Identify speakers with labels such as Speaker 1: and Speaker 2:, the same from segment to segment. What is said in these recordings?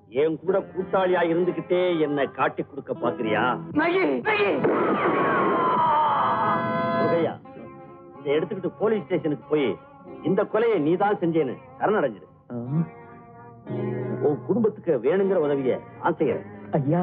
Speaker 1: என் கூட கூட்டாளியா இருந்துகிட்டே என்ன காட்டி கொடுக்க பாக்குறியா முருகையா இதை எடுத்துக்கிட்டு போலீஸ் ஸ்டேஷனுக்கு போய் இந்த கொலையை நீதான் செஞ்சேன்னு சரணடைஞ்சிரு உன் குடும்பத்துக்கு வேணுங்கிற உதவிய நான் செய்யறேன்
Speaker 2: ஐயா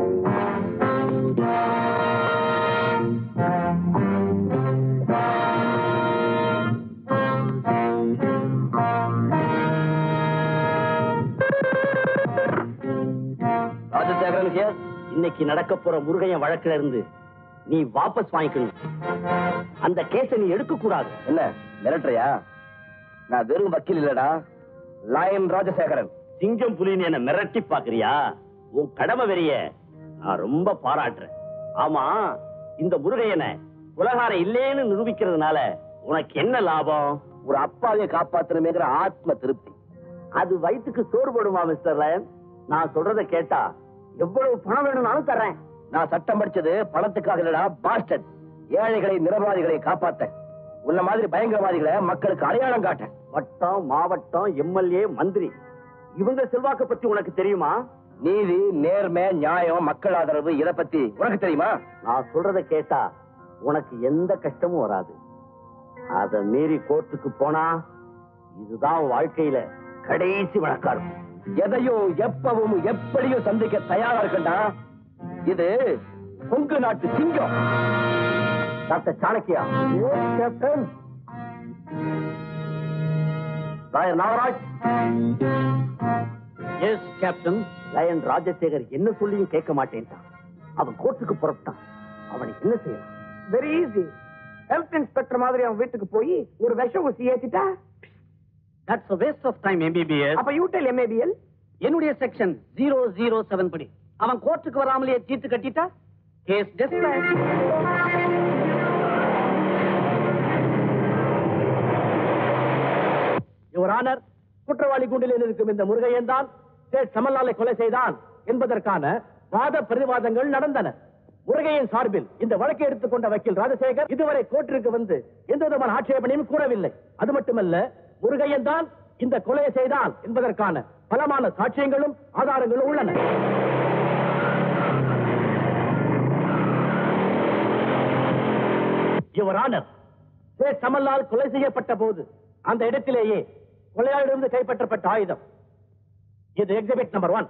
Speaker 1: ராஜசேகரன் ஹியர் இன்னைக்கு நடக்க போற முருகையன் வழக்குல இருந்து நீ வாபஸ் வாங்கிக்கணும் அந்த கேஸை நீ எடுக்க கூடாது
Speaker 2: என்ன மிரட்டுறியா நான் வெறும் வக்கீல் இல்லடா லாயன் ராஜசேகரன்
Speaker 1: சிங்கம் புலின்னு என்ன மிரட்டி பாக்குறியா உன் கடமை வெறிய நான் ரொம்ப பாராட்டுறேன் ஆமா இந்த முருகையனை உலகாரம் இல்லேன்னு நிரூபிக்கிறதுனால உனக்கு என்ன லாபம்
Speaker 2: ஒரு அப்பாவை காப்பாத்தணுமேங்கிற ஆத்ம திருப்தி
Speaker 1: அது வயிற்றுக்கு சோறு போடுமா மிஸ்டர் லயன் நான் சொல்றத கேட்டா எவ்வளவு பணம் வேணும்னாலும் தர்றேன்
Speaker 2: நான் சட்டம் படிச்சது பணத்துக்காக இல்லடா பாஸ்டர் ஏழைகளை நிரபராதிகளை காப்பாத்த உன்ன மாதிரி பயங்கரவாதிகளை மக்களுக்கு அடையாளம் காட்ட
Speaker 1: வட்டம் மாவட்டம் எம்எல்ஏ மந்திரி இவங்க செல்வாக்க பத்தி உனக்கு தெரியுமா
Speaker 2: நீதி நேர்மை நியாயம் மக்கள் ஆதரவு இத பத்தி உனக்கு தெரியுமா
Speaker 1: நான் சொல்றத கேட்டா உனக்கு எந்த கஷ்டமும் வராது அத மீறி கோர்ட்டுக்கு போனா இதுதான் உன் வாழ்க்கையில கடைசி வழக்கா இருக்கும்
Speaker 2: எதையும் எப்பவும் எப்படியும் சந்திக்க தயாரா இருக்கண்டா இது கொங்கு நாட்டு சிங்கம்
Speaker 1: doctor Chanakya captain lawyer Nagaraj yes captain lion Rajasekhar என்ன சொல்லியும் கேட்க மாட்டேன்ட்டான் அவன் கோர்ட்டுக்கு புறப்பட்டான் அவனுக்கு என்ன செய்யலாம்
Speaker 3: வெரி ஈஸி ஹெல்த் இன்ஸ்பெக்டர் மாதிரி அவன் வீட்டுக்கு போய் ஒரு விஷ ஊசி ஏத்திட்டா
Speaker 1: that's a waste of time MBBS
Speaker 3: அப்ப யூட்டல் எம்ஏபிஎல்
Speaker 1: என்னுடைய செக்ஷன் ஜீரோ ஜீரோ செவன் படி அவன் கோர்ட்டுக்கு வராமலேயே தீர்த்து கட்டிட்டா கேஸ் டெஸ்ட்
Speaker 2: யுவர் ஆனர் குற்றவாளி குண்டில் இருக்கும் இந்த முருகையன் தான் சேட் சமல்லாலை கொலை செய்தான் என்பதற்கான வாத பிரதிவாதங்கள் நடந்தன முருகையின் சார்பில் இந்த வழக்கை எடுத்துக்கொண்ட வக்கீல் ராஜசேகர் இதுவரை கோர்ட்டிற்கு வந்து எந்த விதமான ஆட்சேபனையும் கூறவில்லை அது மட்டுமல்ல முருகையன் தான் இந்த கொலையை செய்தான் என்பதற்கான பலமான சாட்சியங்களும் ஆதாரங்களும் உள்ளன யுவர் ஆனர் சேட் சமல்லால் கொலை செய்யப்பட்ட போது அந்த இடத்திலேயே கொலையாளிடமிருந்து கைப்பற்றப்பட்ட ஆயுதம் இது எக்ஸிபிட் நம்பர் ஒன்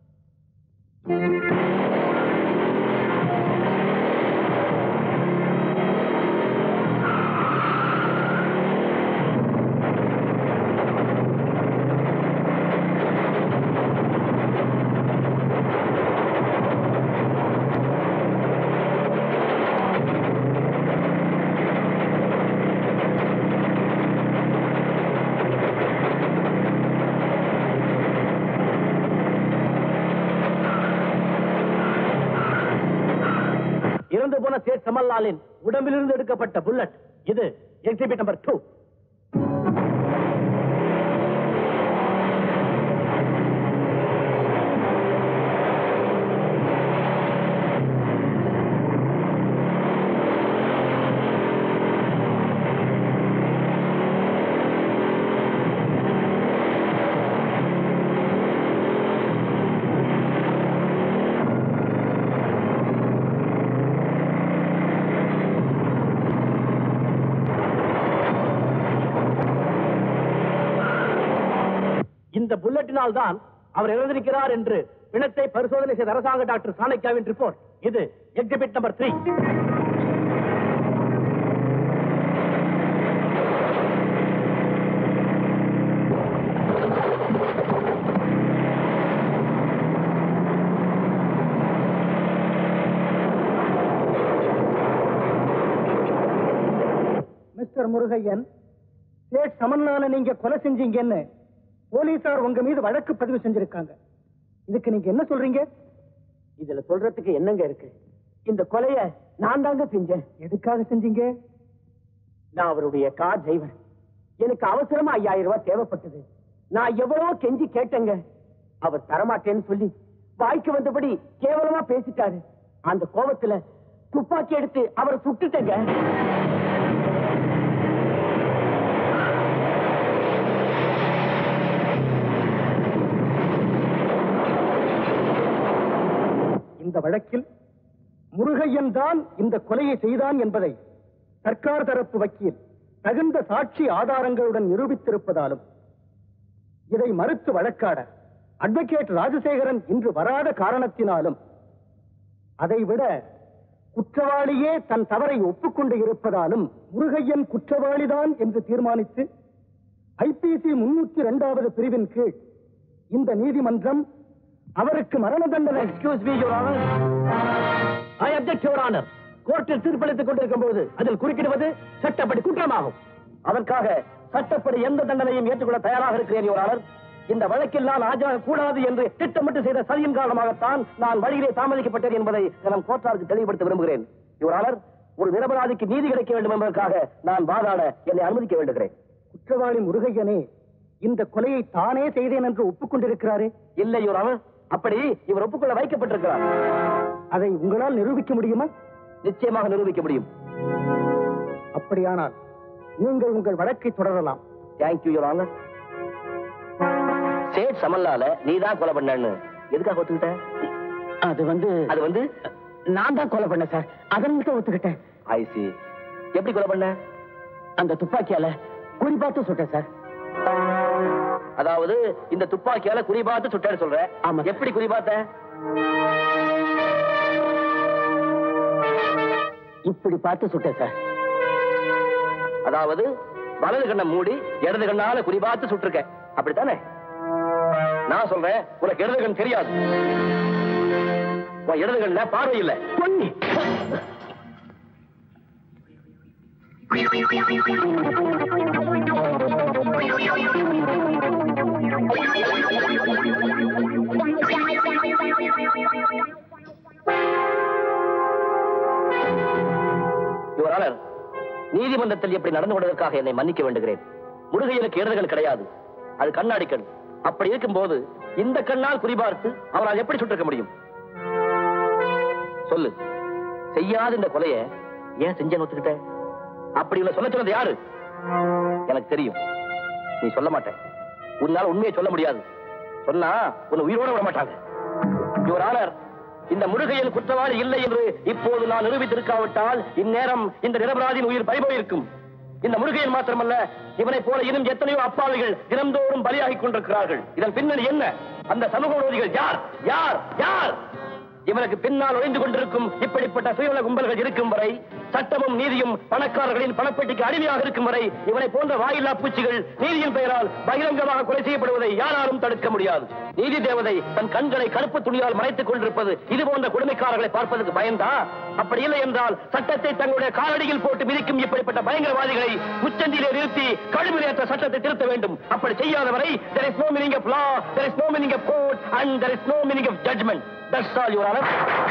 Speaker 2: இறந்து போன சேட் சமல்லாலின் உடம்பிலிருந்து எடுக்கப்பட்ட புல்லட் இது எக்ஸிபிட் நம்பர் டூ இந்த புல்லட்டினால் தான் அவர் இறந்திருக்கிறார் என்று பிணத்தை பரிசோதனை செய்த அரசாங்க டாக்டர் சாணக்கியாவின் ரிப்போர்ட் இது exhibit number three mister Murugaiyan Seth சமன்லால நீங்க கொலை செஞ்சீங்கன்னு போலீசார் உங்க மீது வழக்கு பதிவு செஞ்சிருக்காங்க இதுக்கு நீங்க என்ன சொல்றீங்க
Speaker 3: இதுல சொல்றதுக்கு என்னங்க இருக்கு இந்த கொலைய நான் தாங்க செஞ்சேன்
Speaker 2: எதுக்காக செஞ்சீங்க
Speaker 3: நான் அவருடைய கார் டிரைவர் எனக்கு அவசரமா ஐயாயிரம் ரூபாய் தேவைப்பட்டது நான் எவ்வளவோ கெஞ்சி கேட்டேங்க அவர் தரமாட்டேன்னு சொல்லி வாய்க்கு வந்தபடி கேவலமா பேசிட்டாரு அந்த கோபத்துல துப்பாக்கி எடுத்து அவரை சுட்டுட்டேங்க
Speaker 2: இந்த வழக்கில் முருகையன் தான் இந்த கொலையை செய்தான் என்பதை சர்க்கார் தரப்பு வக்கீல் தகுந்த சாட்சி ஆதாரங்களுடன் நிரூபித்திருப்பதாலும் இதை மறுத்து வழக்காட அட்வொகேட் ராஜசேகரன் இன்று வராத காரணத்தினாலும் அதைவிட குற்றவாளியே தன் தவறை ஒப்புக்கொண்டு இருப்பதாலும் முருகையன் குற்றவாளிதான் என்று தீர்மானித்து ஐபிசி முன்னூற்றி இரண்டாவது பிரிவின் கீழ் இந்த நீதிமன்றம் அவருக்கு மரண தண்டனை excuse me your honour I object your honour கோர்ட்டில் தீர்ப்பளித்துக் கொண்டிருக்கும் போது அதில் குறுக்கிடுவது சட்டப்படி குற்றமாகும் அதற்காக சட்டப்படி எந்த தண்டனையும் ஏற்றுக்கொள்ள தயாராக இருக்கிறேன் யுவர் ஆனர் இந்த வழக்கில் நான் ஆஜராக கூடாது என்று திட்டமிட்டு செய்த சதியின் காரணமாகத்தான் நான் வழியிலே தாமதிக்கப்பட்டேன் என்பதை நம் கோர்ட்டாருக்கு தெளிவுபடுத்த விரும்புகிறேன் யுவர் ஆனர் ஒரு நிரபராதிக்கு நீதி கிடைக்க வேண்டும் என்பதற்காக நான் வாதாட என்னை அனுமதிக்க வேண்டுகிறேன் குற்றவாளி முருகையனே இந்த கொலையை தானே செய்தேன் என்று ஒப்புக்கொண்டிருக்கிறாரே இல்லை யுவர் ஆனர் அப்படி இவர் ஒப்புக்கொள்ள வைக்கப்பட்டிருக்கிறார் அதை உங்களால் நிரூபிக்க முடியுமா நிச்சயமாக நிரூபிக்க முடியும் அப்படியானால் நீங்கள் உங்கள் வழக்கை தொடரலாம் தேங்க்யூ யுவர் ஆனர் சேட் சமல்லால நீ தான் கொலை பண்ணன்னு எதுக்காக ஒத்துக்கிட்ட
Speaker 3: அது வந்து
Speaker 2: அது வந்து
Speaker 3: நான் தான் கொலை பண்ணேன் சார் அதன் ஒத்துக்கிட்டேன்
Speaker 2: ஐசி எப்படி கொலை பண்ண
Speaker 3: அந்த துப்பாக்கியால குறிபார்த்து சுட்டேன் சார்
Speaker 2: அதாவது இந்த துப்பாக்கியால குறிபார்த்து சுட்டேன்னு சொல்ற
Speaker 3: ஆமா.
Speaker 2: எப்படி குறிபார்த்த
Speaker 3: இப்படி பார்த்து சுட்டேன் சார்
Speaker 2: அதாவது வலது கண்ணை மூடி இடது கண்ணால குறிபார்த்து சுட்டிருக்க அப்படித்தானே நான் சொல்றேன் உனக்கு இடது கண் தெரியாது உன் இடது கண்ணுல பார்வை இல்ல
Speaker 3: பொன்னி
Speaker 2: யுவர் ஆனர் நீதிமன்றத்தில் எப்படி நடந்து கொண்டதற்காக என்னை மன்னிக்க வேண்டுகிறேன் முருகையனுக்கு இடதுகள் கிடையாது அது கண்ணாடி கண் அப்படி இருக்கும்போது இந்த கண்ணால் குறிபார்த்து அவரால் எப்படி சுட்டிருக்க முடியும் சொல்லு செய்யாத இந்த கொலைய ஏன் செஞ்சேன்னு ஒத்துக்கிட்ட அப்படி உள்ள சொல்ல சொன்னது யாரு எனக்கு தெரியும் நீ சொல்ல மாட்ட உன்னால உண்மையை சொல்ல முடியாது சொன்னா உன்னை உயிரோட விட மாட்டாங்க யுவர் ஆனர் இந்த முருகையன் குற்றவாளி இல்லை என்று இப்போது நான் நிரூபித்திருக்காவிட்டால் இந்நேரம் இந்த நிரபராதியின் உயிர் பறிபோயிருக்கும் இந்த முருகையன் மாத்திரமல்ல இவனை போல இன்னும் எத்தனையோ அப்பாவிகள் தினந்தோறும் பலியாகிக் கொண்டிருக்கிறார்கள் இதன் பின்னணி என்ன அந்த சமூக விரோதிகள் யார் யார் யார் இவனுக்கு பின்னால் ஒளிந்து கொண்டிருக்கும் இப்படிப்பட்ட சுயநல கும்பல்கள் இருக்கும் வரை சட்டமும் நீதியும் பணக்காரர்களின் பணப்பெட்டிக்கு அடிமையாக இருக்கும் வரை இவனை போன்ற வாயில்லா பூச்சிகள் நீதியின் பெயரால் பகிரங்கமாக கொலை செய்யப்படுவதை யாராலும் தடுக்க முடியாது நீதி தேவதை தன் கண்களை கருப்பு துணியால் மறைத்துக் கொண்டிருப்பது இது போன்ற கொடுமைக்காரர்களை பார்ப்பதற்கு பயந்தா அப்படி இல்லை என்றால் சட்டத்தை தங்களுடைய காலடியில் போட்டு மிதிக்கும் இப்படிப்பட்ட பயங்கரவாதிகளை முச்சந்தியிலே நிறுத்தி கழுவிலேற்ற சட்டத்தை திருத்த வேண்டும் அப்படி செய்யாதவரை there is no meaning of law there is no meaning of court and there is no meaning of judgment that's all your honor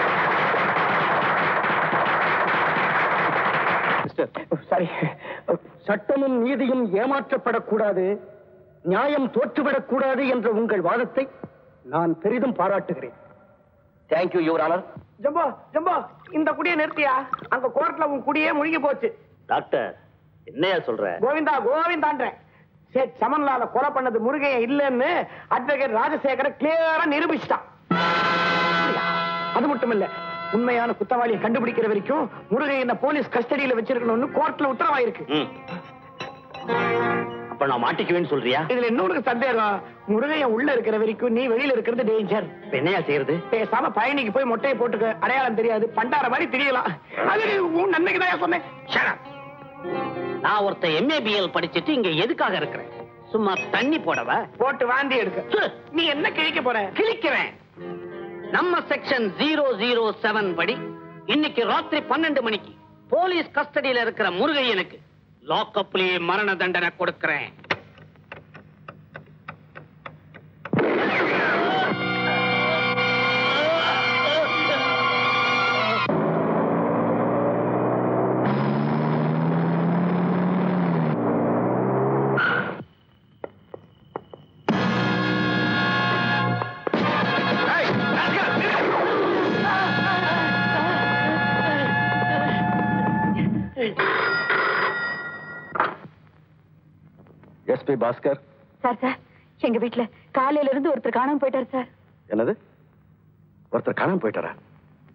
Speaker 3: sorry
Speaker 2: சட்டமும் நீதியும் ஏமாற்றப்படக்கூடாது நியாயம் தோற்றுவிடக்கூடாது என்ற உங்கள் வாதத்தை நான் பெரிதும் பாராட்டுகிறேன் thank you your honour
Speaker 3: jumbo jumbo இந்த குடியை நிறுத்தியா அங்க கோர்ட்ல உன் குடியே முழுகி போச்சு
Speaker 1: டாக்டர் என்னையா சொல்ற
Speaker 3: கோவிந்தா கோவிந்தான்றேன் சரி சமன்லால கொலை பண்ணது முருகைய இல்லைன்னு அட்வொகேட் ராஜசேகர கிளியரா நிரூபிச்சிட்டான் அது மட்டும் இல்ல உண்மையான குத்தவாளியை கண்டுபிடிக்கிற வரைக்கும் முருகையனை போலீஸ் கஸ்டடியில வச்சிருக்கணும்னு கோர்ட்ல உத்தரவாயிருக்கு
Speaker 1: ம். அப்ப நான் மாட்டிக்குவேன்னு சொல்றியா
Speaker 3: இதுல இன்னொரு சந்தேகம் முருகையன் உள்ள இருக்கிற வரைக்கும் நீ வெளியில இருக்கிறது டேஞ்சர்
Speaker 1: இப்ப என்னையா செய்யறது
Speaker 3: பேசாம பயணிக்கு போய் மொட்டையை போட்டுக்க அடையாளம் தெரியாது பண்டார மாதிரி தெரியலாம் அது உன் நன்மைக்கு தான் சொன்னேன் Shut up.
Speaker 4: நான் ஒருத்த எம்ஏபிஎல் படிச்சிட்டு இங்க எதுக்காக இருக்கிறேன் சும்மா தண்ணி போடவ
Speaker 3: போட்டு வாந்தி எடுக்க நீ என்ன கிழிக்க போற
Speaker 4: கிழிக்கிறேன் நம்ம செக்ஷன் ஜீரோ ஜீரோ செவன் படி இன்னைக்கு ராத்திரி பன்னெண்டு மணிக்கு போலீஸ் கஸ்டடியில இருக்கிற முருகையனுக்கு லாக்அப்லயே மரண தண்டனை கொடுக்கிறேன்
Speaker 2: எஸ்பி பாஸ்கர்
Speaker 5: சார் சார் எங்க வீட்ல காலையில இருந்து ஒருத்தர் காணாம போயிட்டார் சார்
Speaker 2: என்னது ஒருத்தர் காணாம போயிட்டாரா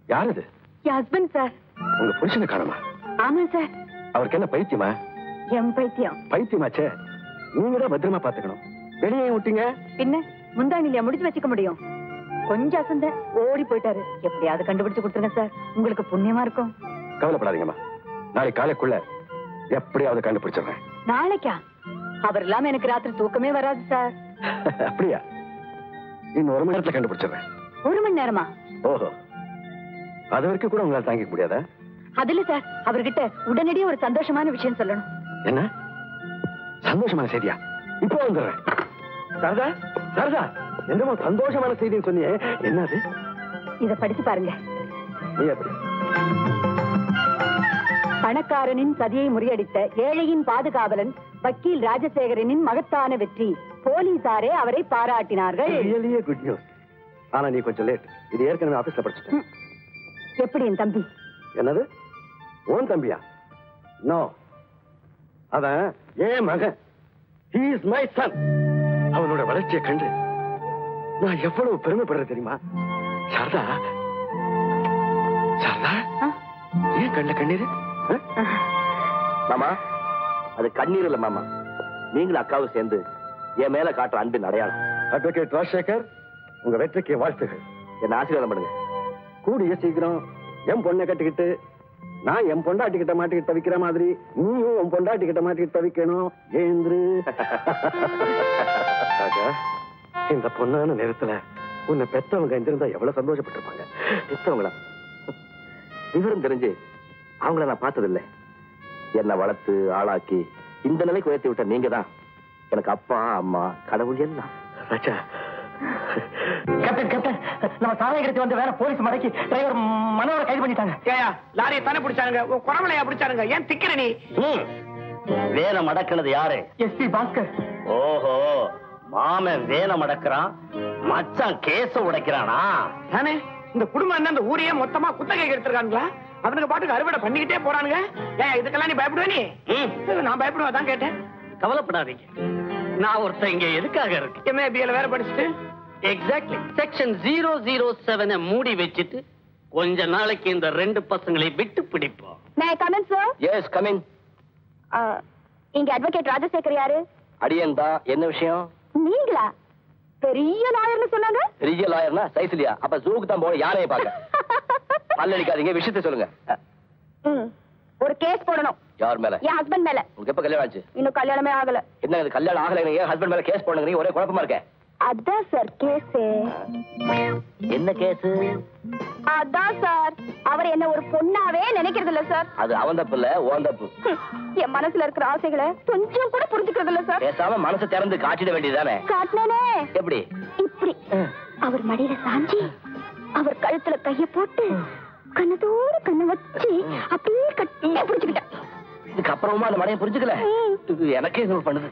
Speaker 5: யார் இது
Speaker 6: என் ஹஸ்பண்ட் சார்
Speaker 5: உங்க புருஷனை காணுமா
Speaker 6: ஆமா சார்
Speaker 5: அவருக்கு என்ன பைத்தியமா
Speaker 6: என் பைத்தியம்
Speaker 5: பைத்தியமாச்சே நீங்க தான் பத்திரமா பாத்துக்கணும் வெளியே விட்டீங்க
Speaker 6: பின்ன முந்தானிலையா முடிச்சு வச்சுக்க முடியும் கொஞ்சம் அசந்த ஓடி போயிட்டாரு எப்படியாவது கண்டுபிடிச்சு கொடுத்துருங்க சார் உங்களுக்கு புண்ணியமா இருக்கும்
Speaker 5: கவலைப்படாதீங்கம்மா நாளைக்கு காலைக்குள்ள எப்படியாவது கண்டுபிடிச்சிடுறேன்
Speaker 6: நாளைக்கா அவர் இல்லாம எனக்கு ராத்திரி தூக்கமே வராது சார்
Speaker 5: அப்படியா இன்னும் ஒரு மணி நேரத்துல கண்டுபிடிச்சிடுறேன்
Speaker 6: ஒரு மணி நேரமா
Speaker 5: ஓஹோ அது வரைக்கும் கூட உங்களால தாங்கிக்க முடியாதா
Speaker 6: அதுல சார் அவர்கிட்ட உடனடியே ஒரு சந்தோஷமான விஷயம் சொல்லணும்
Speaker 5: என்ன சந்தோஷமான செய்தியா இப்போ வந்துடுறேன் சரதா சரதா என்னமோ சந்தோஷமான செய்தின்னு சொன்னியே என்னது
Speaker 6: இத படிச்சு பாருங்க
Speaker 5: நீ எப்படி
Speaker 6: பணக்காரனின் சதியை முறியடித்த ஏழையின் பாதுகாவலன் வக்கீல் ராஜசேகரனின் மகத்தான வெற்றி போலீசாரே அவரை பாராட்டினார்கள்
Speaker 5: ரியலியே குட் நியூஸ் ஆனா நீ கொஞ்சம் லேட் இது ஏற்கனவே ஆபீஸ்ல படிச்சுட்டேன்
Speaker 6: ம். எப்படி என் தம்பி
Speaker 5: என்னது ஓன் தம்பியா நோ அவன் ஏன் மகன் he is மை சன் அவனோட வளர்ச்சியை கண்டு நான் எவ்வளவு பெருமைப்படுறேன் தெரியுமா சாரதா சாரதா
Speaker 6: ஆ?
Speaker 5: ஏன் கண்ட கண்ணீர்
Speaker 1: மாமா அது கண்ணீர் இல்ல மாமா நீங்களும் அக்காவும் சேர்ந்து என் மேல காட்டுற அன்பின் அடையாளம்
Speaker 5: அட்வொகேட் ராஜசேகர் உங்க வெற்றிக்கு வாழ்த்துகள்
Speaker 1: என்ன ஆசீர்வாதம் பண்ணுங்க
Speaker 5: கூடிய சீக்கிரம் என் பொண்ணை கட்டிக்கிட்டு நான் என் பொண்டாட்டி கிட்ட மாட்டிக்கிட்டு தவிக்கிற மாதிரி நீயும் உன் பொண்டாட்டி கிட்ட மாட்டிக்கிட்டு தவிக்கணும் ஏந்திரு ராஜா இந்த பொண்ணான நேரத்துல உன்னை பெத்தவங்க இருந்திருந்தா எவ்வளவு சந்தோஷப்பட்டிருப்பாங்க
Speaker 1: பெத்தவங்களா விவரம் தெரிஞ்சு அவங்கள நான் பார்த்ததில்லை என்னை வளர்த்து ஆளாக்கி இந்த நிலைக்கு உயர்த்தி விட்ட நீங்க தான் எனக்கு அப்பா அம்மா கடவுள் எல்லாம்
Speaker 5: ராஜா
Speaker 3: கேப்டன் கேப்டன் நம்ம சாராயகரத்தை வந்து வேற போலீஸ் மடக்கி டிரைவர் மனோரை கைது பண்ணிட்டாங்க
Speaker 4: ஏயா லாரியை தானே பிடிச்சானுங்க உன் குறவலையா பிடிச்சானுங்க ஏன் திக்கிற நீ
Speaker 1: வேலை மடக்கினது யாரு
Speaker 3: எஸ்பி பாஸ்கர்
Speaker 1: ஓஹோ மாமன் வேலை மடக்கிறான் மச்சான் கேச உடைக்கிறானா
Speaker 4: தானே இந்த குடும்பம் என்ன இந்த ஊரையே மொத்தமா குத்தகை எடுத்திருக்கானுங்களா அவனுக்கு பாட்டுக்கு அறுவடை பண்ணிக்கிட்டே போறானுங்க ஏன் இதுக்கெல்லாம் நீ பயப்படுவ நீ ம், நான் பயப்படுவேன் தான் கேட்டேன்
Speaker 1: கவலைப்படாதீங்க நான் ஒருத்தன் இங்க எதுக்காக இருக்கு
Speaker 4: எம்ஏபிஎல் வேற படிச்சுட்டு
Speaker 1: எக்ஸாக்ட்லி செக்ஷன் ஜீரோ ஜீரோ செவனை மூடி வச்சுட்டு கொஞ்ச நாளைக்கு இந்த ரெண்டு பசங்களை விட்டு பிடிப்போம்
Speaker 6: நான் கமன் சார்
Speaker 1: எஸ் கமிங்
Speaker 6: இங்க அட்வொகேட் ராஜசேகர் யாரு
Speaker 1: அடியன் தான் என்ன விஷயம்
Speaker 6: நீங்களா பெரிய லாயர்னு சொன்னாங்க
Speaker 1: பெரிய லாயர்னா சைசிலியா அப்ப ஜூக்கு தான் போகணும் யாரையும் பார்க்க பல்லடிக்காதீங்க விஷயத்தை சொல்லுங்க
Speaker 6: ம். ஒரு கேஸ் போடணும்
Speaker 1: யார் மேல
Speaker 6: என் ஹஸ்பண்ட் மேல
Speaker 1: உங்களுக்கு எப்ப கல்யாணம் ஆச்சு
Speaker 6: இன்னும் கல்யாணமே ஆகல
Speaker 1: என்ன இது கல்யாணம் ஆகல நீங்க ஹஸ்பண்ட் மேல கேஸ் போடுங்க ஒரே குழப்பமா இருக்க
Speaker 6: அதான் சார் கேஸ்
Speaker 1: என்ன கேஸ்
Speaker 6: அதான் சார் அவர் என்ன ஒரு பொண்ணாவே நினைக்கிறது இல்ல சார்
Speaker 1: அது அவன் தப்பு இல்ல ஓன் தப்பு
Speaker 6: ஹம், என் மனசுல இருக்கிற ஆசைகளை கொஞ்சம் கூட புரிஞ்சுக்கிறது இல்ல சார்
Speaker 1: பேசாம மனசை திறந்து காட்டிட வேண்டியதுதானே
Speaker 6: காட்டினே
Speaker 1: எப்படி
Speaker 6: இப்படி அவர் மடியில சாஞ்சி அவர் கழுத்துல கைய போட்டு கண்ணதோட கண்ணை வச்சு அப்படியே கட்டியா பிடிச்சுக்கிட்டேன்
Speaker 1: இதுக்கு அப்புறமா அந்த மனையை புரிஞ்சுக்கல
Speaker 6: ம்.
Speaker 1: இது எனக்கே இது பண்ணுது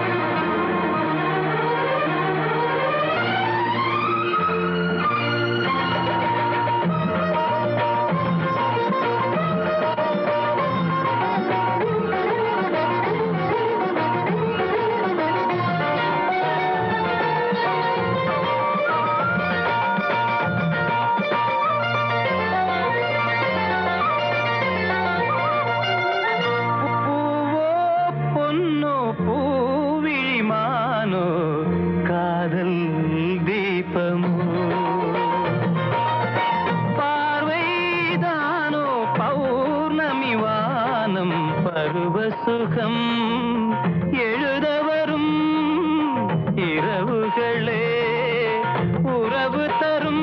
Speaker 7: பொன்னோ பூவிழிமானோ காதல் தீபமோ பார்வைதானோ பௌர்ணமி வானம் பருவ சுகம் எழுத வரும் இரவுகளே உறவு தரும்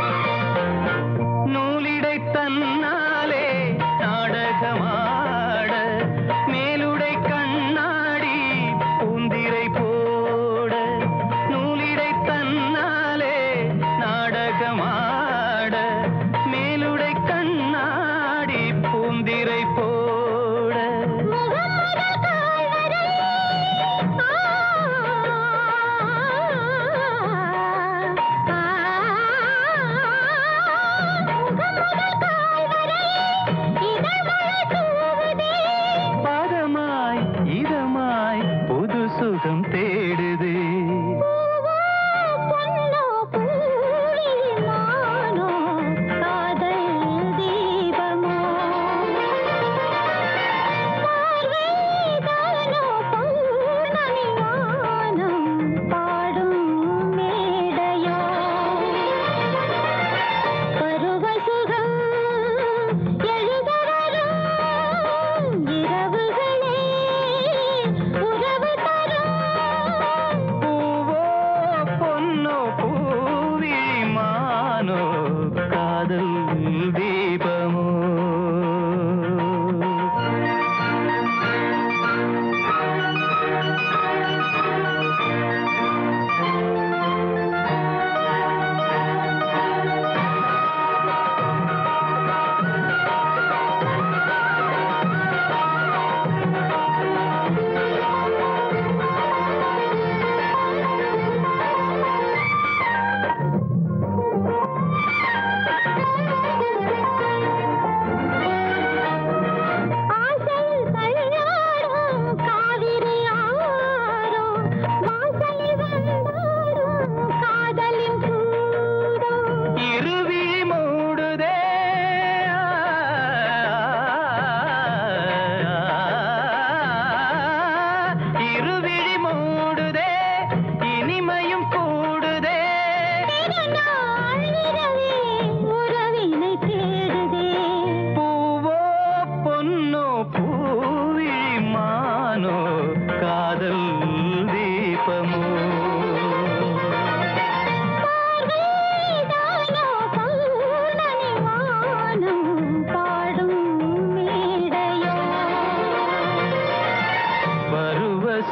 Speaker 7: நூலிடை தன்னாலே நாடகமாட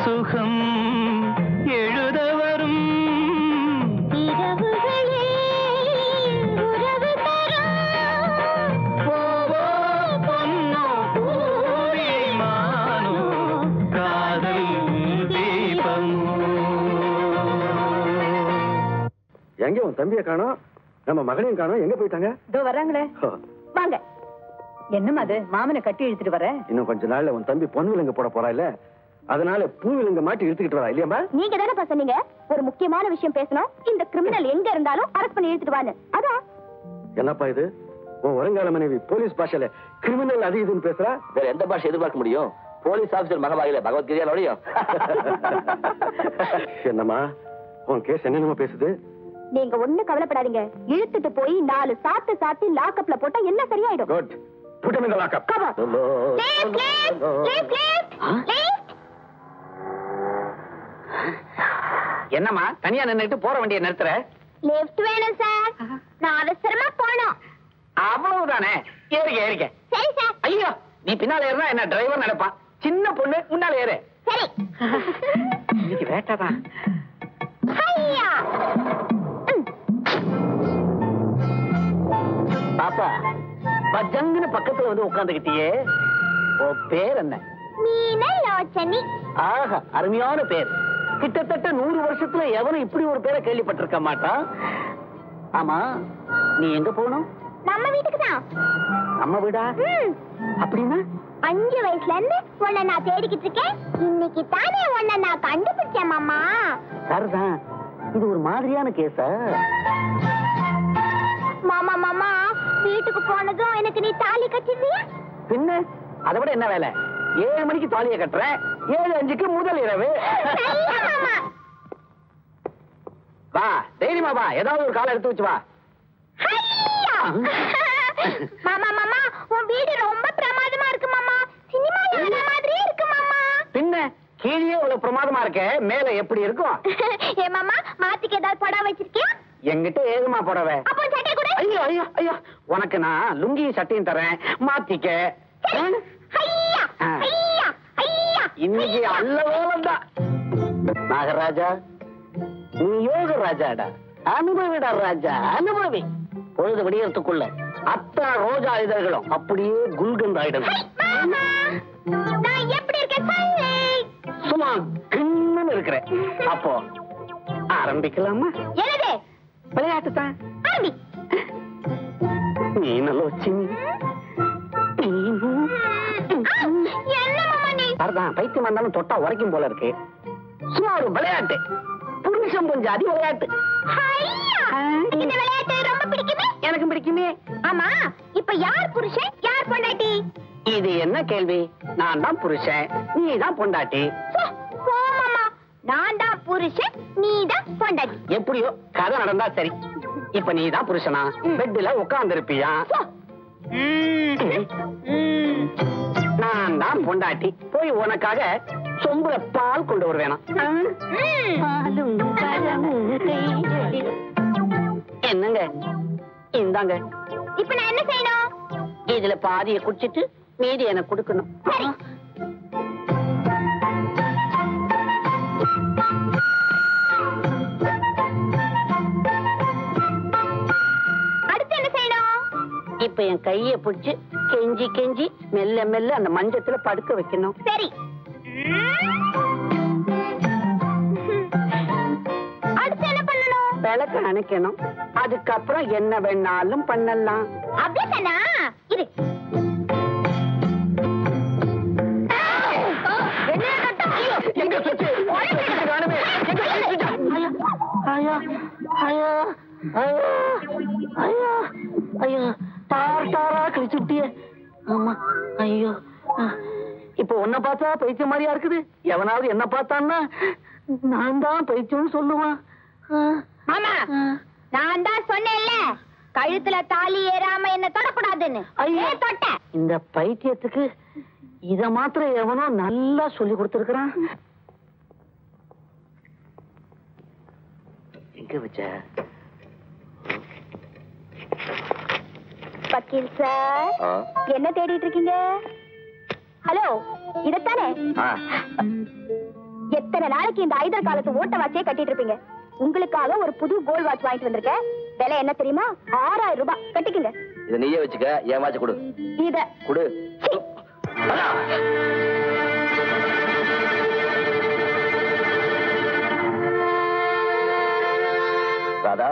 Speaker 7: சுகம் எழுத வரும்
Speaker 6: இரவுகளே உறவு தரும்
Speaker 7: பூவோ பொன்னோ பூவே மானோ காதல் தீபமோ
Speaker 5: எங்க உன் தம்பியை காணோம் நம்ம மகனையும் காணோம் எங்க போயிட்டாங்க
Speaker 8: இதோ வர்றாங்களே
Speaker 5: ஹோ,
Speaker 8: வாங்க என்னம்மா அது மாமனை கட்டி இழுத்துட்டு வர
Speaker 5: இன்னும் கொஞ்ச நாள்ல உன் தம்பி பொன் விலங்கு போட போறா இல்ல அதனால பூ விலங்கு மாட்டி இழுத்துக்கிட்டு வரா இல்லையாம்மா
Speaker 6: நீங்க தானே சொன்னீங்க ஒரு முக்கியமான விஷயம் பேசணும் இந்த கிரிமினல் எங்க இருந்தாலும் அரெஸ்ட் பண்ணி இழுத்துட்டு வான்னு அதான்
Speaker 5: என்னப்பா இது உன் வருங்கால மனைவி போலீஸ் பாஷையில கிரிமினல் அது இதுன்னு பேசுறா
Speaker 1: வேற எந்த பாஷை எதிர்பார்க்க முடியும் போலீஸ் ஆபீசர் மகபாகில பகவத்கீதையா நுழையும்
Speaker 5: என்னம்மா உன் கேஸ் என்னென்னமோ பேசுது
Speaker 6: நீங்க ஒண்ணு கவலைப்படாதீங்க இழுத்துட்டு போய் நாலு சாத்து சாத்தி லாக்கப்ல போட்டா எல்லாம் சரியாயிடும்
Speaker 5: good put him in the lockup.
Speaker 6: Come on. Please, please, please, please, please.
Speaker 4: என்னம்மா தனியா நின்னுட்டு போற வண்டியை நிறுத்துற
Speaker 6: லிஃப்ட் வேணும் சார் நான் அவசரமா போகணும்
Speaker 4: அவ்வளவுதானே ஏறிக்க ஏறிக்க
Speaker 6: சரி சார்
Speaker 4: ஐயோ நீ பின்னால ஏறினா என்ன டிரைவர் நினைப்பான் சின்ன பொண்ணு முன்னால ஏறு
Speaker 6: சரி
Speaker 4: இன்னைக்கு வேட்டாதான்
Speaker 6: ஹையா ம்.
Speaker 4: பாப்பா பஜங்குன்னு பக்கத்துல வந்து உட்காந்துக்கிட்டியே உன் பேர் என்ன
Speaker 6: மீனலோச்சனி
Speaker 4: ஆஹா அருமையான பேர் கிட்டத்தட்ட நூறு வருஷத்துல எவனும் இப்படி ஒரு பேரை கேள்விப்பட்டிருக்க மாட்டான் ஆமா நீ எங்க போகணும்
Speaker 6: நம்ம வீட்டுக்கு தான்
Speaker 4: நம்ம வீடா
Speaker 6: ம்.
Speaker 4: அப்படின்னா
Speaker 6: அஞ்சு வயசுல இருந்து உன்னை நான் தேடிக்கிட்டு இருக்கேன் இன்னைக்கு தானே உன்னை நான் கண்டுபிடிச்சேன் மாமா
Speaker 4: சரிதான் இது ஒரு மாதிரியான கேஸா
Speaker 6: மாமா மாமா வீட்டுக்கு போனதும் எனக்கு நீ தாலி கட்டிடுவியா
Speaker 4: பின்ன அதை விட என்ன வேலை ஏழு மணிக்கு தாலியை கட்டுறேன் ஏழு அஞ்சுக்கு முதல் இரவு
Speaker 6: சரியா, மாமா
Speaker 4: வா தைரியமா வா ஏதாவது ஒரு காலை எடுத்து வச்சு வா
Speaker 6: ஹையா! மாமா மாமா உன் வீடு ரொம்ப பிரமாதமா இருக்கு மாமா சினிமால வர மாதிரியே இருக்கு மாமா
Speaker 4: பின்ன கீழே இவ்வளவு பிரமாதமா இருக்க மேல எப்படி இருக்கும்
Speaker 6: ஏ மாமா மாத்திக்கு ஏதாவது படம் வச்சிருக்கியா
Speaker 4: என்கிட்ட ஏதுமா புடவை
Speaker 6: அப்போ சட்டை கூட
Speaker 4: ஐயோ ஐயோ ஐயோ உனக்கு நான் லுங்கியும் சட்டையும் தரேன் மாத்திக்க
Speaker 6: ஹையா
Speaker 4: ஆ.
Speaker 6: ஹையா ஹையா
Speaker 4: இன்னைக்கு அல்லவோலம் தான் நாகராஜா நீ யோக ராஜாடா அனுபவிடா ராஜா அனுபவி பொழுது விடியறதுக்குள்ள அத்தனை ரோஜா இதழ்களும் அப்படியே குல்கந்த் ஆயிடணும்
Speaker 6: மாமா நான் எப்படி இருக்கேன் சொல்லு
Speaker 4: சும்மா கிண்ணு இருக்கிறேன் அப்போ ஆரம்பிக்கலாமா
Speaker 6: என்னது
Speaker 4: விளையாட்டு தான்
Speaker 6: ஆரம்பி
Speaker 4: நீ நலோச்சினி
Speaker 6: என்ன மாமா நீ
Speaker 4: அதான் பைத்தியம் வந்தாலும் தொட்டா உரைக்கும் போல இருக்கு சும்மா ஒரு விளையாட்டு புருஷன் கொஞ்சம் அதி விளையாட்டு
Speaker 6: ஹையா இந்த விளையாட்டு ரொம்ப பிடிக்குமே
Speaker 4: எனக்கு பிடிக்குமே
Speaker 6: ஆமா இப்ப யார் புருஷன் யார் பொண்டாட்டி
Speaker 4: இது என்ன கேள்வி நான் தான் புருஷன் நீ தான் பொண்டாட்டி
Speaker 6: சே, போ மாமா நான் தான் புருஷன் நீ தான் பொண்டாட்டி
Speaker 4: எப்படியோ கதை நடந்தா சரி இப்ப நீ தான் புருஷனா பெட்ல உட்கார்ந்து இருப்பியா
Speaker 6: போ. ம். ம்.
Speaker 4: நான் தான் பொண்டாட்டி போய் உனக்காக சொம்புல பால் கொண்டு வருவேனா என்னங்க இந்தாங்க
Speaker 6: இப்ப நான் என்ன செய்யணும்
Speaker 4: இதுல பாதியை குடிச்சிட்டு மீதி எனக்கு கொடுக்கணும்
Speaker 6: சரி அடுத்து என்ன செய்யணும்
Speaker 4: இப்ப என் கைய பிடிச்சு கெஞ்சி கெஞ்சி மெல்ல மெல்ல அந்த மஞ்சத்துல படுக்க வைக்கணும்
Speaker 6: சரி அடுத்து என்ன பண்ணணும்
Speaker 4: விளக்க அணைக்கணும் அதுக்கப்புறம் என்ன வேணாலும் பண்ணலாம்
Speaker 6: அப்படியே தானா இரு என்ன கட்டம்? ஐயோ,
Speaker 4: எங்க சுச்சு? எங்க சுச்சு காணுமே? எங்க சுச்சு? ஐயா, ஐயா, ஐயா, ஐயா, ஐயா, ஐயா, தார் தாரா கிழிச்சு விட்டியே. ஆமா, ஐயோ. இப்போ உன்னை பார்த்தா பைத்தியம் மாதிரியா இருக்குது எவனாவது என்ன பார்த்தான்னா நான் தான் பைத்தியம்னு சொல்லுவான் ஆ,
Speaker 6: மாமா நான் தான் சொன்னேன்ல கழுத்துல தாலி ஏறாம என்ன தொடக்கூடாதுன்னு
Speaker 4: ஐயோ.
Speaker 6: ஏன் தொட்டேன்
Speaker 4: இந்த பைத்தியத்துக்கு இத மாத்திரம் எவனோ நல்லா சொல்லி கொடுத்திருக்கிறான் எங்க வச்ச
Speaker 6: வக்கீல் சார் என்ன தேடிட்டு இருக்கீங்க ஹலோ இதத்தானே எத்தனை நாளைக்கு இந்த ஐதர் காலத்து ஓட்ட வாட்சே கட்டிட்டு இருப்பீங்க உங்களுக்காக ஒரு புது கோல்ட் வாட்ச் வாங்கிட்டு வந்திருக்கேன் விலை என்ன தெரியுமா ஆறாயிரம் ரூபாய் கட்டிக்கங்க
Speaker 1: இதை நீயே வச்சுக்க என் வாட்ச கொடு
Speaker 6: இத
Speaker 1: கொடு ராதா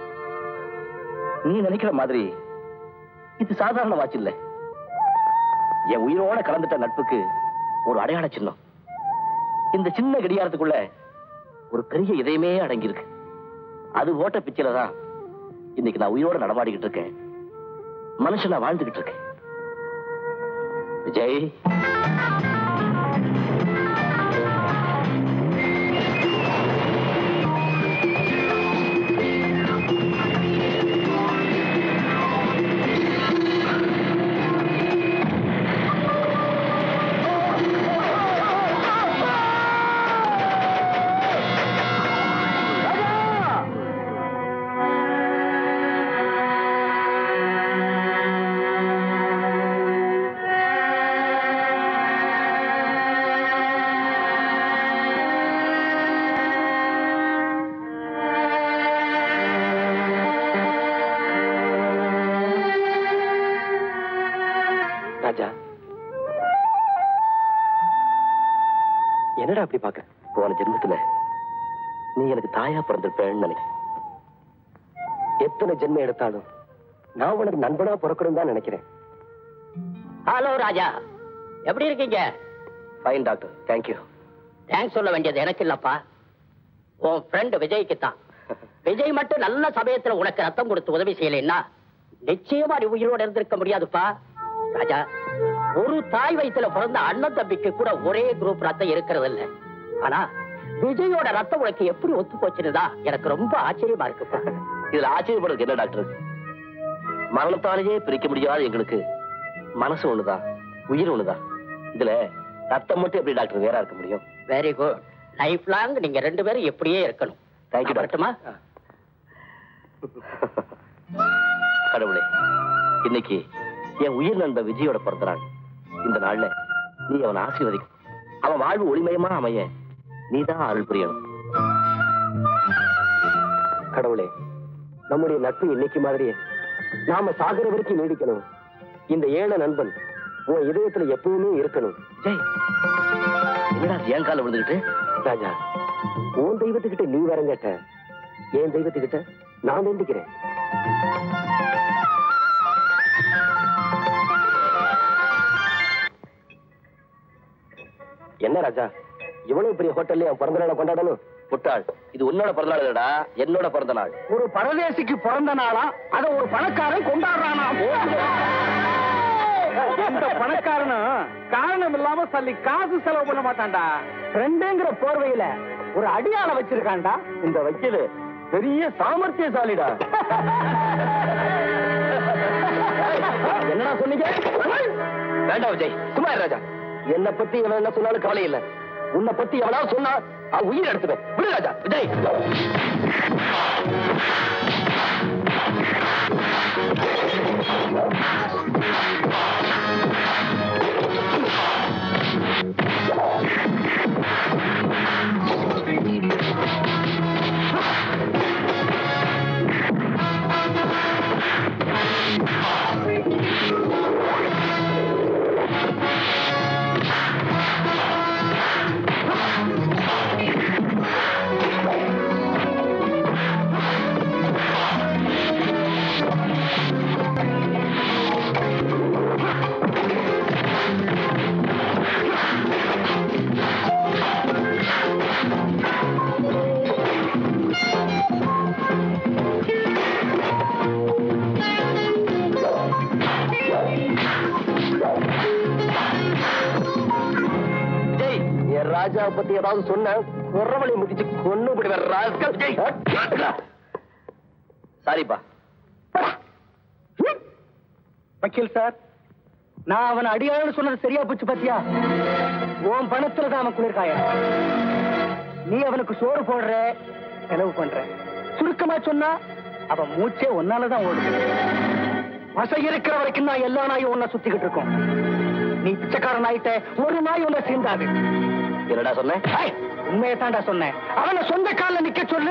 Speaker 1: நீ நினைக்கிற மாதிரி இது சாதாரண வாட்ச் இல்ல என் உயிரோட கலந்துட்ட நட்புக்கு ஒரு அடையாள சின்னம் இந்த சின்ன கடியாரத்துக்குள்ள ஒரு பெரிய இதயமே அடங்கியிருக்கு அது ஓட்ட பிச்சில தான் இன்னைக்கு நான் உயிரோட நடமாடிக்கிட்டு இருக்கேன் மனுஷனா வாழ்ந்துகிட்டு இருக்கேன் விஜய் ராஜா என்னடா அப்படி பாக்க போன ஜென்மத்துல நீ எனக்கு தாயா பிறந்திருப்பேன்னு நினைக்கிறேன் எத்தனை ஜென்மம் எடுத்தாலும் நான் உனக்கு நண்பனா பிறக்கணும் தான் நினைக்கிறேன்
Speaker 9: ஹலோ ராஜா எப்படி இருக்கீங்க
Speaker 1: ஃபைன் டாக்டர் தேங்க்யூ
Speaker 9: தேங்க்ஸ் சொல்ல வேண்டியது எனக்கு இல்லப்பா உன் ஃப்ரெண்ட் விஜய்க்கு தான் விஜய் மட்டும் நல்ல சமயத்துல உனக்கு ரத்தம் கொடுத்து உதவி செய்யலைன்னா நிச்சயமா நீ உயிரோட இருந்திருக்க முடியாதுப்பா ராஜா ஒரு தாய் வயித்துல பிறந்த அண்ணன் தம்பிக்கு கூட ஒரே குரூப் ரத்தம் இருக்கிறது இல்ல ஆனா விஜயோட ரத்தம் உனக்கு எப்படி ஒத்து போச்சுன்னுதான் எனக்கு ரொம்ப ஆச்சரியமா இருக்குப்பா
Speaker 1: இதுல ஆச்சரியப்படுறதுக்கு என்ன டாக்டர் மரணத்தாலேயே பிரிக்க முடியாத எங்களுக்கு மனசு ஒண்ணுதான் உயிர் ஒண்ணுதான் இதுல ரத்தம் மட்டும் எப்படி டாக்டர் வேற இருக்க முடியும்
Speaker 9: வெரி குட் லைஃப் லாங் நீங்க ரெண்டு பேரும் எப்படியே இருக்கணும்
Speaker 1: தேங்க்யூ
Speaker 9: நான்
Speaker 1: டாக்டர்
Speaker 9: வரட்டுமா?
Speaker 1: கடவுளே இன்னைக்கு என் உயிர் நண்பன் விஜயோட பிறந்த நாள் இந்த நாள்ல நீ அவன் ஆசீர்வதிக்கும் அவன் வாழ்வு ஒளிமயமா அமைய நீதான் அருள் புரியணும்
Speaker 3: கடவுளே நம்முடைய நட்பு இன்னைக்கு மாதிரியே நாம சாகர வரைக்கும் நீடிக்கணும் இந்த ஏழை நண்பன் உன் இதயத்துல எப்பவுமே இருக்கணும்
Speaker 1: ஜெய் என்னடா என் கால விழுந்துகிட்டு
Speaker 3: ராஜா உன் தெய்வத்துக்கிட்ட நீ வரம் கேட்ட என் தெய்வத்துக்கிட்ட நான் வேண்டிக்கிறேன் என்ன ராஜா இவ்வளவு பெரிய ஹோட்டல்ல என் பிறந்த நாளை கொண்டாடணும்
Speaker 1: முட்டாள் இது உன்னோட பிறந்த நாள் இல்லடா என்னோட பிறந்த நாள்
Speaker 3: ஒரு பரதேசிக்கு பிறந்த நாளா அத ஒரு பணக்காரன் கொண்டாடுறானா
Speaker 2: இந்த பணக்காரனும் காரணம் இல்லாம சல்லி காசு செலவு பண்ண மாட்டான்டா
Speaker 3: ஃப்ரெண்டுங்கிற போர்வையில ஒரு அடியாள வச்சிருக்கான்டா
Speaker 1: இந்த வக்கீலு பெரிய சாமர்த்தியசாலிடா
Speaker 3: என்னடா சொன்னீங்க
Speaker 1: வேண்டாம் விஜய் சும்மா இரு ராஜா என்ன பத்தி எவன் என்ன சொன்னாலும் கவலை இல்ல உன்னை பத்தி எவனாவது சொன்னா அவன் உயிர் எடுத்துவேன் விடு ராஜா விஜய் விஜய் என் ராஜாவை பத்தி ஏதாவது சொன்ன குறவழி முடிச்சு கொன்னு விடுவேன் ராஸ்கல் விஜய் சாரிப்பா
Speaker 3: வக்கீல் சார் நான் அவன் அடியாளன்னு சொன்னது சரியா போச்சு பாத்தியா உன் பணத்துல தான் அவன் குளிர்காயம் நீ அவனுக்கு சோறு போடுற செலவு பண்ற சுருக்கமா சொன்னா அவன் மூச்சே ஒன்னாலதான் ஓடுது வசை இருக்கிற வரைக்கும் நான் எல்லா நாயும் உன்னை சுத்திக்கிட்டு இருக்கோம் நீ பிச்சைக்காரன் ஆயிட்ட ஒரு நாய் உன்னை சீண்டாது
Speaker 5: என்னடா சொன்னேன்
Speaker 3: உண்மையை தாண்டா சொன்னேன் அவனை சொந்த கால்ல நிக்க சொல்லு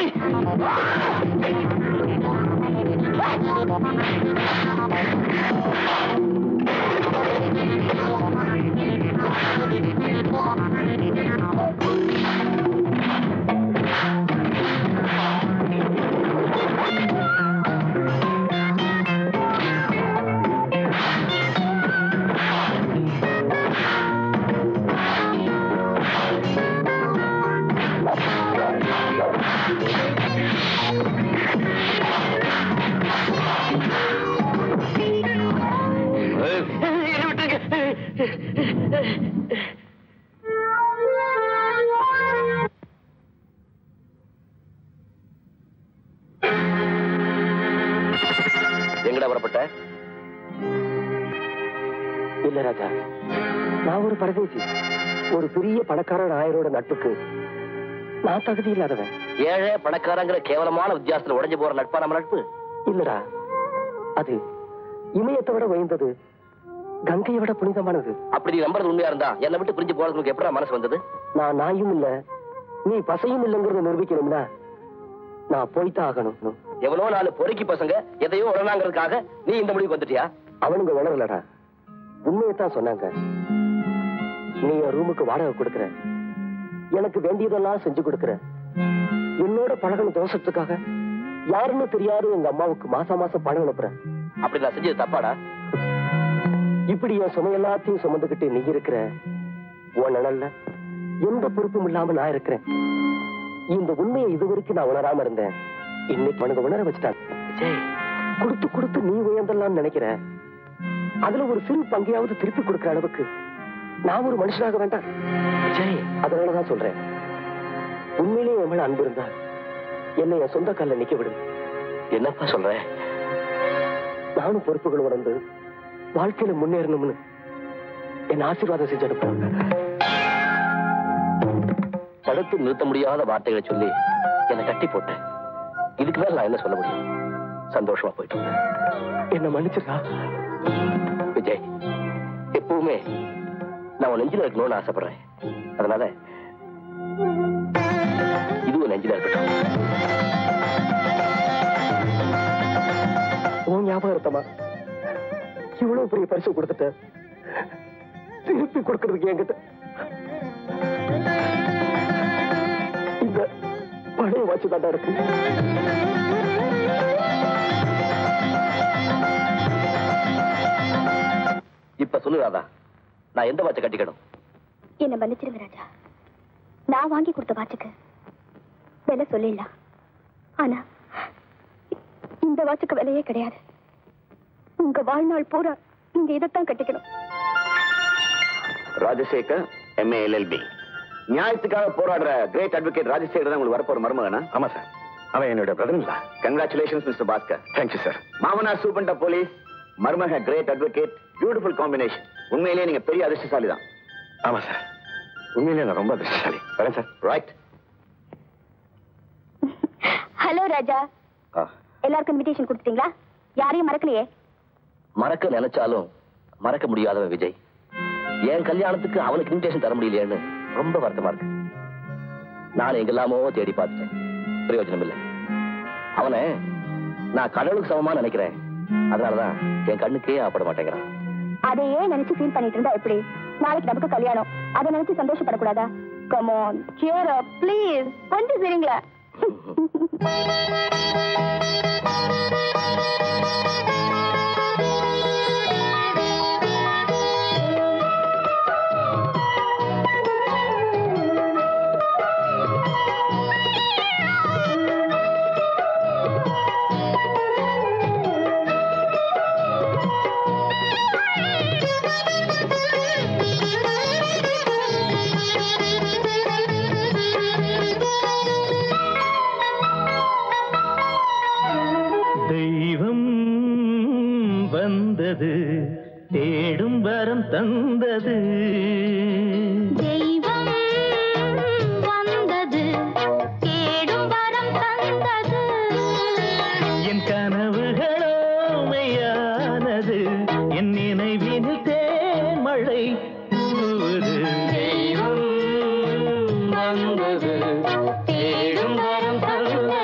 Speaker 5: எங்கடா வரப்பட்ட
Speaker 3: இல்ல ராஜா நான் ஒரு பரதேசி ஒரு பெரிய பணக்கார நாயரோட நட்புக்கு நான் தகுதி இல்லாதவன்
Speaker 5: ஏழை பணக்காரங்கிற கேவலமான வித்தியாசத்துல உடைஞ்சு போற நட்பா நம்ம நட்பு
Speaker 3: இல்லடா அது இமயத்தை விட உயர்ந்தது கங்கையை விட புனிதமானது
Speaker 5: அப்படி நீ நம்புறது உண்மையா இருந்தா என்னை விட்டு பிரிஞ்சு போறதுக்கு உனக்கு எப்படா மனசு வந்தது
Speaker 3: நான் நாயும் இல்ல நீ பசையும் இல்லைங்கிறத நிரூபிக்கணும்னா நான் போய்தான் ஆகணும்
Speaker 5: எவ்வளவு நாலு பொறுக்கி பசங்க எதையோ உடனாங்கிறதுக்காக நீ இந்த முடிவுக்கு வந்துட்டியா
Speaker 3: அவனுங்க உணரலடா உண்மையைத்தான் சொன்னாங்க நீ என் ரூமுக்கு வாடகை கொடுக்கற எனக்கு வேண்டியதெல்லாம் செஞ்சு கொடுக்கற என்னோட பழகன தோஷத்துக்காக யாருன்னு தெரியாத எங்க அம்மாவுக்கு மாசம் மாசம் பணம் அனுப்புற
Speaker 5: அப்படி நான் செஞ்சது தப்பாடா
Speaker 3: இப்படி என் சுமை எல்லாத்தையும் சுமந்துகிட்டு நீ இருக்கிற உன் நிழல்ல எந்த பொறுப்பும் இல்லாம நான் இருக்கிறேன் இந்த உண்மையை இதுவரைக்கும் நான் உணராம இருந்தேன் இன்னைக்கு அவனுக்கு உணர வச்சுட்டான் விஜய் கொடுத்து கொடுத்து நீ உயர்ந்தலாம்னு நினைக்கிற அதுல ஒரு சிறு பங்கையாவது திருப்பி கொடுக்கிற அளவுக்கு நான் ஒரு மனுஷனாக வேண்டாம் விஜய் அதனாலதான் சொல்றேன் உண்மையிலேயே என் மேல அன்பு இருந்தா என்னை என் சொந்த கால்ல நிக்க விடு
Speaker 5: என்னப்பா சொல்ற
Speaker 3: நானும் பொறுப்புகள் உணர்ந்து வாழ்க்கையில முன்னேறணும்னு என் ஆசீர்வாதம் செஞ்சு அனுப்புறாங்க
Speaker 5: தடுத்து நிறுத்த முடியாத வார்த்தைகளை சொல்லி என்னை கட்டி போட்டேன் இதுக்கு மேல நான் என்ன சொல்ல முடியும் சந்தோஷமா போயிட்டு
Speaker 3: என்ன மன்னிச்சிருக்கா
Speaker 5: விஜய் எப்பவுமே நான் உன் நெஞ்சில இருக்கணும்னு ஆசைப்படுறேன் அதனால இதுவும் நெஞ்சில இருக்கட்டும்
Speaker 3: உன் ஞாபகம் இருத்தமா இவ்வளவு பெரிய பரிசு கொடுத்துட்ட திருப்பி கொடுக்கறதுக்கு என்கிட்ட இந்த பழைய வாட்சி தாண்டா இருக்கு
Speaker 5: இப்ப சொல்லு ராதா நான் எந்த வாட்சை கட்டிக்கணும்
Speaker 6: என்ன மன்னிச்சிருங்க ராஜா நான் வாங்கி கொடுத்த வாட்சுக்கு விலை சொல்லிடலாம் ஆனா இந்த வாட்சுக்கு விலையே கிடையாது உங்க வாழ்நாள் பூரா நீங்க இதைத்தான் கட்டிக்கணும்
Speaker 1: ராஜசேகர் எம்ஏ எல்எல்பி நியாயத்துக்காக போராடுற கிரேட் அட்வொகேட் ராஜசேகர் தான் உங்களுக்கு வரப்போற மருமகனா
Speaker 5: ஆமா சார் அவன் என்னுடைய பிரதமர்
Speaker 1: congratulations mister Bhaskar
Speaker 5: thank you sir
Speaker 1: மாமனார் சூப்பண்ட போலீஸ் மருமக கிரேட் அட்வொகேட் பியூட்டிஃபுல் காம்பினேஷன் உண்மையிலேயே நீங்க பெரிய அதிர்ஷ்டசாலி தான்
Speaker 5: ஆமா சார் உண்மையிலே நான் ரொம்ப அதிர்ஷ்டசாலி வரேன் சார்
Speaker 1: ரைட்
Speaker 6: ஹலோ ராஜா எல்லாருக்கும் இன்விடேஷன் கொடுத்துட்டீங்களா யாரையும் மறக்கலையே
Speaker 5: மறக்க நினைச்சாலும் மறக்க முடியாதவன் விஜய் என் கல்யாணத்துக்கு அவனுக்கு இன்விடேஷன் தர முடியலையேன்னு ரொம்ப வருத்தமா இருக்கு நான் எங்கெல்லாமோ தேடி பார்த்துட்டேன் பிரயோஜனம் இல்லை அவனை நான் கடவுளுக்கு சமமா நினைக்கிறேன் அதனாலதான் என் கண்ணுக்கே ஆப்பட மாட்டேங்கிறான்
Speaker 6: அதையே நினைச்சு ஃபீல் பண்ணிட்டு இருந்தா எப்படி நாளைக்கு நமக்கு கல்யாணம் அதை நினைச்சு சந்தோஷப்படக்கூடாதா கமான் சியர் அப் ப்ளீஸ் கொஞ்சம் சரிங்களா
Speaker 7: தெய்வம் வந்தது தேடும் வரம் தந்தது
Speaker 6: தெய்வம் வந்தது தேடும் வரம் தந்தது
Speaker 7: என் கனவுகளோ மெய்யானது என் நினைவினில் தேன்மழை தூவுது தெய்வம் வந்தது தேடும் வரம் தந்தது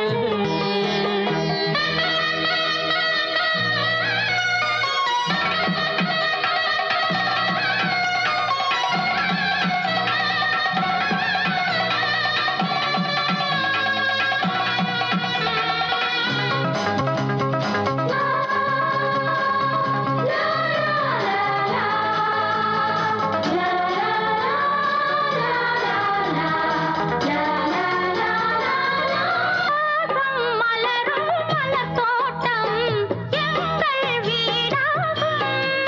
Speaker 6: மலரும் மலர் தோட்டம் எங்கள் வீடாகும்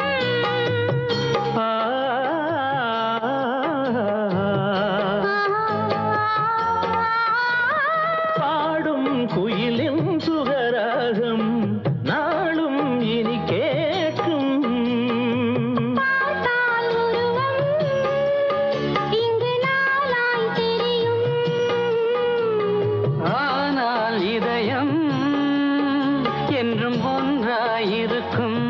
Speaker 7: பாடும் குயிலின் சுகராகம் நாளும் இனி கேட்கும்
Speaker 6: பார்த்தால் உருவம் இங்கு நாளாய் தெரியும்
Speaker 7: ஆனால் இதயம் என்றும் ஒன்றாயிருக்கும்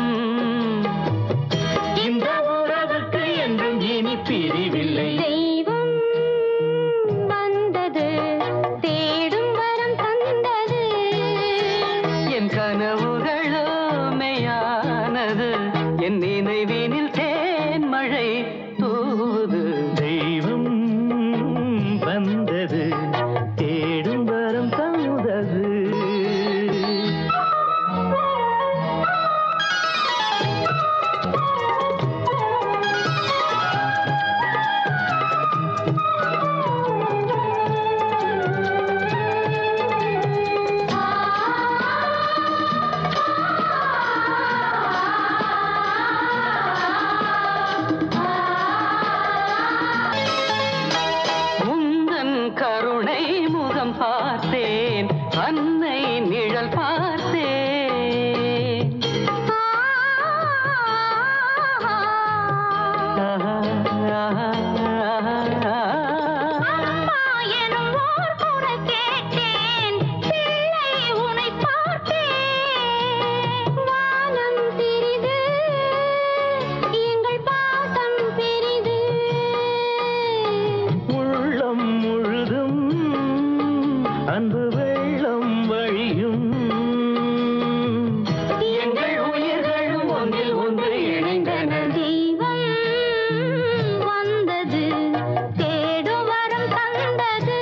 Speaker 7: இந்த உறவுக்கு என்றும் இனி பிரிவில்லை
Speaker 6: தெய்வம் வந்தது தேடும் வரம் தந்தது
Speaker 7: என் கனவுகளோ மெய்யானது என் நினைவினில் தேன் மழை தூது தெய்வம் வந்தது தேடும் வரம் தந்தது முந்தன் கருணை முகம் பார்த்தேன் அன்னை நிழல் பார்த்தேன்
Speaker 6: அம்மா எனும் ஓர் குரல் கேட்டேன் பிள்ளை உன்னை பார்த்தேன் வானம் சிறிது எங்கள் பாசம் பெரிது
Speaker 7: உள்ளம் முழுதும் அன்பு வெள்ளம் வழியும் எங்கள் உயிர்களும் ஒன்றில் ஒன்று இணைந்தன
Speaker 6: தெய்வம் வந்தது தேடும் வரம் தந்தது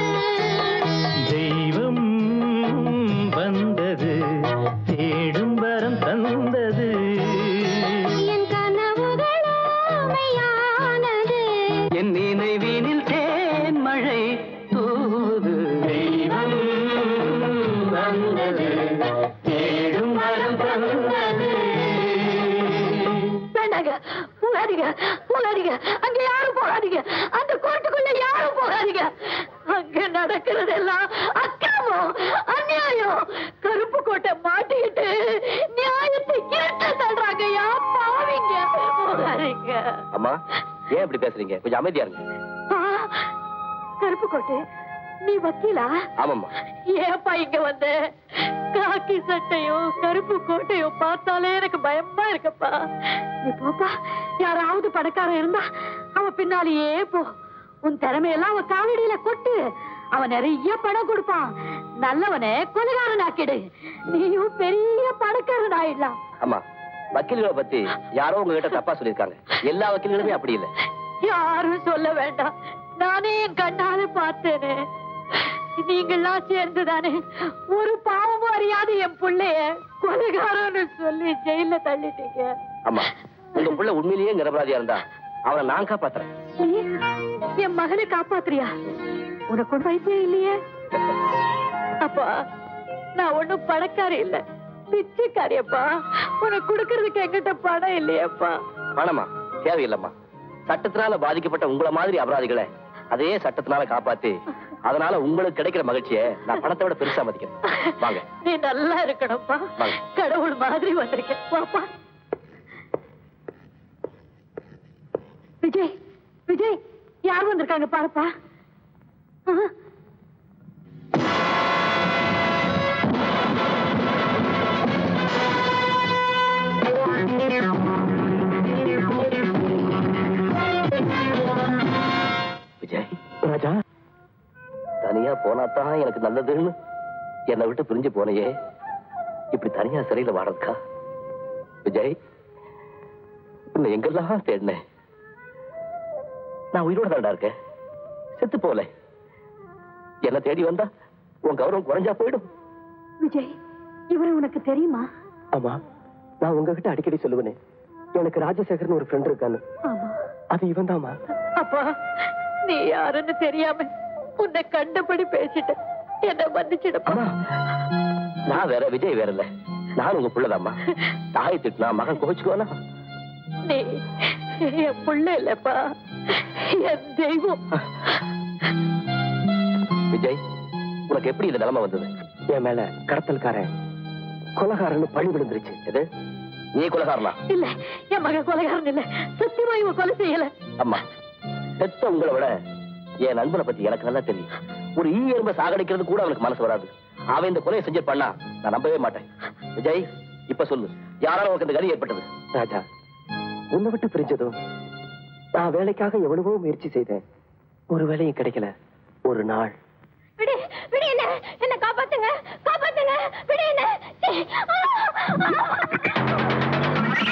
Speaker 7: தெய்வம் வந்தது தேடும் வரம் தந்தது
Speaker 6: என் கனவுகளோ மெய்யானது
Speaker 7: என் நினைவினில் தேன் மழை தூது தெய்வம் வந்தது தேடும் வரம் தந்தது
Speaker 4: வேண்டாங்க போகாதீங்க போகாதீங்க அங்க யாரும் போகாதீங்க அந்த கோட்டுக்குள்ள யாரும் போகாதீங்க அங்க நடக்கிறதெல்லாம் அக்கிரமம் அநியாயம் கருப்பு கோட்டை மாட்டிக்கிட்டு நியாயத்தை இருட்ட தள்ளுறாங்க யா பாவிங்க போகாதீங்க
Speaker 1: அம்மா ஏன் இப்படி பேசுறீங்க கொஞ்சம் அமைதியா இருங்க
Speaker 4: ஆ, கருப்பு கோட்டை நீ வக்கீலா
Speaker 1: ஆமாம்மா
Speaker 4: ஏப்பா இங்க வந்து காக்கி சட்டையும் கருப்பு கோட்டையும் பார்த்தாலே எனக்கு பயமா இருக்குப்பா நீ போப்பா யாராவது பணக்காரன் இருந்தா அவன் பின்னாலேயே போ உன் திறமையெல்லாம் அவன் காலடியில கொட்டு அவன் நிறைய பணம் கொடுப்பான் நல்லவனை கொலைகாரன் ஆக்கிடு நீயும் பெரிய பணக்காரன் ஆயிடலாம்
Speaker 1: அம்மா வக்கீல்களை பத்தி யாரோ உங்ககிட்ட தப்பா சொல்லியிருக்காங்க எல்லா வக்கீல்களுமே அப்படி இல்லை
Speaker 4: யாரும் சொல்ல வேண்டாம் நானே என் கண்ணால பார்த்தேனே நீங்கெல்லாம் சேர்ந்துதானே ஒரு பாவமும் அறியாத என் புள்ளைய கொலைகாரன்னு சொல்லி ஜெயில தள்ளிட்டீங்க
Speaker 1: அம்மா உங்க புள்ள உண்மையிலேயே நிரபராதியா இருந்தா அவனை நான் காப்பாத்துறேன்
Speaker 4: நீ என் மகனை காப்பாத்துறியா உனக்கு ஒரு வயசே இல்லையே அப்பா நான் ஒண்ணும் பணக்காரி இல்ல பிச்சைக்காரியப்பா உனக்கு கொடுக்கறதுக்கு என்கிட்ட பணம் இல்லையேப்பா
Speaker 1: பணமா தேவையில்லைம்மா சட்டத்தினால பாதிக்கப்பட்ட உங்கள மாதிரி அபராதிகளை அதே சட்டத்தினால காப்பாத்தி அதனால உங்களுக்கு கிடைக்கிற மகிழ்ச்சியை நான் பணத்தை விட பெருசா மதிக்கிறேன் வாங்க
Speaker 4: நீ நல்லா இருக்கணும்ப்பா
Speaker 1: வாங்க.
Speaker 4: கடவுள் மாதிரி வந்திருக்க வாப்பா விஜய் விஜய் யார் வந்திருக்காங்க பாருப்பா ஆ.
Speaker 1: விஜய்
Speaker 2: ராஜா
Speaker 5: தனியா போனாதான் எனக்கு நல்லதுன்னு என்னை விட்டு பிரிஞ்சு போனையே இப்படி தனியா சிறையில வாடறதுக்கா விஜய் உன்னை எங்கெல்லாம் தேடினேன் நான் உயிரோட தாண்டா இருக்கேன் செத்து போல என்ன தேடி வந்தா உன் கௌரவம் குறைஞ்சா போயிடும்
Speaker 6: விஜய் இவரு உனக்கு தெரியுமா
Speaker 3: ஆமா நான் உங்ககிட்ட அடிக்கடி சொல்லுவேனே எனக்கு ராஜசேகர்னு ஒரு ஃப்ரெண்ட் இருக்கான்னு
Speaker 6: ஆமா
Speaker 3: அது இவன் தாமா
Speaker 8: அப்பா நீ யாருன்னு தெரியாம உன்னை கண்டபடி பேசிட்ட என்ன மன்னிச்சிடப்பா
Speaker 5: நான் வேற விஜய் வேற இல்ல நான் உங்க புள்ளதாம்மா தாய் திட்டினா மகன் கோச்சுக்குவானா
Speaker 8: நீ என் புள்ள இல்லப்பா என் தெய்வம்
Speaker 5: விஜய் உனக்கு எப்படி இந்த நிலைமை வந்தது
Speaker 3: என் மேல கடத்தல்காரன் கொலகாரன்னு பழி விழுந்துருச்சு
Speaker 5: எது நீ கொலகாரனா
Speaker 8: இல்ல என் மகன் கொலைகாரன் இல்ல சத்தியமா இவன் கொலை செய்யல
Speaker 5: அம்மா பெத்த உங்களை விட என் நண்பனை பத்தி எனக்கு நல்லா தெரியும் ஒரு ஈ எறும்ப சாகடிக்கிறது கூட அவனுக்கு மனசு வராது அவன் இந்த கொலையை செஞ்சிருப்பான்னா நான் நம்பவே மாட்டேன் விஜய் இப்ப சொல்லு யாரால உனக்கு இந்த கதி ஏற்பட்டது
Speaker 3: ராஜா உன்னை விட்டு பிரிஞ்சதும் நான் வேலைக்காக எவ்வளவோ முயற்சி செய்தேன் ஒரு வேலையும் கிடைக்கல ஒரு நாள்
Speaker 6: விடு விடு என்ன என்ன காப்பாத்துங்க காப்பாத்துங்க விடு என்ன சீ, ஆ, ஆ.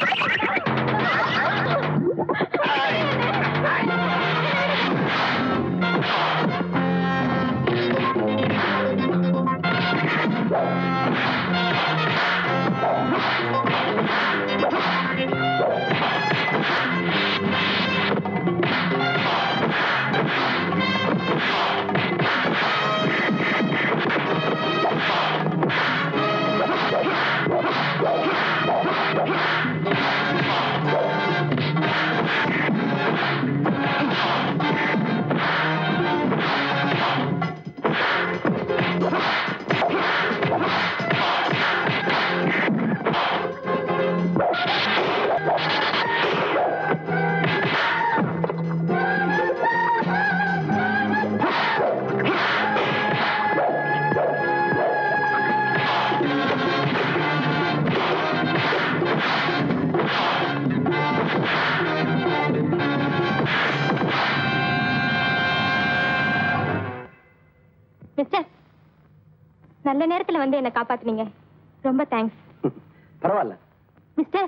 Speaker 6: மிஸ்டர் நல்ல நேரத்துல வந்து என்ன காப்பாத்துனீங்க ரொம்ப தேங்க்ஸ்
Speaker 3: பரவாயில்ல
Speaker 6: மிஸ்டர்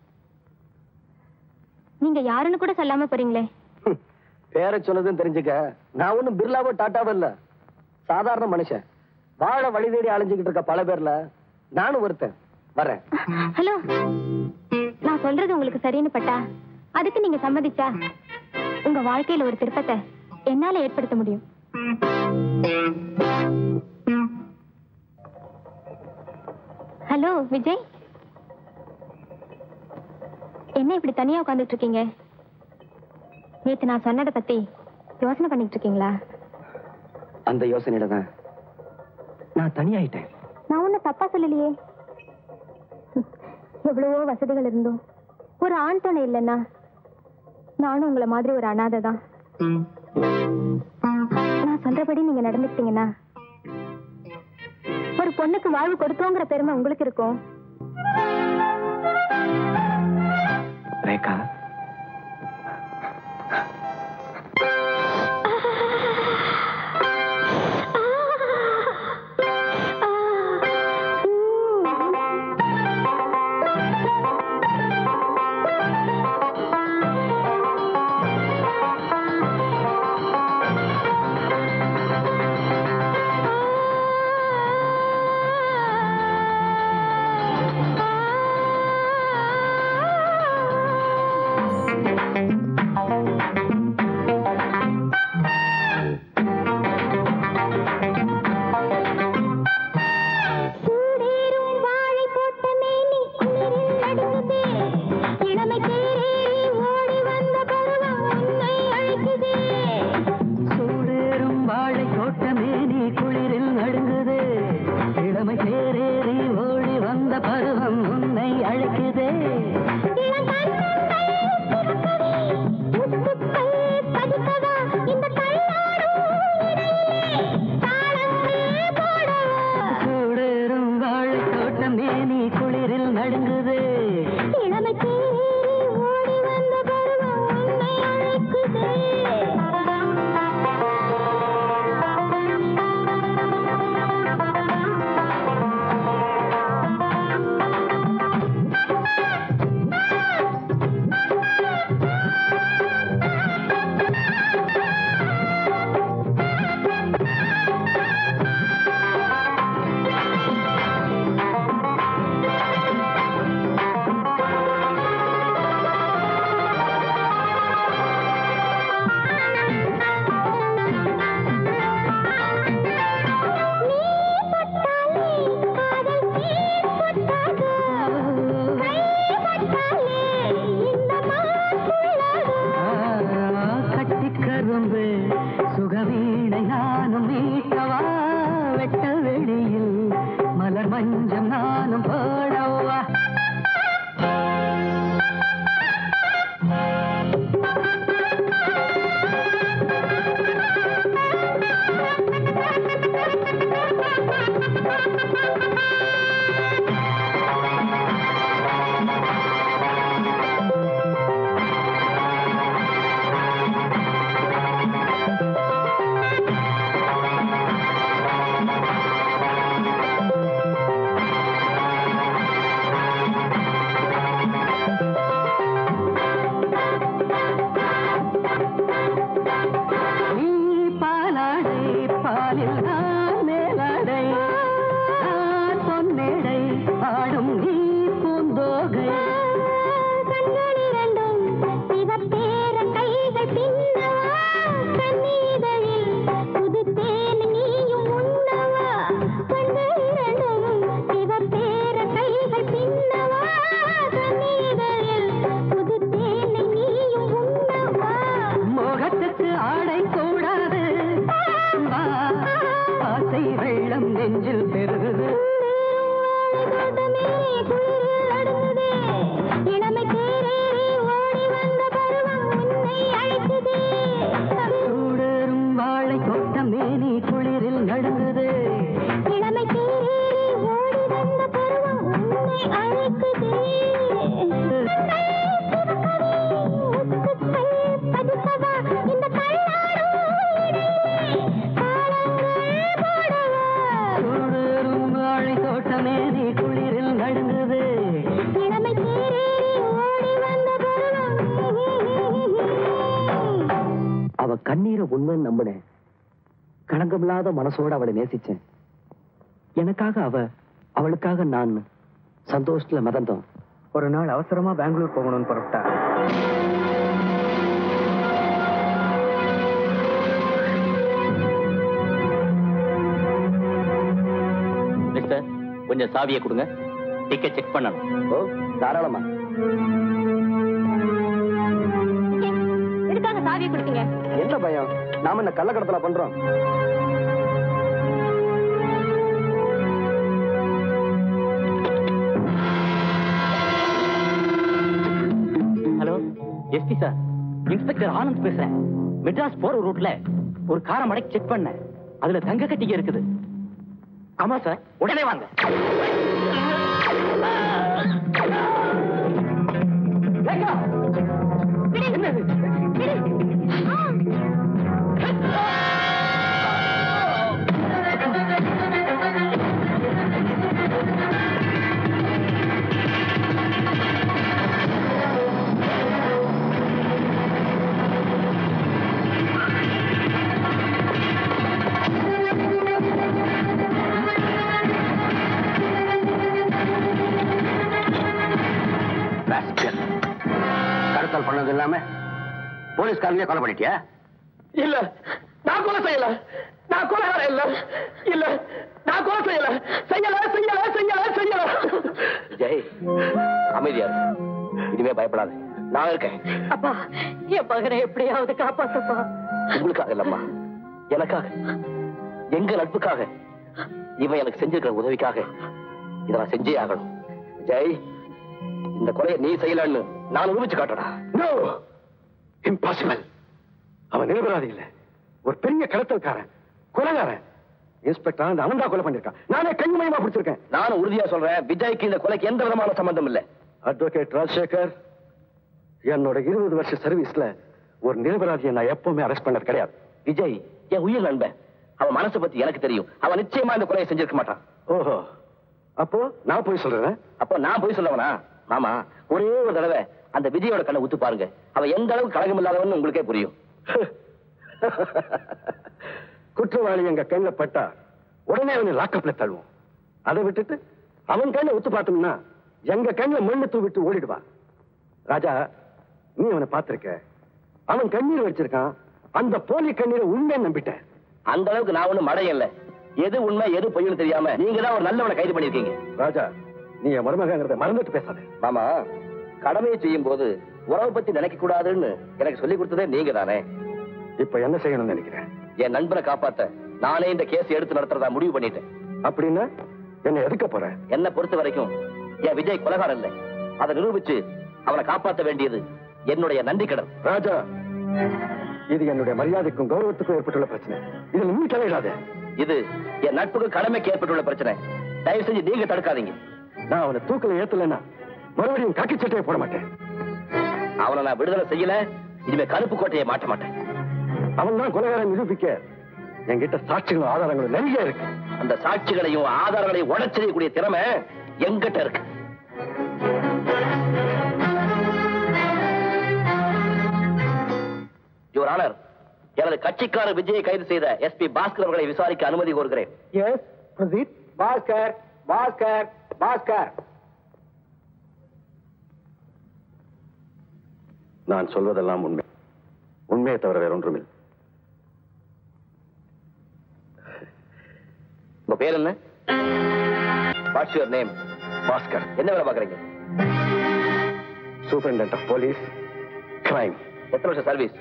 Speaker 6: நீங்க யாருன்னு கூட சொல்லாம போறீங்களே
Speaker 3: ஹம், பேரை சொன்னதும் தெரிஞ்சுக்க நான் ஒண்ணும் பிர்லாவோ டாட்டாவோ இல்ல சாதாரண மனுஷன் வாழ வழி தேடி அலைஞ்சுக்கிட்டு இருக்க பல பேர்ல நானும் ஒருத்தன் வரேன்
Speaker 6: ஹலோ நான் சொல்றது உங்களுக்கு சரின்னு பட்டா அதுக்கு நீங்க சம்மதிச்சா உங்க வாழ்க்கையில ஒரு திருப்பத்தை என்னால ஏற்படுத்த முடியும் ஹலோ விஜய் என்ன இப்படி தனியா உட்கார்ந்துட்டு இருக்கீங்க நேத்து நான் சொன்னதை பத்தி யோசனை பண்ணிட்டு இருக்கீங்களா
Speaker 3: அந்த யோசனையில தான் நான் தனியாயிட்டேன்
Speaker 6: நான் ஒன்னும் தப்பா சொல்லலையே எவ்வளவோ வசதிகள் இருந்தும் ஒரு ஆண் துணை இல்லைன்னா நானும் உங்களை மாதிரி ஒரு அனாதை தான் நான் சொல்றபடி நீங்க நடந்துக்கிட்டீங்கன்னா ஒரு பொண்ணுக்கு வாழ்வு கொடுத்தோங்கிற பெருமை உங்களுக்கு இருக்கும்
Speaker 3: ரேகா
Speaker 6: ஆ
Speaker 7: மஞ்சம் நானும் போடவா நீ பாலாடை பாலில் நான் மேலாடை நான் பொன்னேடை ஆடும் நீ பூந்தோகை
Speaker 6: கண்களிரண்டும் சிவப்பேர கைகள் பின்னவா கண்ணீதழில் புது தேன் நீயும் உண்ணவா கண்களிரண்டும் சிவப்பேர கைகள் பின்னவா கண்ணீதழில் புது தேன் நீயும் உண்ணவா
Speaker 7: மோகத்துக்கு ஆடை கூடாது வா, ஆசை வெள்ளம் நெஞ்சில் பெருகுது சூடரும் வாழை கொட்ட மேனி குளிரில் நடுங்குது சூடரும் வாழை தோட்ட மேனி குளிரில் நடுங்குது
Speaker 3: அவ கண்ணீரை உண்மை நம்பினேன் களங்கமில்லாத மனசோட அவளை நேசிச்சேன் எனக்காக அவ அவளுக்காக நான் சந்தோஷத்துல மதந்தோம் ஒரு நாள் அவசரமா பெங்களூர் போகணும்னு புறப்பட்டா
Speaker 1: மிஸ்டர் கொஞ்சம் சாவியை கொடுங்க டிக்கெட் செக் பண்ணணும்
Speaker 3: ஓ தாராளமா
Speaker 6: எதுக்காக சாவியை கொடுத்தீங்க
Speaker 3: என்ன பயம் நாம என்ன கள்ளக்கடத்தல பண்றோம்
Speaker 1: hello SP sir inspector Anand பேசுறேன் மெட்ராஸ் போற ரூட்ல ஒரு காரை மடக்கி செக் பண்ணேன் அதுல தங்க கட்டிங்க இருக்குது ஆமா சார் உடனே வாங்க
Speaker 5: கடத்தல் பண்ணது இல்லாம போலீஸ்காரங்களே கொலை பண்ணிட்டியா
Speaker 2: இல்ல நான் கொலை செய்யல நான் கொலைகாரன் இல்ல இல்ல நான் கொலை செய்யல செய்யல செய்யல செய்யல செய்யல
Speaker 5: ஜெய் அமைதியா இரு. இனிமே பயப்படாத நான் இருக்கேன்
Speaker 8: அப்பா என் மகனை எப்படியாவது காப்பாத்துப்பா
Speaker 5: உங்களுக்காக இல்லம்மா எனக்காக எங்க நட்புக்காக இவன் எனக்கு செஞ்சிருக்கிற உதவிக்காக இதை நான் செஞ்சே ஆகணும் ஜெய் இந்த கொலையை நீ செய்யலன்னு நான் நிரூபிச்சு காட்டடா நோ இம்பாசிபிள் அவன் நிரபராதி இல்ல ஒரு பெரிய கடத்தல்காரன் கொலைகாரன் இன்ஸ்பெக்டர் அந்த அவன் தான் கொலை பண்ணிருக்கான் நானே கண்மயமா பிடிச்சிருக்கேன் நானும் உறுதியா சொல்றேன் விஜய்க்கு இந்த கொலைக்கு எந்த விதமான சம்பந்தம் இல்ல அட்வொகேட் ராஜசேகர் என்னோட இருபது வருஷ சர்வீஸ்ல ஒரு நிரபராதியை நான் எப்பவுமே அரெஸ்ட் பண்ணது கிடையாது விஜய் என் உயிர் நண்பன் அவன் மனசை பத்தி எனக்கு தெரியும் அவன் நிச்சயமா இந்த கொலையை செஞ்சிருக்க மாட்டான் ஓஹோ அப்போ நான் போய் சொல்றேன் அப்போ நான் போய் சொல்லவனா மாமா ஒரே ஒரு தடவை அந்த விஜயோட கண்ணை உத்து பாருங்க அவன் எந்த அளவுக்கு கழகம் இல்லாதவன்னு உங்களுக்கே புரியும் குற்றவாளி எங்க கண்ணுல பட்டா உடனே அவனை லாக்கப்ல தள்ளுவோம் அதை விட்டுட்டு அவன் கண்ணை உத்து பார்த்தோம்னா எங்க கண்ணுல மண்ணு தூவிட்டு ஓடிடுவான் ராஜா நீ அவனை பார்த்திருக்க அவன் கண்ணீர் வச்சிருக்கான் அந்த போலி கண்ணீரை உண்மை நம்பிட்டேன் அந்த அளவுக்கு நான் ஒண்ணும் மடையல்ல எது உண்மை எது பொய்னு தெரியாம நீங்க தான் ஒரு நல்லவனை கைது பண்ணிருக்கீங்க ராஜா நீ என் மருமகங்கிறத மறந்துட்டு பேசாத மாமா கடமையை செய்யும் போது உறவை பத்தி நினைக்க கூடாதுன்னு எனக்கு சொல்லி கொடுத்ததே நீங்க தானே இப்ப என்ன செய்யணும்னு நினைக்கிறேன் என் நண்பரை காப்பாத்த நானே இந்த கேஸ் எடுத்து நடத்துறதா முடிவு பண்ணிட்டேன் அப்படின்னா என்ன எதுக்க போற
Speaker 1: என்ன பொறுத்த வரைக்கும் என் விஜய் கொலகாரம் இல்லை அதை நிரூபிச்சு அவனை காப்பாற்ற வேண்டியது என்னுடைய நன்றி கடன்
Speaker 5: ராஜா இது என்னுடைய மரியாதைக்கும் கௌரவத்துக்கும் ஏற்பட்டுள்ள பிரச்சனை இதுல நீ தலையிடாத
Speaker 1: இது என் நட்புக்கு கடமைக்கு ஏற்பட்டுள்ள பிரச்சனை தயவு செஞ்சு நீங்க தடுக்காதீங்க
Speaker 5: நான் அவனை தூக்கல ஏத்தலைன்னா மறுபடியும் காக்கி சட்டையை போட மாட்டேன்
Speaker 1: அவனை நான் விடுதலை செய்யல இனிமே கருப்பு கோட்டையை மாட்ட மாட்டேன்
Speaker 5: அவன் தான் கொலைகாரன் நிரூபிக்க என்கிட்ட சாட்சிகளும் ஆதாரங்களும் நிறைய இருக்கு
Speaker 1: அந்த சாட்சிகளையும் ஆதாரங்களையும் உடச்செறியக்கூடிய திறமை எங்கிட்ட இருக்கு யுவர் ஆனர் எனது கட்சிக்காரர் விஜயை கைது செய்த எஸ்பி பாஸ்கர் அவர்களை விசாரிக்க அனுமதி கோருகிறேன்
Speaker 3: எஸ் ப்ரொசீட் பாஸ்கர் பாஸ்கர் பாஸ்கர்
Speaker 5: நான் சொல்வதெல்லாம் உண்மை உண்மையை தவிர வேற ஒன்றுமில்லை
Speaker 1: உங்க பேர் என்ன வாட்ஸ் யுவர் நேம்
Speaker 5: பாஸ்கர்
Speaker 1: என்ன வேலை பாக்குறீங்க
Speaker 5: சூப்பரிண்டென்ட் ஆஃப் போலீஸ் கிரைம்
Speaker 1: எத்தனை வருஷம் சர்வீஸ்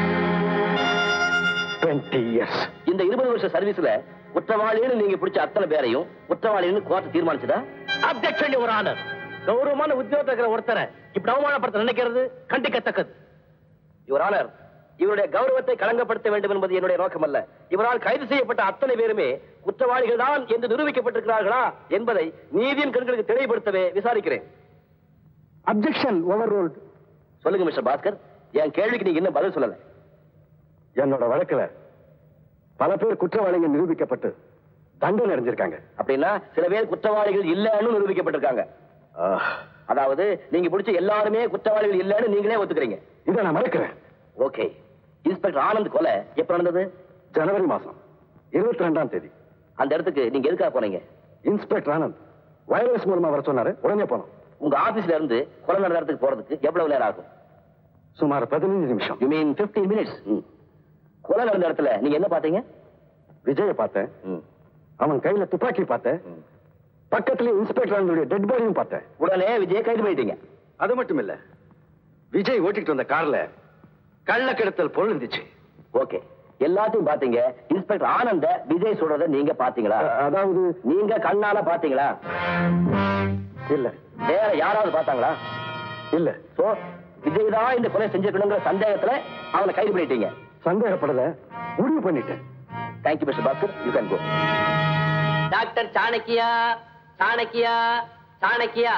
Speaker 5: டுவெண்ட்டி இயர்ஸ்
Speaker 1: இந்த இருபது வருஷ சர்வீஸ்ல குற்றவாளின்னு நீங்க பிடிச்ச அத்தனை பேரையும் குற்றவாளின்னு கோர்ட் தீர்மானிச்சதா
Speaker 2: அப்ஜெக்ஷன் யுவர் ஆனர் கௌரவமான உத்தியோகத்தில் இருக்கிற ஒருத்தரை இப்படி அவமானப்படுத்த நினைக்கிறது கண்டிக்கத்தக்கது
Speaker 1: யுவர் ஆனர் இவருடைய கௌரவத்தை களங்கப்படுத்த வேண்டும் என்பது என்னுடைய நோக்கம் அல்ல இவரால் கைது செய்யப்பட்ட அத்தனை பேருமே குற்றவாளிகள் தான் என்று நிரூபிக்கப்பட்டிருக்கிறார்களா என்பதை நீதியின் கண்களுக்கு தெளிவுபடுத்தவே விசாரிக்கிறேன்
Speaker 3: அப்ஜெக்ஷன் ஓவர் ரோல்ட்
Speaker 1: சொல்லுங்க மிஸ்டர் பாஸ்கர் என் கேள்விக்கு நீங்க இன்னும் பதில் சொல்லல
Speaker 5: என்னோட வழக்குல பல பேர் குற்றவாளிகள் நிரூபிக்கப்பட்டு தண்டனை அடைஞ்சிருக்காங்க
Speaker 1: அப்படின்னா சில பேர் குற்றவாளிகள் இல்லைன்னு நிரூபிக்கப்பட்டிருக்காங்க
Speaker 5: ஆஹ்,
Speaker 1: அதாவது நீங்க பிடிச்ச எல்லாருமே குற்றவாளிகள் இல்லைன்னு நீங்களே ஒத்துக்கிறீங்க
Speaker 5: இதை நான் மறக்கிறேன்
Speaker 1: ஓகே இன்ஸ்பெக்டர் ஆனந்த் கொலை எப்ப நடந்தது
Speaker 5: ஜனவரி மாசம் இருபத்தி ரெண்டாம் தேதி
Speaker 1: அந்த இடத்துக்கு நீங்க எதுக்காக போனீங்க
Speaker 5: இன்ஸ்பெக்டர் ஆனந்த் வயர்லெஸ் மூலமா வர சொன்னாரு உடனே போனோம்
Speaker 1: உங்க ஆபீஸ்ல இருந்து கொலை நடந்த இடத்துக்கு போறதுக்கு எவ்வளவு நேரம் ஆகும்
Speaker 5: சுமார் பதினஞ்சு நிமிஷம்
Speaker 1: யூ மீன் 15 மினிட்ஸ் கொலை நடந்த இடத்துல நீங்க என்ன பாத்தீங்க
Speaker 5: விஜய பார்த்தேன்
Speaker 1: ம்.
Speaker 5: அவன் கையில துப்பாக்கி பார்த்தேன் பக்கத்துல இன்ஸ்பெக்டர் ஆனந்துடைய டெட் பாடியும் பார்த்தேன்
Speaker 1: உடனே விஜய் கைது பண்ணிட்டீங்க
Speaker 5: அது மட்டும் இல்ல விஜய் ஓட்டிட்டு வந்த கார்ல கள்ள கடத்தல் பொருள் இருந்துச்சு
Speaker 1: ஓகே எல்லாத்தையும் பாத்தீங்க இன்ஸ்பெக்டர் ஆனந்த விஜய் சொல்றத நீங்க பாத்தீங்களா
Speaker 5: அ- அதாவது
Speaker 1: நீங்க கண்ணால பாத்தீங்களா
Speaker 5: இல்ல
Speaker 1: வேற யாராவது பார்த்தாங்களா
Speaker 5: இல்ல
Speaker 1: சோ விஜய் தான் இந்த கொலை செஞ்சிருக்கணுங்கிற சந்தேகத்துல அவனை கைது பண்ணிட்டீங்க
Speaker 5: சந்தேகப்படல முடிவு பண்ணிட்டேன்
Speaker 1: thank you mister Bhaskar you can go
Speaker 9: doctor Chanakya Chanakya Chanakya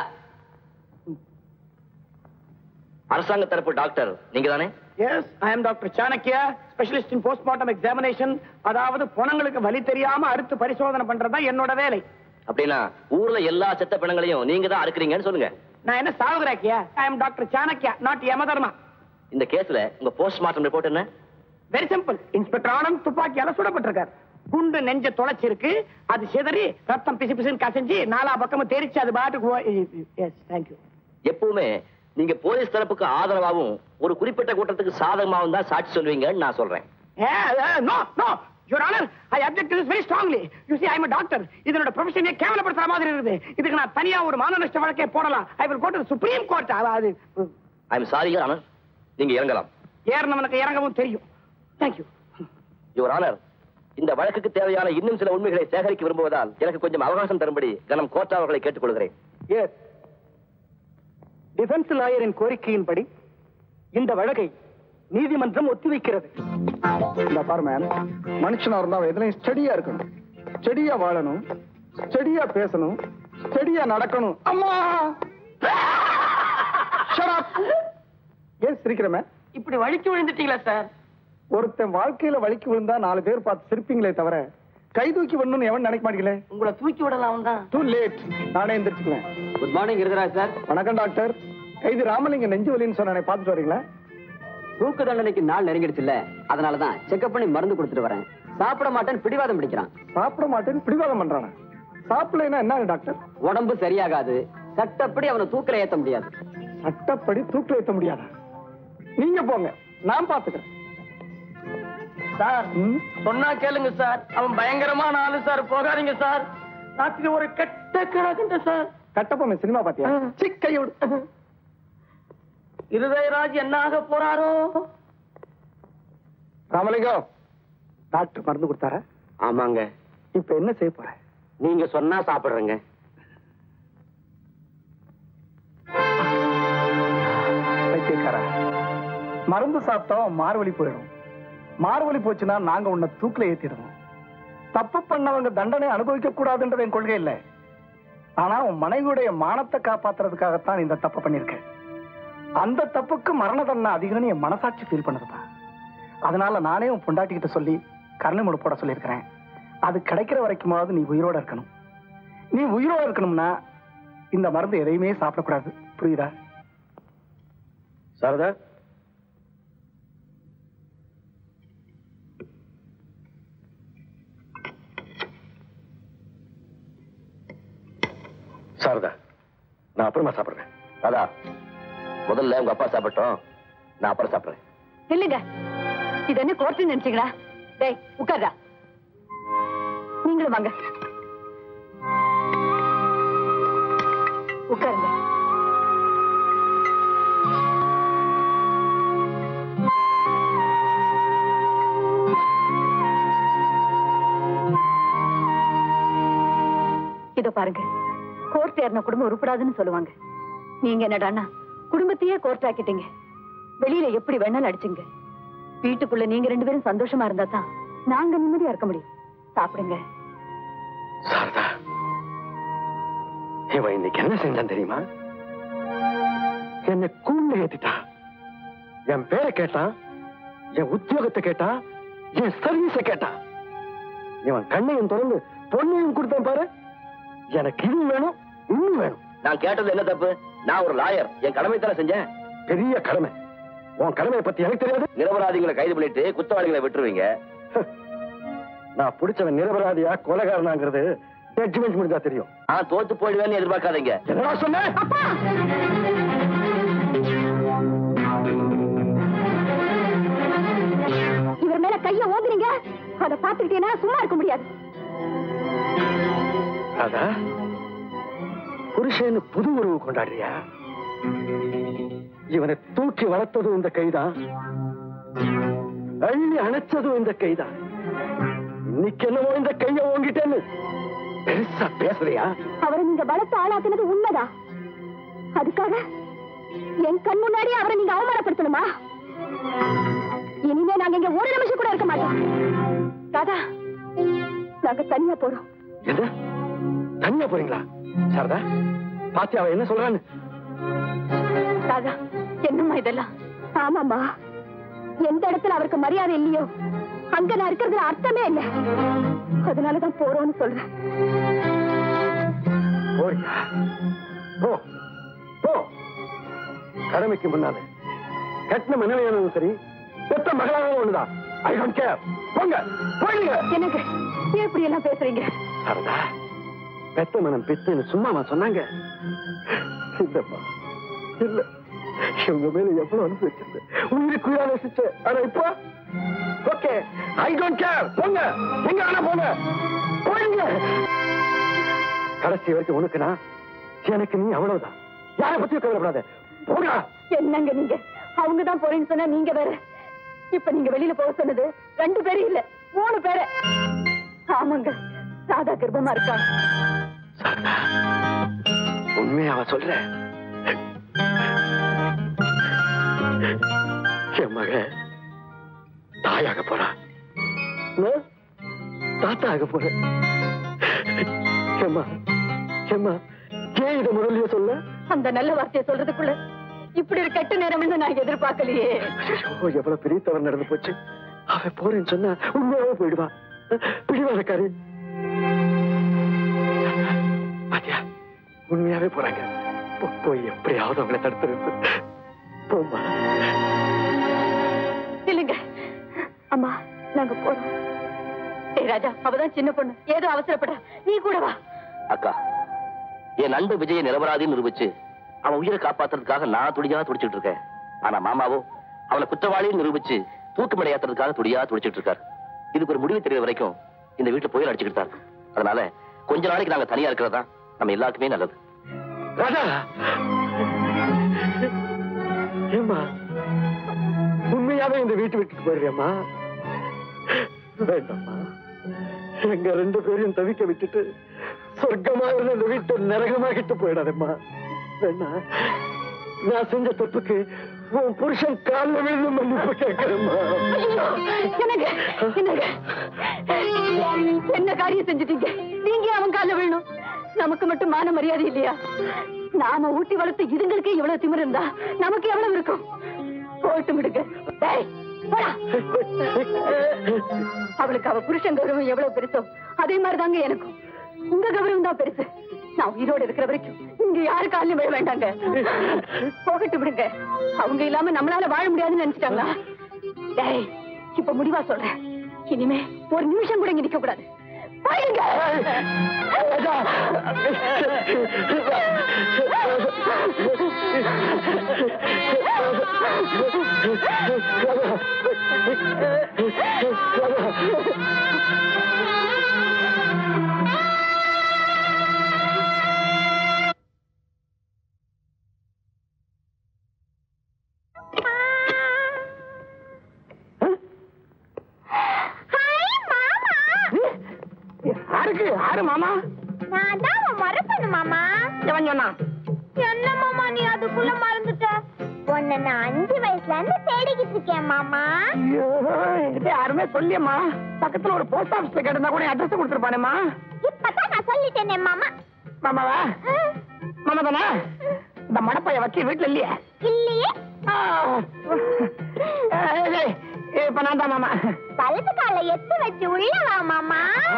Speaker 1: அரசாங்க தரப்பு டாக்டர் நீங்க தானே
Speaker 3: yes I am doctor Chanakya specialist in postmortem examination அதாவது புணங்களுக்கு வலி தெரியாம அறுத்து பரிசோதனை பண்றது தான் என்னோட வேலை
Speaker 1: அப்படின்னா ஊர்ல எல்லா செத்த பிணங்களையும் நீங்க தான் அறுக்குறீங்கன்னு சொல்லுங்க
Speaker 3: நான் என்ன சாகுறாக்கியா I am doctor Chanakya not Yamadharma
Speaker 1: இந்த கேஸ்ல உங்க போஸ்ட்மார்ட்டம் ரிப்போர்ட் என்ன
Speaker 3: வெரி சிம்பிள் இன்ஸ்பெக்டர் ஆனந்த் துப்பாக்கியால சுடப்பட்டிருக்கார் குண்டு நெஞ்ச தொலைச்சிருக்கு அது சிதறி ரத்தம் பிசு பிசுன்னு கசஞ்சி நாலா பக்கமும் தெரிச்சு அது பாட்டுக்கு எஸ் தேங்க்யூ
Speaker 1: எப்பவுமே நீங்க போலீஸ் தரப்புக்கு ஆதரவாகவும் ஒரு குறிப்பிட்ட கூட்டத்துக்கு சாதகமாகவும் தான் சாட்சி சொல்வீங்கன்னு நான் சொல்றேன்
Speaker 3: no no your honour I object this very strongly you see I am doctor இதனோட ப்ரொஃபஷனே கேவலப்படுத்துற மாதிரி இருக்குது இதுக்கு நான் தனியா ஒரு மான நஷ்ட வழக்கே போடலாம் I will go to supreme court அது
Speaker 1: ஐ எம் சாரி ஆனர் நீங்க இறங்கலாம்
Speaker 3: ஏறினவனுக்கு இறங்கவும் தெரியும் தேங்க்யூ
Speaker 1: யுவர் ஆனர் இந்த வழக்குக்கு தேவையான இன்னும் சில உண்மைகளை சேகரிக்க விரும்புவதால் எனக்கு கொஞ்சம் அவகாசம் தரும்படி கனம் கோட்டா அவர்களை கேட்டுக்கொள்கிறேன்
Speaker 3: எஸ் டிஃபென்ஸ் லாயரின் கோரிக்கையின்படி இந்த வழக்கை நீதிமன்றம் ஒத்திவைக்கிறது
Speaker 10: இந்த பாரு மேம் மனுஷனா இருந்தா அவன் எதுலயும் ஸ்டடியா இருக்கணும் ஸ்டடியா வாழணும் ஸ்டடியா பேசணும் ஸ்டடியா நடக்கணும் அம்மா Shut up. ஏன் சிரிக்கிற மேம்
Speaker 3: இப்படி வழிக்கு விழுந்துட்டீங்களா சார்
Speaker 10: ஒருத்தன் வாழ்க்கையில வலிக்கு விழுந்தா நாலு பேர் பார்த்து சிரிப்பீங்களே தவிர கை தூக்கி விடணும்னு எவன் நினைக்க மாட்டீங்களே
Speaker 3: உங்களை தூக்கி விடலாம் தான்
Speaker 10: டூ லேட் நானே எந்திரிச்சுக்குவேன்
Speaker 3: குட் மார்னிங் இருதராஜ் சார்
Speaker 10: வணக்கம் டாக்டர் கைது ராமலிங்க நெஞ்சு வலின்னு சொன்னானே பார்த்துட்டு வரீங்களா
Speaker 3: தூக்கு தண்டனைக்கு நாள் நெருங்கிடுச்சுல்ல அதனாலதான் செக்அப் பண்ணி மருந்து கொடுத்துட்டு வரேன் சாப்பிட மாட்டேன்னு பிடிவாதம் பிடிக்கிறான்
Speaker 10: சாப்பிட மாட்டேன்னு பிடிவாதம் பண்றானா சாப்பிடலைன்னா என்ன டாக்டர்
Speaker 3: உடம்பு சரியாகாது சட்டப்படி அவனை தூக்கில ஏத்த முடியாது
Speaker 10: சட்டப்படி தூக்கில ஏத்த முடியாதா நீங்க போங்க நான் பாத்துக்கிறேன்
Speaker 3: சார்
Speaker 10: ம்?
Speaker 3: சொன்னா கேளுங்க சார் அவன் பயங்கரமான ஆளு சார் போகாதீங்க சார் ராத்திரி ஒரு கெட்ட கிடக்குண்ட சார்
Speaker 10: கட்டப்பொம்மை சினிமா பாத்தியா சிக்கையோடு
Speaker 3: இருதயராஜ் என்ன ஆக போறாரோ
Speaker 10: ராமலிங்கம் டாக்டர் மருந்து கொடுத்தாரா
Speaker 1: ஆமாங்க
Speaker 10: இப்ப என்ன செய்ய போற
Speaker 5: நீங்க சொன்னா சாப்பிடுறேங்க
Speaker 10: பைத்தியக்காரா மருந்து சாப்பிட்டோம் மார்வழி போயிடும் மார்வழி போச்சுன்னா நாங்க உன்னை தூக்கில ஏத்திடுவோம் தப்பு பண்ணவங்க தண்டனை அனுபவிக்க கூடாதுன்றது என் கொள்கை இல்லை ஆனா உன் மனைவியுடைய மானத்தை காப்பாத்துறதுக்காகத்தான் இந்த தப்பு பண்ணிருக்கேன் அந்த தப்புக்கு மரண தண்டனை அதிகம்னு என் மனசாட்சி ஃபீல் பண்ணதுதான் அதனால நானே உன் பொண்டாட்டிக்கிட்ட சொல்லி கருணை முடு போட சொல்லியிருக்கிறேன் அது கிடைக்கிற வரைக்குமாவது நீ உயிரோட இருக்கணும் நீ உயிரோட இருக்கணும்னா இந்த மருந்து எதையுமே சாப்பிடக்கூடாது புரியுதா
Speaker 5: சாரதா சாரதா நான் அப்புறமா சாப்பிடுறேன்
Speaker 1: ராதா முதல்ல உங்க அப்பா சாப்பிட்டோம் நான் அப்புறம் சாப்பிடுறேன்
Speaker 8: இல்லைங்க இது என்ன கோர்ட்டு நினைச்சீங்களா டேய் உட்கார்றா நீங்களும் வாங்க உட்காருங்க இதோ பாருங்க கோர்ட் ஏறின குடும்பம் உருப்படாதுன்னு சொல்லுவாங்க நீங்க என்னடான்னா குடும்பத்தையே கோர்ட் ஆக்கிட்டீங்க வெளியில எப்படி வேணாலும் அடிச்சுங்க வீட்டுக்குள்ள நீங்க ரெண்டு பேரும் சந்தோஷமா இருந்தா தான் நாங்க நிம்மதியா இருக்க முடியும் சாப்பிடுங்க
Speaker 5: சாரதா இவன் இன்னைக்கு என்ன செஞ்சான் தெரியுமா என்னை கூண்டு ஏத்திட்டா என் பேரை கேட்டான் என் உத்தியோகத்தை கேட்டா என் சர்வீஸ கேட்டா இவன் கண்ணையும் திறந்து பொண்ணையும் கொடுத்தான் பாரு எனக்கு இது வேணும் இன்னும் வேணும்
Speaker 1: நான் கேட்டது என்ன தப்பு நான் ஒரு லாயர் என் கடமை தானே செஞ்சேன்
Speaker 5: பெரிய கடமை உன் கடமையை பத்தி எனக்கு தெரியாது
Speaker 1: நிரபராதிகளை கைது பண்ணிட்டு குற்றவாளிகளை விட்டுருவீங்க
Speaker 5: நான் பிடிச்சவன் நிரபராதியா கொலைகாரனாங்கிறது ஜட்ஜ்மெண்ட் முடிஞ்சா தெரியும்
Speaker 1: நான் தோத்து போயிடுவேன்னு எதிர்பார்க்காதீங்க
Speaker 5: என்னடா சொன்ன
Speaker 6: இவர் மேல கைய ஓதுறீங்க அதை பார்த்துக்கிட்டு என்னால சும்மா இருக்க முடியாது
Speaker 5: ராதா புருஷன் புது உறவு கொண்டாடுறியா இவனை தூக்கி வளர்த்ததும் இந்த கைதான் அள்ளி அணைச்சதும் இந்த கைதான் இன்னைக்கு என்னவோ இந்த கைய ஓங்கிட்டேன்னு பெருசா பேசுறியா
Speaker 6: அவரை நீங்க வளர்த்து ஆளாக்குனது உண்மைதான் அதுக்காக என் கண் முன்னாடி அவரை நீங்க அவமானப்படுத்தணுமா இனிமே நாங்க இங்க ஒரு நிமிஷம் கூட இருக்க மாட்டோம் ராதா நாங்க தனியா போறோம்
Speaker 5: எது தனியா போறீங்களா சாரதா பாத்தி அவ என்ன சொல்றான்னு
Speaker 8: ராதா என்னம்மா இதெல்லாம்
Speaker 6: ஆமாமா எந்த இடத்துல அவருக்கு மரியாதை இல்லையோ அங்க நான் இருக்கிறதுல அர்த்தமே இல்ல அதனாலதான் போறோம்னு சொல்றேன்
Speaker 5: போறியா போ போ கடமைக்கு முன்னால கட்டின மனைவியானதும் சரி பெத்த மகளாகவும் ஒண்ணுதான் ஐ டோன்ட் கேர் போங்க போயிடுங்க
Speaker 8: என்னங்க ஏன் இப்படி எல்லாம் பேசுறீங்க
Speaker 5: சாரதா பெத்த மனம் பெத்துன்னு சும்மாவா சொன்னாங்க இல்லப்பா இல்ல இவங்க மேல எவ்வளவு அனுப்பி வச்சிருந்தேன் உயிருக்குயிரா நேசிச்சேன் ஆனா இப்போ ஓகே ஐ டோன்ட் கேர் போங்க எங்க வேணா போங்க போயிடுங்க கடைசி வரைக்கும் உனக்கு நான் எனக்கு நீ அவ்வளவுதான் யாரை பத்தியும் கவலைப்படாத போங்க
Speaker 8: என்னங்க நீங்க அவங்க தான் போறேன்னு சொன்னா நீங்க வேற இப்ப நீங்க வெளியில போக சொன்னது ரெண்டு பேரும் இல்ல மூணு பேரு ஆமாங்க ராதா கர்ப்பமா இருக்காங்க
Speaker 5: சாரதா உண்மையா அவ சொல்ற என் மக தாயாக போறா நான் தாத்தா ஆக போறேன் ஏம்மா ஏம்மா ஏன் இதை முதல்லயே சொல்ல
Speaker 8: அந்த நல்ல வார்த்தையை சொல்றதுக்குள்ள இப்படி ஒரு கெட்ட நேரம்னு நான் எதிர்பார்க்கலையே
Speaker 5: ஐயோ எவ்வளவு பெரிய தவறு நடந்து போச்சு அவ போறேன்னு சொன்னா உண்மையாவே போயிடுவா பிடிவாதக்காரி பாத்தியா உண்மையாவே போறாங்க போ- போய் எப்படியாவது அவங்களை தடுத்து போமா
Speaker 8: இல்லைங்க
Speaker 6: அம்மா நாங்க போறோம்
Speaker 8: ஏய் ராஜா அவதான் சின்ன பொண்ணு ஏதோ அவசரப்பட்டா நீ கூட வா
Speaker 1: அக்கா என் நண்பு விஜய நிரபராதின்னு நிரூபிச்சு அவன் உயிரை காப்பாத்துறதுக்காக நான் துடியா துடிச்சிட்டு இருக்கேன் ஆனா மாமாவோ அவனை குற்றவாளின்னு நிரூபிச்சு தூக்கு மேல ஏத்துறதுக்காக துடியா துடிச்சிட்டு இருக்காரு இதுக்கு ஒரு முடிவு தெரியற வரைக்கும் இந்த வீட்டுல புயல் அடிச்சுக்கிட்டு தான் இருக்கு. அதனால கொஞ்ச நாளைக்கு நாங்க தனியா இருக்கிறது தான் நம்ம எல்லாருக்குமே நல்லது
Speaker 5: ராஜா ஏம்மா உண்மையாவே இந்த வீட்டு விட்டுட்டு போயிடுறியம்மா வேண்டாம்மா எங்க ரெண்டு பேரையும் தவிக்க விட்டுட்டு சொர்க்கமா இருந்த இந்த வீட்டை நரகமாகிட்டு போயிடாதம்மா வேணா நான் செஞ்ச தப்புக்கு உன் புருஷன் காலில் விழுந்து மன்னிப்பு கேட்கிறேம்மா
Speaker 8: என்னங்க என்னங்க என்ன காரியம் செஞ்சுட்டீங்க நீங்க அவன் கால விழணும் நமக்கு மட்டும் மான மரியாதை இல்லையா நாம ஊட்டி வளர்த்து இதுங்களுக்கே இவ்வளவு திமிரு இருந்தா நமக்கு எவ்வளவு இருக்கும் போட்டு விடுங்க டேய், போடா. அவளுக்கு அவ புருஷன் கௌரவம் எவ்வளவு பெருசோ அதே மாதிரிதாங்க எனக்கும் உங்க கௌரவம் தான் பெருசு நான் உயிரோடு இருக்கிற வரைக்கும் இங்க யாரு காலையும் விழ வேண்டாங்க போகட்டு விடுங்க அவங்க இல்லாம நம்மளால வாழ முடியாதுன்னு நினைச்சிட்டாங்களா டேய் இப்ப முடிவா சொல்றேன் இனிமே ஒரு நிமிஷம் கூட இங்க நிக்க கூடாது போயிடுங்க
Speaker 3: யாருக்கு யாரு மாமா
Speaker 11: நான் தான் உன் மறப்பண்ணு மாமா
Speaker 3: எவன் சொன்னா
Speaker 11: என்ன மாமா நீ அதுக்குள்ள மறந்துட்ட உன்னை நான் அஞ்சு வயசுல இருந்து தேடிக்கிட்டு இருக்கேன் மாமா
Speaker 3: ஐயோ, என்கிட்ட யாருமே சொல்லியம்மா பக்கத்துல ஒரு போஸ்ட் ஆபீஸ்ல கேட்டிருந்தா கூட அட்ரஸ் கொடுத்துருப்பானேம்மா
Speaker 11: இப்பதான் நான் சொல்லிட்டேனே மாமா
Speaker 3: மாமாவா மாமா தானே இந்த மடப்பைய வச்சு வீட்டுல இல்லையே
Speaker 11: இல்லையே
Speaker 3: ஆ. ஏய், ஏய், இப்ப நான் தான் மாமா
Speaker 11: வலது காலை எத்து வச்சு உள்ள வா மாமா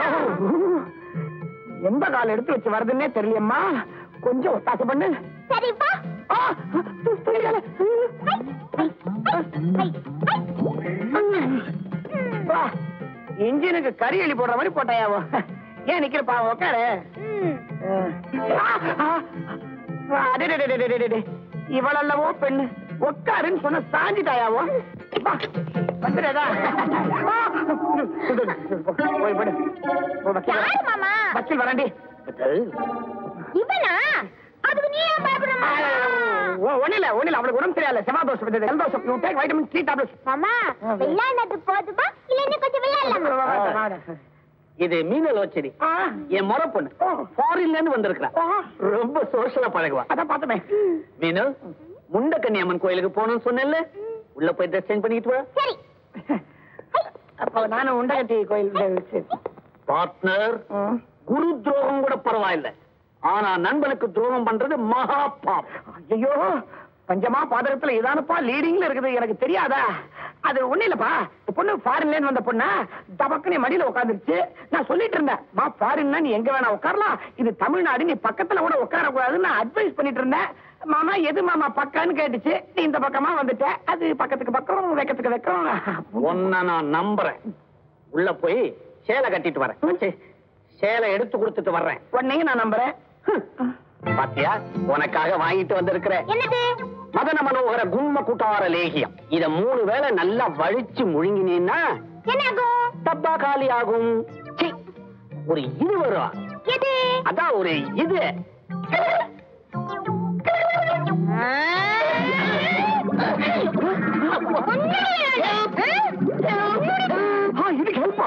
Speaker 3: எந்த கால் எடுத்து வச்சு வருதுன்னே தெரியலையம்மா கொஞ்சம் ஒத்தாசை பண்ணு
Speaker 11: சரி வா
Speaker 3: ஆ, புரியல. வா, இன்ஜினுக்கு கறி எலி போடுற மாதிரி போட்டாயாவோ ஏன் நிக்கிற பாவம் உட்காரு இவளல்லவோ பெண்ணு உட்காருன்னு சொன்ன சாஞ்சிட்டாயாவோ வா, வந்துடுறதா வா. போய் படு. போ, வக்கீல்
Speaker 11: யாரு மாமா
Speaker 3: வக்கீல் வரண்டி
Speaker 11: இவனா அதுக்கு நீ ஏன் பயப்படுற மாமா
Speaker 3: ஒண்ணில ஒண்ணில அவளுக்கு உடம்பு சரியில்லை செவ்வாய் தோஷம் இருந்தது ஜலதோஷம் you take vitamin C tablets
Speaker 11: மாமா விளையாடுறது போதுமா இல்ல இன்னும் கொஞ்சம் விளையாடலாமா
Speaker 1: இது மீனலோச்சரி என் முறை பொண்ணு ஃபாரின்ல இருந்து வந்திருக்கிறா ரொம்ப சோஷலா பழகுவா
Speaker 3: அதான் பார்த்தமே
Speaker 1: மீனு முண்டக்கன்னி அம்மன் கோயிலுக்கு போகணும்னு சொன்னேன்ல உள்ள போய் ட்ரெஸ் சேஞ்ச் பண்ணிட்டு வா
Speaker 11: சரி
Speaker 3: அப்ப நானும் உண்டகட்டி கோயில்
Speaker 1: பார்ட்னர் குரு துரோகம் கூட பரவாயில்ல ஆனா நண்பனுக்கு துரோகம் பண்றது மகா பாவம்
Speaker 3: ஐயோ பஞ்சமா பாதகத்துல இதானப்பா லீடிங்ல இருக்குது எனக்கு தெரியாதா அது ஒண்ணு இல்லப்பா இந்த பொண்ணு ஃபாரின்ல இருந்து வந்த பொண்ணா தபக்குனே மடியில உட்காந்துருச்சு நான் சொல்லிட்டு இருந்தேன் மா ஃபாரின்னா நீ எங்க வேணா உட்காரலாம் இது தமிழ்நாடு நீ பக்கத்துல கூட உட்கார கூடாதுன்னு நான் அட்வைஸ் பண்ணிட்டு இருந்தேன் மாமா எது மாமா பக்கம்னு கேட்டுச்சு நீ இந்த பக்கமா வந்துட்ட அது பக்கத்துக்கு பக்கம் வெக்கத்துக்கு வெக்கம்
Speaker 1: உன்னை நான் நம்புறேன் உள்ள போய் சேலை கட்டிட்டு வரேன் சே, சேலை எடுத்து கொடுத்துட்டு வர்றேன்
Speaker 3: உன்னையும் நான் நம்புறேன்
Speaker 1: பாத்தியா உனக்காக வாங்கிட்டு வந்திருக்கிறேன்
Speaker 11: என்னது
Speaker 1: மதன மனோகர குண்ம கூட்டார லேகியம் இத மூணு வேளை நல்லா வழிச்சு முழுங்கினீன்னா
Speaker 11: என்னாகும்
Speaker 1: டப்பா காலி ஆகும் சீ, ஒரு இது வரும்
Speaker 11: எது
Speaker 1: அதான் ஒரு இது
Speaker 3: ஆ, இதுக்கு ஹெல்ப்பா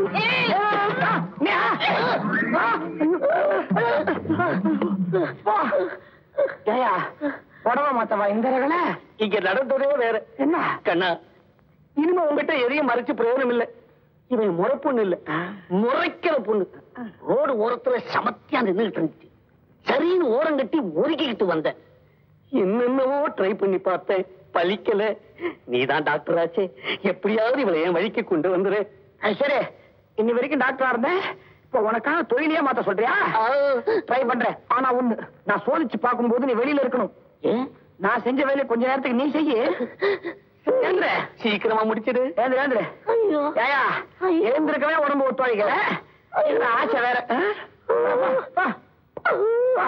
Speaker 3: ஏயா புடவை மாத்தவா இந்த ரகல
Speaker 1: இங்க நடந்ததே வேற
Speaker 3: என்ன
Speaker 1: கண்ணா இனிமே உங்ககிட்ட எதையும் மறைச்சு பிரயோஜனம் இல்ல இவன் முறை பொண்ணு இல்ல முறைக்கிற பொண்ணு ரோடு ஓரத்துல சமத்தியா நின்றுட்டு இருந்துச்சு சரின்னு ஓரம் கட்டி ஒதுக்கிக்கிட்டு வந்தேன் என்னென்னவோ ட்ரை பண்ணி பார்த்தேன் பலிக்கல நீதான் டாக்டர் ஆச்சே எப்படியாவது இவளை என் வழிக்கு கொண்டு வந்துரு
Speaker 3: அது சரி இன்னி வரைக்கும் டாக்டரா இருந்தேன் இப்ப உனக்கான தொழிலையே மாத்த சொல்றியா ட்ரை பண்றேன் ஆனா ஒண்ணு நான் சோதிச்சு பார்க்கும்போது நீ வெளியில இருக்கணும்
Speaker 1: ஏன்
Speaker 3: நான் செஞ்ச வேலையை கொஞ்ச நேரத்துக்கு நீ செய்ய எழுந்துரு
Speaker 1: சீக்கிரமா முடிச்சிடு
Speaker 3: எழுந்துரு எழுந்துரு ஏயா எழுந்திருக்கவே உடம்பு ஒத்துழைக்கல இதுல ஆசை வேற ஆ? வா, வா. வா.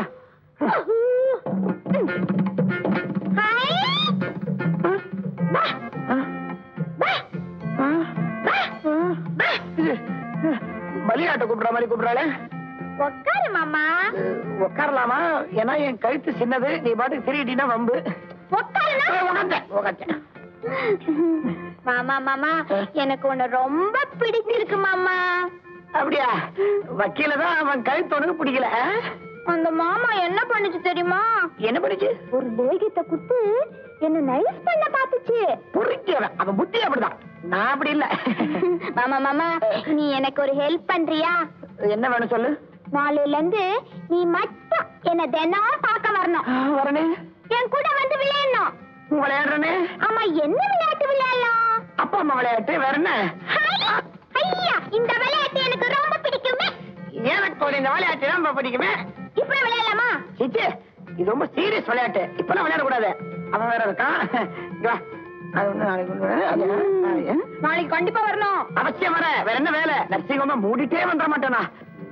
Speaker 3: பலியாட்ட கூப்பிடுற மாதிரி கூப்பிடுறாளே
Speaker 11: உட்காரு மாமா
Speaker 3: உட்காரலாமா ஏன்னா என் கழுத்து சின்னது நீ பாட்டுக்கு திருடினா வம்பு
Speaker 11: உட்காருனா
Speaker 3: உட்காந்தேன் உட்காந்தேன்
Speaker 11: மாமா மாமா எனக்கு உன்னை ரொம்ப பிடிச்சிருக்கு மாமா
Speaker 3: அப்படியா வக்கீல தான் அவன் கழுத்தொனுக்கு பிடிக்கல ஆ?
Speaker 11: அந்த மாமா என்ன பண்ணுச்சு தெரியுமா
Speaker 3: என்ன பண்ணுச்சு
Speaker 11: ஒரு லேகியத்தை குத்து என்ன நைஸ் பண்ண பாத்துச்சு
Speaker 3: பொறுக்கிறவன் அவன் புத்தி அப்படிதான் நான் அப்படி இல்ல
Speaker 11: மாமா மாமா நீ எனக்கு ஒரு ஹெல்ப் பண்றியா
Speaker 3: என்ன வேணும் சொல்லு
Speaker 11: நாளையில இருந்து நீ மட்டும் என்ன தினம் பார்க்க வரணும்
Speaker 3: ஆ, வரனே
Speaker 11: என் கூட வந்து விளையாடணும்
Speaker 3: விளையாடுறனே
Speaker 11: ஆமா என்ன விளையாட்டு விளையாடலாம்
Speaker 3: அப்பா அம்மா விளையாட்டு வேற என்ன
Speaker 11: ஐயா, ஐயா இந்த விளையாட்டு எனக்கு ரொம்ப பிடிக்குமே
Speaker 3: எனக்கு ஒரு இந்த விளையாட்டு ரொம்ப பிடிக்குமே
Speaker 11: இப்ப விளையாடலாமா
Speaker 3: சிச்சு இது ரொம்ப சீரியஸ் விளையாட்டு இப்பெல்லாம் விளையாட கூடாது அவன் வேற இருக்கான் இங்க வா. அது ஒண்ணு, நாளைக்கு ஒண்ணு, அது, ஆ,
Speaker 11: நாளைக்கு கண்டிப்பா வரணும்
Speaker 3: அவசியம் வர வேற என்ன வேலை நர்சிங் ஹோம மூடிட்டே வந்துட மாட்டேனா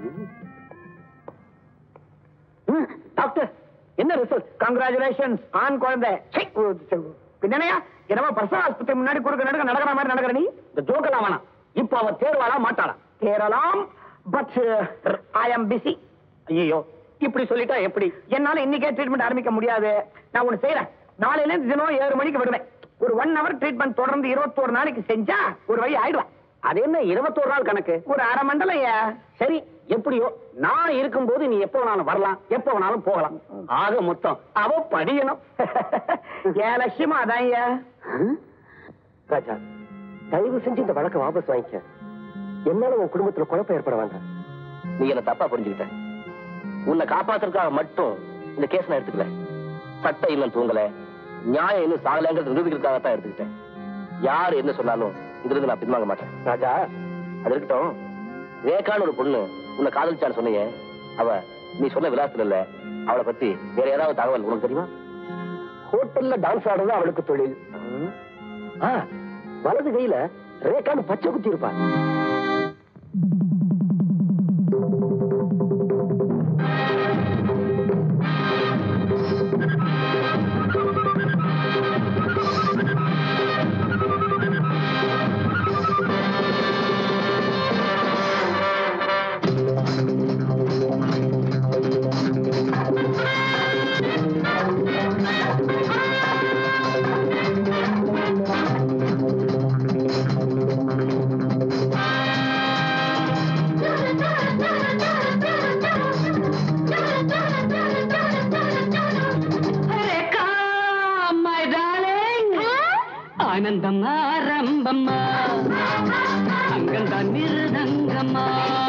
Speaker 3: டாக்டர் என்ன ரிசல்ட் கங்க்ராச்சுலேஷன்ஸ் ஆண் குழந்தை சை, ஓ, சை, பின்னணையா என்னமோ பர்சனல் ஆஸ்பத்திரி முன்னாடி குறுக்க நடுக்க நடக்கிற மாதிரி நடக்கிற நீ இந்த ஜோக்கெல்லாம் வேணாம் இப்போ அவ தேர்வாளா மாட்டாளா தேரலாம் பட் ஐ அம் பிஸி ஐயோ இப்படி சொல்லிட்டா எப்படி என்னால இன்னைக்கே ட்ரீட்மெண்ட் ஆரம்பிக்க முடியாது நான் ஒண்ணு செய்யறேன் நாளையில இருந்து தினம் ஏழு மணிக்கு வருவேன் ஒரு ஒன் ஹவர் ட்ரீட்மெண்ட் தொடர்ந்து இருபத்தோரு நாளைக்கு செஞ்சா ஒரு வழி ஆயிடுவேன் அது என்ன இருபத்தோரு நாள் கணக்கு ஒரு அரை மண்டலம் ஏன் சரி எப்படியோ நான் இருக்கும்போது நீ எப்ப வேணாலும் வரலாம் எப்ப வேணாலும் போகலாம் ஆக மொத்தம் அவ படியணும் என் லட்சியமா அதான் ஏன்
Speaker 5: ராஜா தயவு செஞ்சு இந்த வழக்கை வாபஸ் வாங்கிக்க என்னால உன் குடும்பத்துல குழப்பம் ஏற்பட வேண்டாம்
Speaker 1: நீ என்ன தப்பா புரிஞ்சுக்கிட்ட உன்னை காப்பாத்துறதுக்காக மட்டும் இந்த கேஸ் நான் எடுத்துக்கல சட்டம் இன்னும் தூங்கல நியாயம் இன்னும் சாகலங்கிறது நிரூபிக்கிறதுக்காக தான் எடுத்துக்கிட்டேன் யாரு என்ன சொன்னாலும் இதுல இருந்து நான் பின்வாங்க மாட்டேன் ராஜா அது இருக்கட்டும் ரேகான்னு ஒரு பொண்ணு உன்னை காதலிச்சான்னு சொன்னீங்க அவ நீ சொன்ன விலாசத்துல இல்ல அவளை பத்தி வேற ஏதாவது தகவல் உனக்கு தெரியுமா
Speaker 5: ஹோட்டல்ல டான்ஸ் ஆடுறது அவளுக்கு தொழில் ஆ, வலது கையில ரேகான்னு பச்சை குத்தி இருப்பா
Speaker 7: ஆனந்தம் ஆரம்பம்மா அங்கந்தான் மிருதங்கம்மா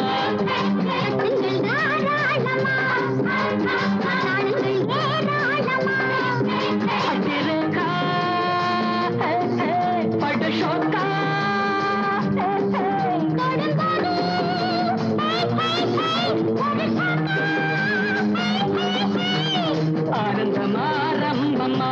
Speaker 7: பட்டிருக்கா படுஷோக்கா ஆனந்தம் ஆரம்பம்மா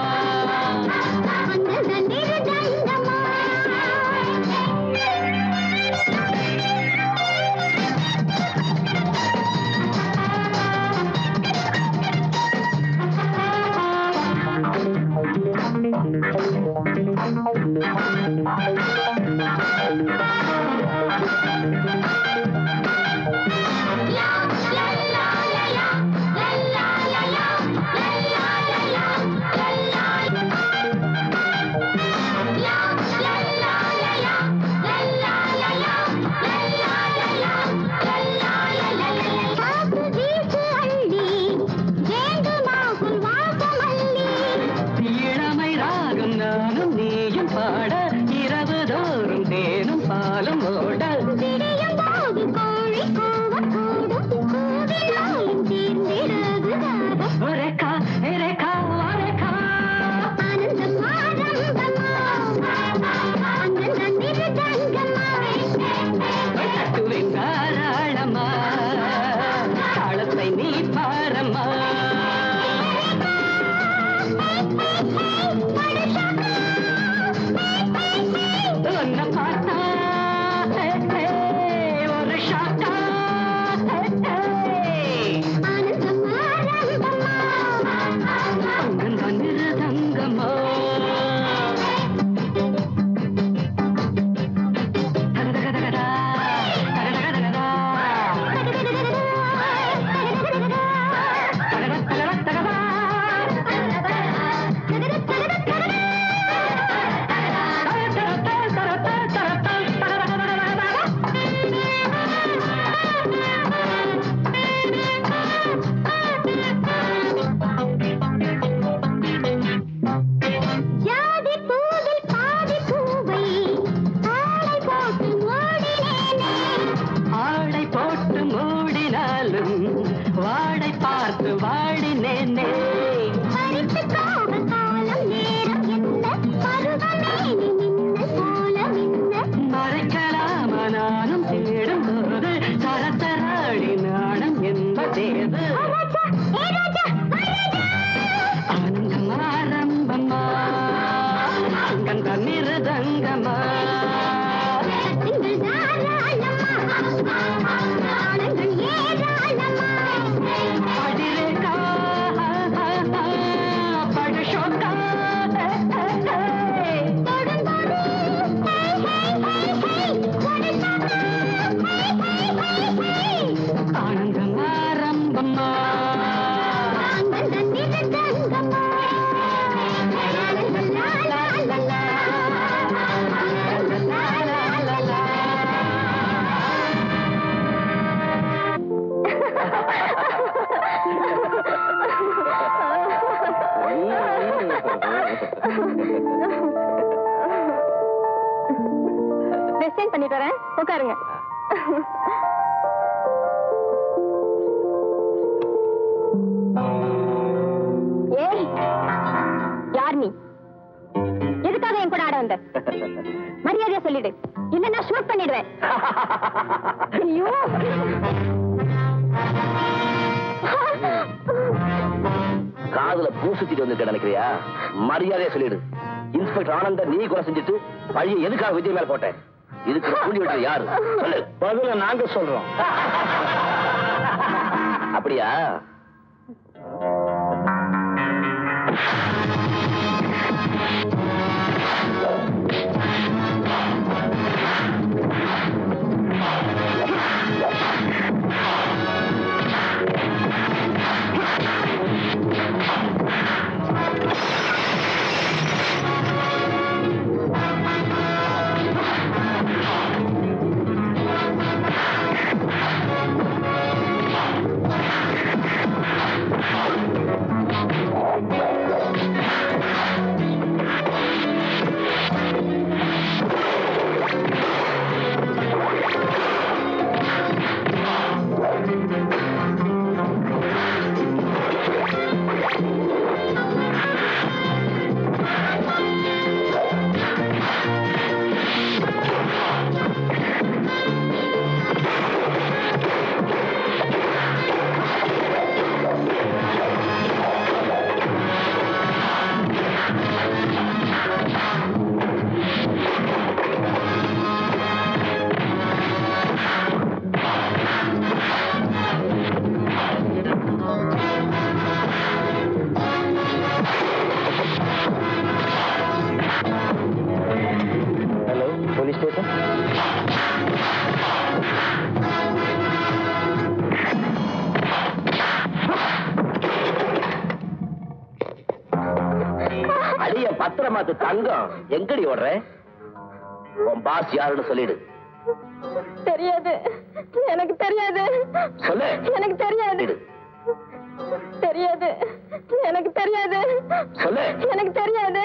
Speaker 7: இளமை ராகம் நானும் நீயும் பாட இரவு தோறும் தேனும் பாலும் ஓட ஒரேக்கா எரேக்கா ஒரேக்கா தட்டுவேன் தாராளமா காலத்தை நீ பாரம்மா உன்னை பார்த்தா ஹே, ஹே,
Speaker 6: எக்ஸ்சேஞ்ச் பண்ணிட்டு வரேன் உட்காருங்க ஏய் யார் நீ எதுக்காக என் கூட ஆட வந்த மரியாதையா சொல்லிடு இல்லன்னா ஷூட் பண்ணிடுவேன் ஐயோ
Speaker 1: காதுல பூ சுத்திட்டு வந்திருக்க நினைக்கிறியா மரியாதையா சொல்லிடு இன்ஸ்பெக்டர் ஆனந்த நீ கொலை செஞ்சுட்டு பழிய எதுக்காக விஜய் மேல போட்டேன் இதுக்கு கூலி விட்டு யாரு சொல்லு
Speaker 2: பதில நாங்க சொல்றோம்
Speaker 1: அப்படியா ஹலோ போலீஸ் ஸ்டேஷன் அடிய பத்திரமாத்து தங்கம் எங்கடி ஓடுற உன் பாஸ் யாருன்னு சொல்லிடு
Speaker 6: தெரியாது எனக்கு தெரியாது
Speaker 1: சொல்லு
Speaker 6: எனக்கு தெரியாது
Speaker 1: சொல்லிடு.
Speaker 6: தெரியாது எனக்கு தெரியாது
Speaker 1: சொல்லு
Speaker 6: எனக்கு தெரியாது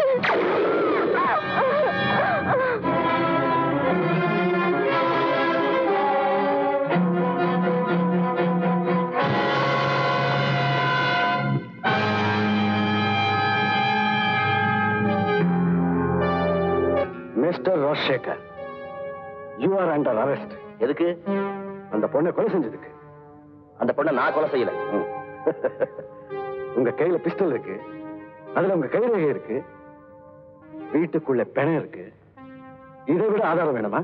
Speaker 5: mister Rajasekhar you are under arrest
Speaker 1: எதுக்கு
Speaker 5: அந்த பொண்ணை கொலை செஞ்சதுக்கு
Speaker 1: அந்த பொண்ணை நான் கொலை செய்யல
Speaker 5: ம். உங்க கையில பிஸ்டல் இருக்கு அதுல உங்க கைரேகை இருக்கு வீட்டுக்குள்ள பிணம் இருக்கு இதை விட ஆதாரம் வேணுமா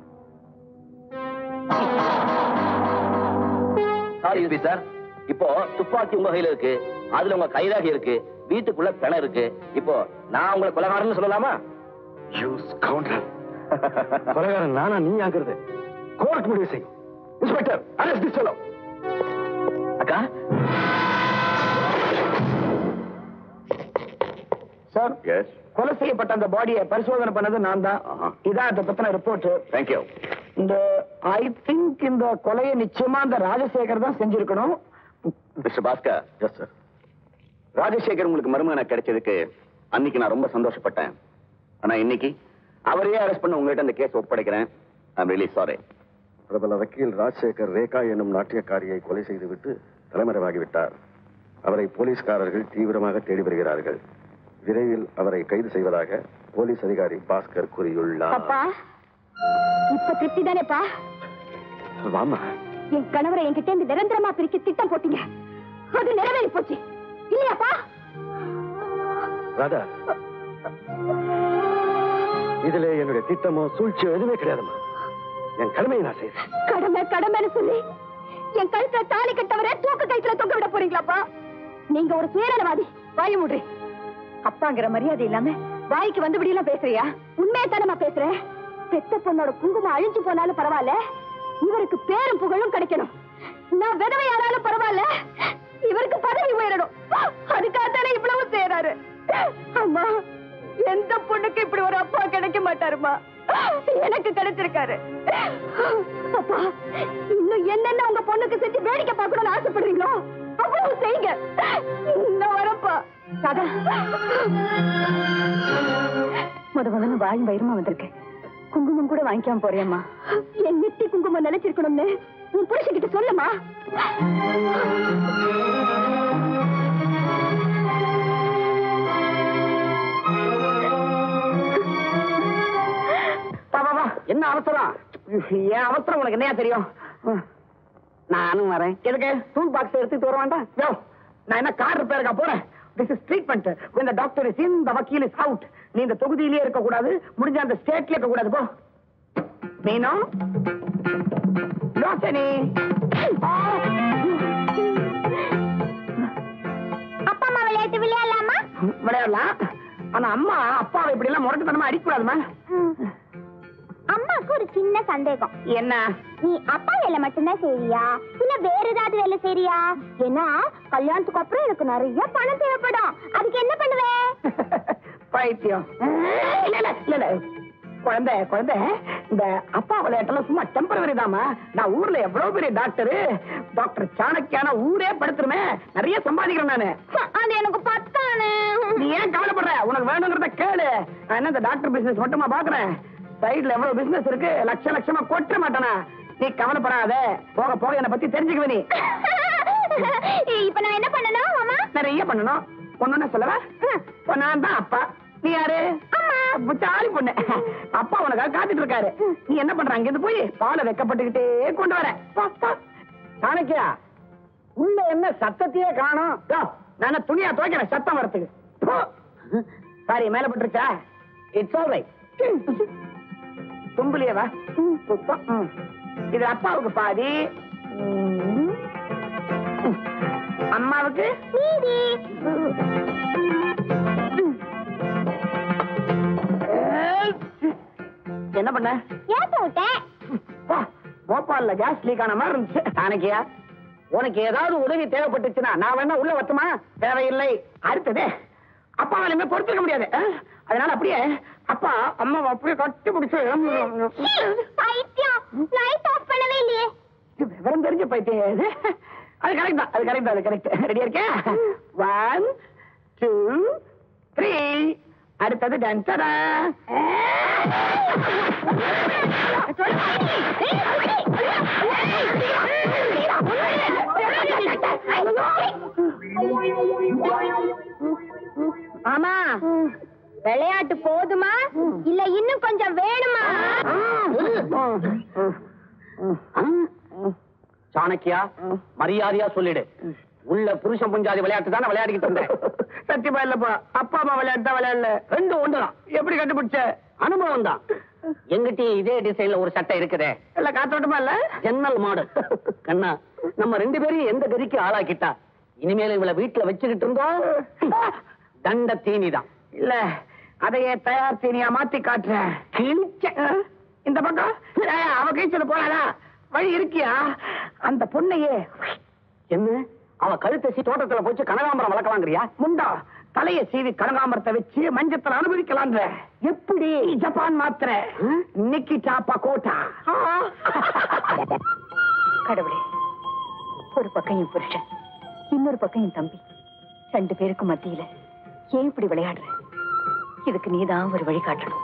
Speaker 1: சாரி எஸ்பி சார் இப்போ துப்பாக்கி உங்க கையில இருக்கு அதுல உங்க கைராகி இருக்கு வீட்டுக்குள்ள பிணம் இருக்கு இப்போ நான் உங்களை கொலகாரன்னு சொல்லலாமா
Speaker 5: யூ ஸ்கவுண்டர் கொலைகாரன் நானா நீ ஆகுறது கோர்ட் முடிவு செய்யும் இன்ஸ்பெக்டர் அரெஸ்ட் திஸ் ஃபெலோ
Speaker 1: அக்கா
Speaker 3: சார்
Speaker 5: எஸ்
Speaker 3: கொலை செய்யப்பட்ட அந்த பாடியை பரிசோதனை பண்ணது நான் தான்
Speaker 5: ஆஹா.
Speaker 3: இதான் அதை பத்தின ரிப்போர்ட்
Speaker 5: தேங்க் யூ
Speaker 3: இந்த ஐ திங்க் இந்த கொலையை நிச்சயமா அந்த ராஜசேகர் தான் செஞ்சிருக்கணும்
Speaker 5: mister Bhaskar yes sir Rajasekhar உங்களுக்கு மருமகனை கிடைச்சதுக்கு அன்னைக்கு நான் ரொம்ப சந்தோஷப்பட்டேன் ஆனா இன்னைக்கு அவரையே அரெஸ்ட் பண்ண உங்ககிட்ட அந்த கேஸ் ஒப்படைக்கிறேன் ஐம் ரியலி சாரி பிரபல வக்கீல் ராஜசேகர் ரேகா எனும் நாட்டியக்காரியை கொலை செய்துவிட்டு தலைமறைவாகிவிட்டார் அவரை போலீஸ்காரர்கள் தீவிரமாக தேடி வருகிறார்கள் விரைவில் அவரை கைது செய்வதாக போலீஸ் அதிகாரி பாஸ்கர் கூறியுள்ளார்
Speaker 6: அப்பா இப்ப திருப்தி தானேப்பா
Speaker 5: வாமா
Speaker 6: என் கணவரை என்கிட்ட இருந்து நிரந்தரமா பிரிக்க திட்டம் போட்டீங்க அது நிறைவேறி போச்சு இல்லையாப்பா
Speaker 5: ராதா இதுல என்னுடைய திட்டமோ சூழ்ச்சியோ எதுவுமே கிடையாதுமா என் கடமையை நான் செய்றேன்
Speaker 6: கடமை கடமைன்னு சொல்லி என் கழுத்துல தாலி கட்டவரை தூக்கு கயிற்றுல தொங்க விட போறீங்களாப்பா நீங்க ஒரு சுயநலவாதி வாய மூடுறி அப்பாங்கிற மரியாதை இல்லாம வாய்க்கு வந்தபடி எல்லாம் பேசுறியா உண்மையை தானமா பேசுறேன் பெத்த பொண்ணோட குங்குமம் அழிஞ்சு போனாலும் பரவாயில்ல இவருக்கு பேரும் புகழும் கிடைக்கணும் நான் விதவை யாராலும் பரவாயில்ல இவருக்கு பதவி உயரணும் அதுக்காகத்தானே இவ்வளவு செய்யறாரு அம்மா எந்த பொண்ணுக்கு இப்படி ஒரு அப்பா கிடைக்க மாட்டாருமா எனக்கு கிடைச்சிருக்காரு அப்பா இன்னும் என்னென்ன உங்க பொண்ணுக்கு செஞ்சு வேடிக்கை பார்க்கணும்னு ஆசைப்படுறீங்களோ அவ்வளவு செய்யுங்க நான் வரப்பா
Speaker 8: முத முதல்ல வாயும் வயிறுமா வந்திருக்கேன் குங்குமம் கூட வாங்கிக்காம போறியம்மா
Speaker 6: என் நெத்தி குங்குமம் நினைச்சிருக்கணும்னு உன் புருஷன்கிட்ட சொல்லுமா
Speaker 3: வா வா வா என்ன அவசரம் ஏன் அவசரம் உனக்கு என்னையா தெரியும் நானும் வரேன் எதுக்கு டூல் பாக்ஸ் எடுத்துட்டு வர வேண்டாம் யோ நான் என்ன கார் ரிப்பேருக்கா போறேன் this is treatment when the doctor is in the வக்கீல் இஸ் அவுட் நீ இந்த தொகுதியிலேயே இருக்க கூடாது முடிஞ்ச அந்த ஸ்டேட்ல இருக்க கூடாது போ மீனோ யோசனி
Speaker 11: அப்பா அம்மா விளையாட்டு விளையாடலாமா
Speaker 3: விளையாடலாம் ஆனா அம்மா அப்பாவை இப்படி எல்லாம் முரட்டுத்தனமா அடிக்கூடாதுமா
Speaker 11: அம்மாக்கு ஒரு சின்ன சந்தேகம்
Speaker 3: என்ன
Speaker 11: நீ அப்பா வேலை மட்டும்தான் செய்றியா இல்ல வேற ஏதாவது வேலை செய்றியா ஏன்னா கல்யாணத்துக்கு அப்புறம் எனக்கு நிறைய பணம் தேவைப்படும் அதுக்கு என்ன பண்ணுவே
Speaker 3: பைத்தியம் இல்ல இல்ல இல்ல இல்ல குழந்தை குழந்தை இந்த அப்பா விளையாட்டெல்லாம் சும்மா டெம்பரவரி தாமா நான் ஊர்ல எவ்வளவு பெரிய டாக்டர் டாக்டர் சாணக்கியான ஊரே படுத்துருமே நிறைய சம்பாதிக்கிறேன் நானு
Speaker 11: அது எனக்கு பத்தானு
Speaker 3: நீ ஏன் கவலைப்படுற உனக்கு வேணுங்கிறத கேளு நான் என்ன இந்த டாக்டர் பிசினஸ் மட்டுமா பாக்குறேன் சைடுல எவ்வளவு பிசினஸ் இருக்கு லட்ச லட்சமா கொட்ட மாட்டானா நீ கவலைப்படாத போக போக என்ன பத்தி தெரிஞ்சுக்குவ நீ
Speaker 11: இப்ப நான் என்ன பண்ணணும் மாமா
Speaker 3: நிறைய பண்ணணும் ஒன்னொன்னு சொல்லவா இப்ப நான் தான் அப்பா நீ யாரு ஜாலி பொண்ணு அப்பா உனக்காக காத்துட்டு இருக்காரு நீ என்ன பண்ற அங்க இருந்து போய் பாலை வெக்கப்பட்டுக்கிட்டே கொண்டு வர பா, பா. சாணக்கியா உள்ள என்ன சத்தத்தையே காணும் நான் துணியா துவைக்கிறேன் சத்தம் வரத்துக்கு போ. சாரி மேல பட்டுருச்சா இட்ஸ் ஆல் ரைட் தும்புலியே வா சுத்தம் ம். இது அப்பாவுக்கு பாதி ம். அம்மாவுக்கு
Speaker 11: நீதி
Speaker 3: என்ன பண்ண
Speaker 11: ஏத்த விட்டேன்
Speaker 3: வா, போபால்ல கேஸ் லீக் ஆன மாதிரி இருந்துச்சு அன்னைக்கியா உனக்கு ஏதாவது உதவி தேவைப்பட்டுச்சுன்னா நான் வேணா உள்ள வரட்டுமா தேவையில்லை அடுத்தது அப்பா வேலையுமே பொறுத்துக்க முடியாது ஆ? அதனால அப்படியே அப்பா அம்மாவை அப்படியே கட்டி பிடிச்சு
Speaker 11: பைத்தியம் லைட் ஆஃப் பண்ணவே இல்லையே
Speaker 3: இது விவரம் தெரிஞ்ச பைத்தியம் இது. அது கரெக்ட் தான் அது கரெக்ட் அது கரெக்ட் ரெடியா இருக்கே ஒன் டூ த்ரீ அடுத்தது டான்ஸரா
Speaker 11: ஆமா விளையாட்டு போதுமா இல்ல இன்னும் கொஞ்சம் வேணுமா
Speaker 1: சாணக்கியா மரியாதையா சொல்லிடு உள்ள புருஷன் புஞ்சாதி விளையாட்டு தானே விளையாடிக்கிட்டு இருந்தேன்
Speaker 3: சத்தியமா இல்லப்பா அப்பா அம்மா விளையாட்டு தான் விளையாடல
Speaker 1: ரெண்டும் ஒண்ணுதான்
Speaker 3: எப்படி கண்டுபிடிச்ச
Speaker 1: அனுபவம் தான் எங்கிட்டயும் இதே டிசைன்ல ஒரு சட்டை இருக்குதே
Speaker 3: இல்ல காத்தோட்டமா இல்ல
Speaker 1: ஜன்னல் மாடல் கண்ணா நம்ம ரெண்டு பேரையும் எந்த கதிக்கு ஆளாக்கிட்டா இனிமேல் இவளை வீட்டுல வச்சுக்கிட்டு இருந்தோம் தண்ட தீனி தான்
Speaker 3: இல்ல அதையே தயார் தீனியா மாத்தி காட்டுறேன் கிழிச்ச. இந்த பக்கம் ஏய், அவ கீழ்ச்சல போறாளா வழி இருக்கியா அந்த பொண்ணையே
Speaker 1: என்ன அவ கழுத்தை சி தோட்டத்துல போச்சு கனகாம்பரம் வளர்க்கலாங்கிறியா
Speaker 3: முண்டா தலைய சீவி கனகாம்பரத்தை வச்சு மஞ்சத்துல அனுபவிக்கலான்ற எப்படி ஜப்பான் மாத்திர நிக்கிட்டா பகோட்டா
Speaker 8: கடவுளே ஒரு பக்கம் என் புருஷன் இன்னொரு பக்கம் என் தம்பி ரெண்டு பேருக்கு மத்தியில ஏன் இப்படி விளையாடுற இதுக்கு நீதான் ஒரு வழி காட்டணும்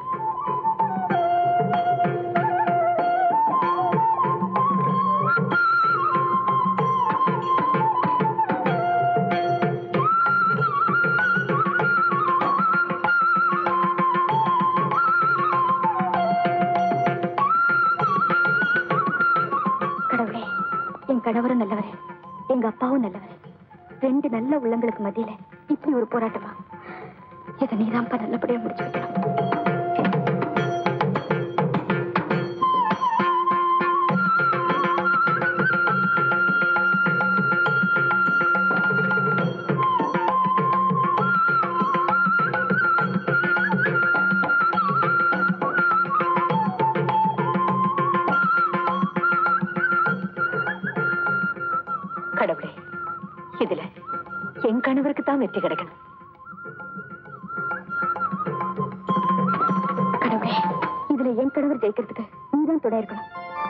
Speaker 6: கடவுளே என் கணவரும் நல்லவர் எங்க அப்பாவும் நல்லவர் ரெண்டு நல்ல உள்ளங்களுக்கு மத்தியில இப்படி ஒரு போராட்டமா இதை நீதான்ப்பா நல்லபடியா முடிச்சு வைக்கணும்
Speaker 8: கடவுளே இதுல என் கணவருக்கு தான் வெற்றி கிடைக்கணும்
Speaker 6: கடவுளே இதுல என் கணவர் ஜெயிக்கிறதுக்கு நீதான் துணை இருக்கணும்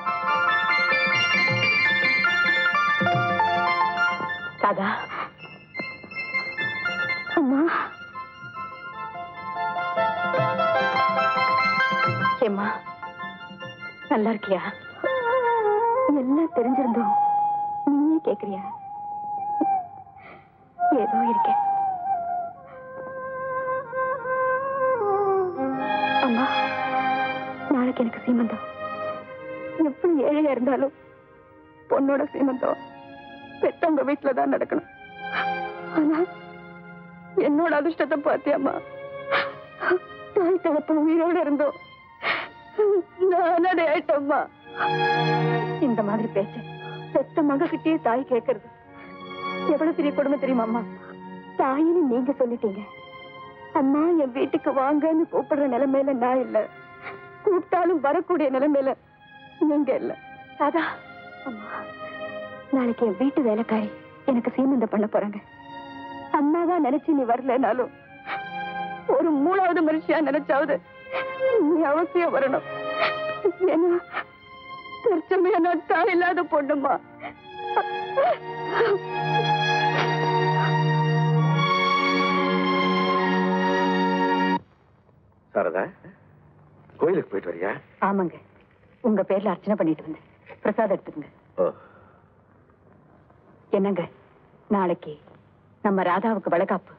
Speaker 8: ராதா
Speaker 6: அம்மா
Speaker 8: ஏம்மா நல்லா இருக்கியா
Speaker 6: எல்லாம் தெரிஞ்சிருந்தோம் நீயே கேக்குறியா ஏதோ இருக்கேன் அம்மா நாளைக்கு எனக்கு சீமந்தம் எப்படி ஏழையா இருந்தாலும் பொண்ணோட சீமந்தம் பெத்தவங்க வீட்டுல தான் நடக்கணும் ஆனா என்னோட அதிர்ஷ்டத்தை பார்த்தியாம்மா தாய் தகப்ப உயிரோட இருந்தோம் நானே ஆயிட்டம்மா இந்த மாதிரி பேச்ச பெத்த மகக்கிட்டே தாய் கேக்குறது எவ்வளவு பெரிய கொடுமை தெரியுமா அம்மா தாயின்னு நீங்க சொல்லிட்டீங்க அம்மா என் வீட்டுக்கு வாங்கன்னு கூப்பிடுற நிலைமையில நான் இல்ல கூப்பிட்டாலும் வரக்கூடிய நிலைமையில நீங்க இல்ல ராதா அம்மா நாளைக்கு என் வீட்டு வேலைக்காரி எனக்கு சீமந்தம் பண்ண போறாங்க அம்மாவா நினைச்சு நீ வரலனாலும் ஒரு மூணாவது மனுஷியா நினைச்சாவது நீ அவசியம் வரணும் ஏன்னா தற்சமய நான் தாய் இல்லாத பொண்ணுமா
Speaker 5: சாரதா கோயிலுக்கு போயிட்டு வரியா
Speaker 8: ஆமாங்க உங்க பேர்ல அர்ச்சனை பண்ணிட்டு வந்தேன் பிரசாதம் எடுத்துக்கங்க
Speaker 5: ஓ
Speaker 8: என்னங்க நாளைக்கு நம்ம ராதாவுக்கு வளகாப்பு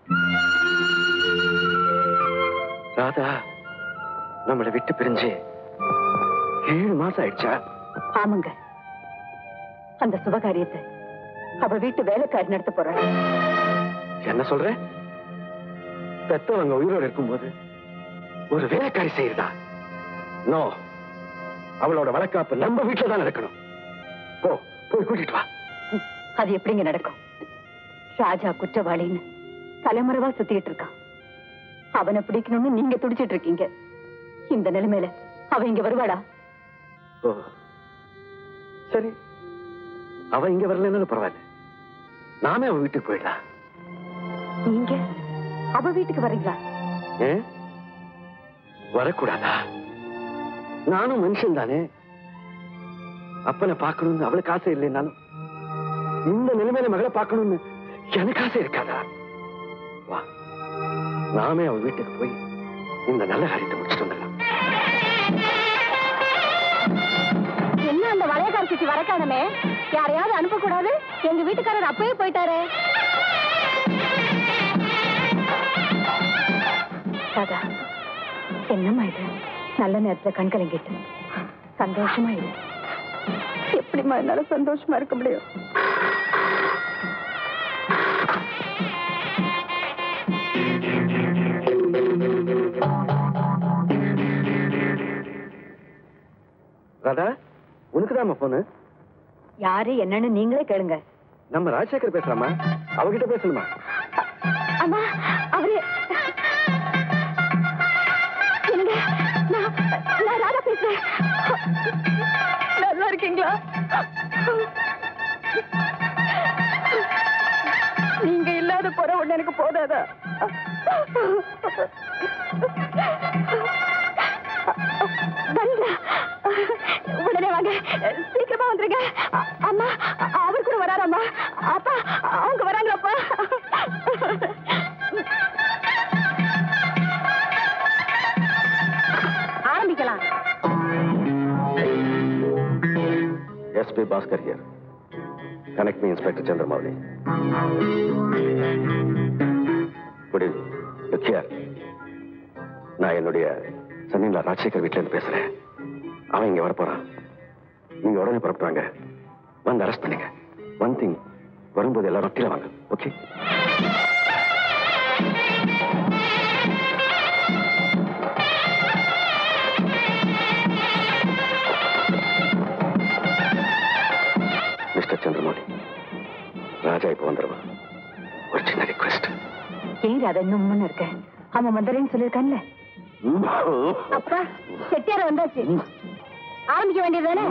Speaker 5: ராதா நம்மளை விட்டு பிரிஞ்சு ஏழு மாசம் ஆயிடுச்சா
Speaker 8: ஆமாங்க அந்த சுபகாரியத்தை அவ வீட்டு வேலைக்காரி நடத்த போறாங்க
Speaker 5: என்ன சொல்ற பெத்தவங்க உயிரோடு இருக்கும்போது ஒரு வேலைக்காரி செய்யுதா நோ அவளோட வழக்காப்பு நம்ம வீட்டுல தான் நடக்கணும் போ போய் கூட்டிட்டு வா
Speaker 8: அது எப்படிங்க நடக்கும் ராஜா குற்றவாளின்னு தலைமுறைவா சுத்திட்டு இருக்கான் அவனை பிடிக்கணும்னு நீங்க துடிச்சிட்டு இருக்கீங்க இந்த நிலைமையில அவ இங்க வருவாளா
Speaker 5: ஓ சரி அவ இங்க வரலன்னு பரவாயில்ல நாமே அவ வீட்டுக்கு போயிடலாம்
Speaker 8: நீங்க அவ வீட்டுக்கு வர்றீங்களா
Speaker 5: ஏன் வரக்கூடாதா நானும் மனுஷன் தானே அப்பனை பார்க்கணும்னு அவளுக்கு ஆசை இல்லைன்னாலும் இந்த நிலைமையில மகளை பார்க்கணும்னு எனக்கு ஆசை இருக்காதா வா நாமே அவ வீட்டுக்கு போய் இந்த நல்ல காரியத்தை முடிச்சுட்டு வந்துடலாம்
Speaker 11: என்ன அந்த வளையக்கார சுத்தி வரக்கானமே யாரையாவது அனுப்பக்கூடாது எங்க வீட்டுக்காரர் அப்பவே போயிட்டாரு
Speaker 8: ராதா என்னம்மா இது நல்ல நேரத்துல கண் கலங்கிட்டு சந்தோஷமா இது
Speaker 6: எப்படிம்மா என்னால சந்தோஷமா இருக்க முடியும்
Speaker 5: ராதா உனக்குதாம்மா போனு
Speaker 8: யாரு என்னன்னு நீங்களே கேளுங்க
Speaker 5: நம்ம ராஜசேகர் பேசலாமா அவகிட்ட பேசணுமா
Speaker 6: அம்மா அவரு என்னங்க நான் நான் ராதா பேசுறேன் நல்லா இருக்கீங்களா நீங்க இல்லாத போற ஒண்ணு எனக்கு போதாதா வரீங்களா உடனே வாங்க சீக்கிரமா வந்துருங்க அ- அம்மா அ- அவர் கூட வராராம்மா அப்பா அவங்க வராங்களாப்பா ஆரம்பிக்கலாம்
Speaker 5: SP Bhaskar here connect me inspector Chandramouli good evening here நான் என்னுடைய சன்னிலா ராஜசேகர் வீட்டுல இருந்து பேசுறேன் அவன் இங்க வரப்போறான் நீங்க உடனே புறப்படுவாங்க வந்து அரெஸ்ட் பண்ணுங்க ஒன் திங் வரும்போது எல்லாரும் ஒட்டில வாங்க ஓகே மிஸ்டர் சந்திரமௌலி ராஜா இப்ப வந்துடுவான் ஒரு சின்ன ரிக்வெஸ்ட்
Speaker 8: ஏன் ராதா இன்னும் முன்ன இருக்க அவன் வந்துடுறேன்னு சொல்லியிருக்கான்ல
Speaker 11: அப்பா செட்டியார வந்தாச்சு ஆரம்பிக்க வேண்டியதுதானே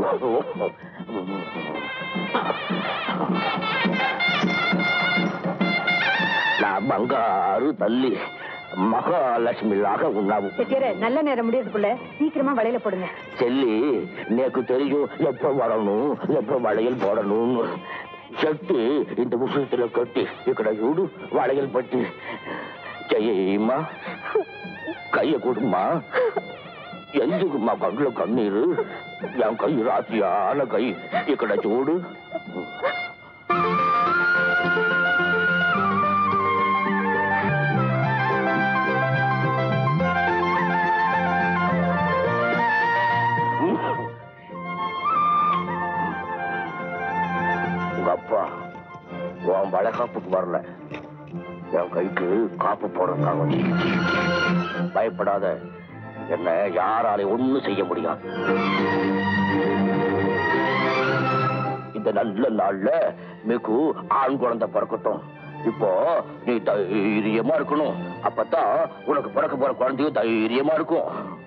Speaker 1: నా బంగారు తల్లి మహాలక్ష్మిలాగా ఉన్నావు
Speaker 8: செட்டியார நல்ல நேரம் முடியறதுக்குள்ள சீக்கிரமா வலையில போடுங்க
Speaker 1: చెల్లి నీకు తెలియదు ఎప్పుడు వడను ఎప్పుడు వడయలు పోడను చెట్టు ఇంత ముసలిలో కట్టి ఇక్కడ చూడు వడయలు పట్టి చెయ్యమ్మా కయ్య కుడుమా
Speaker 12: ఎందుకు మా కంట్లో కన్నీరు ఎం కై రాత్రి ఆన కై ఇక్కడ చూడు உங்க அப்பா உன் வளகாப்புக்கு வரல என் கைக்கு காப்பு போடுறதுக்காக வந்து. பயப்படாத என்ன யாராலையும் ஒண்ணும் செய்ய முடியாது இந்த நல்ல நாள்ல மிகு ஆண் குழந்தை பிறக்கட்டும் இப்போ நீ தைரியமா இருக்கணும் அப்பதான் உனக்கு பிறக்க போற குழந்தையும் தைரியமா இருக்கும்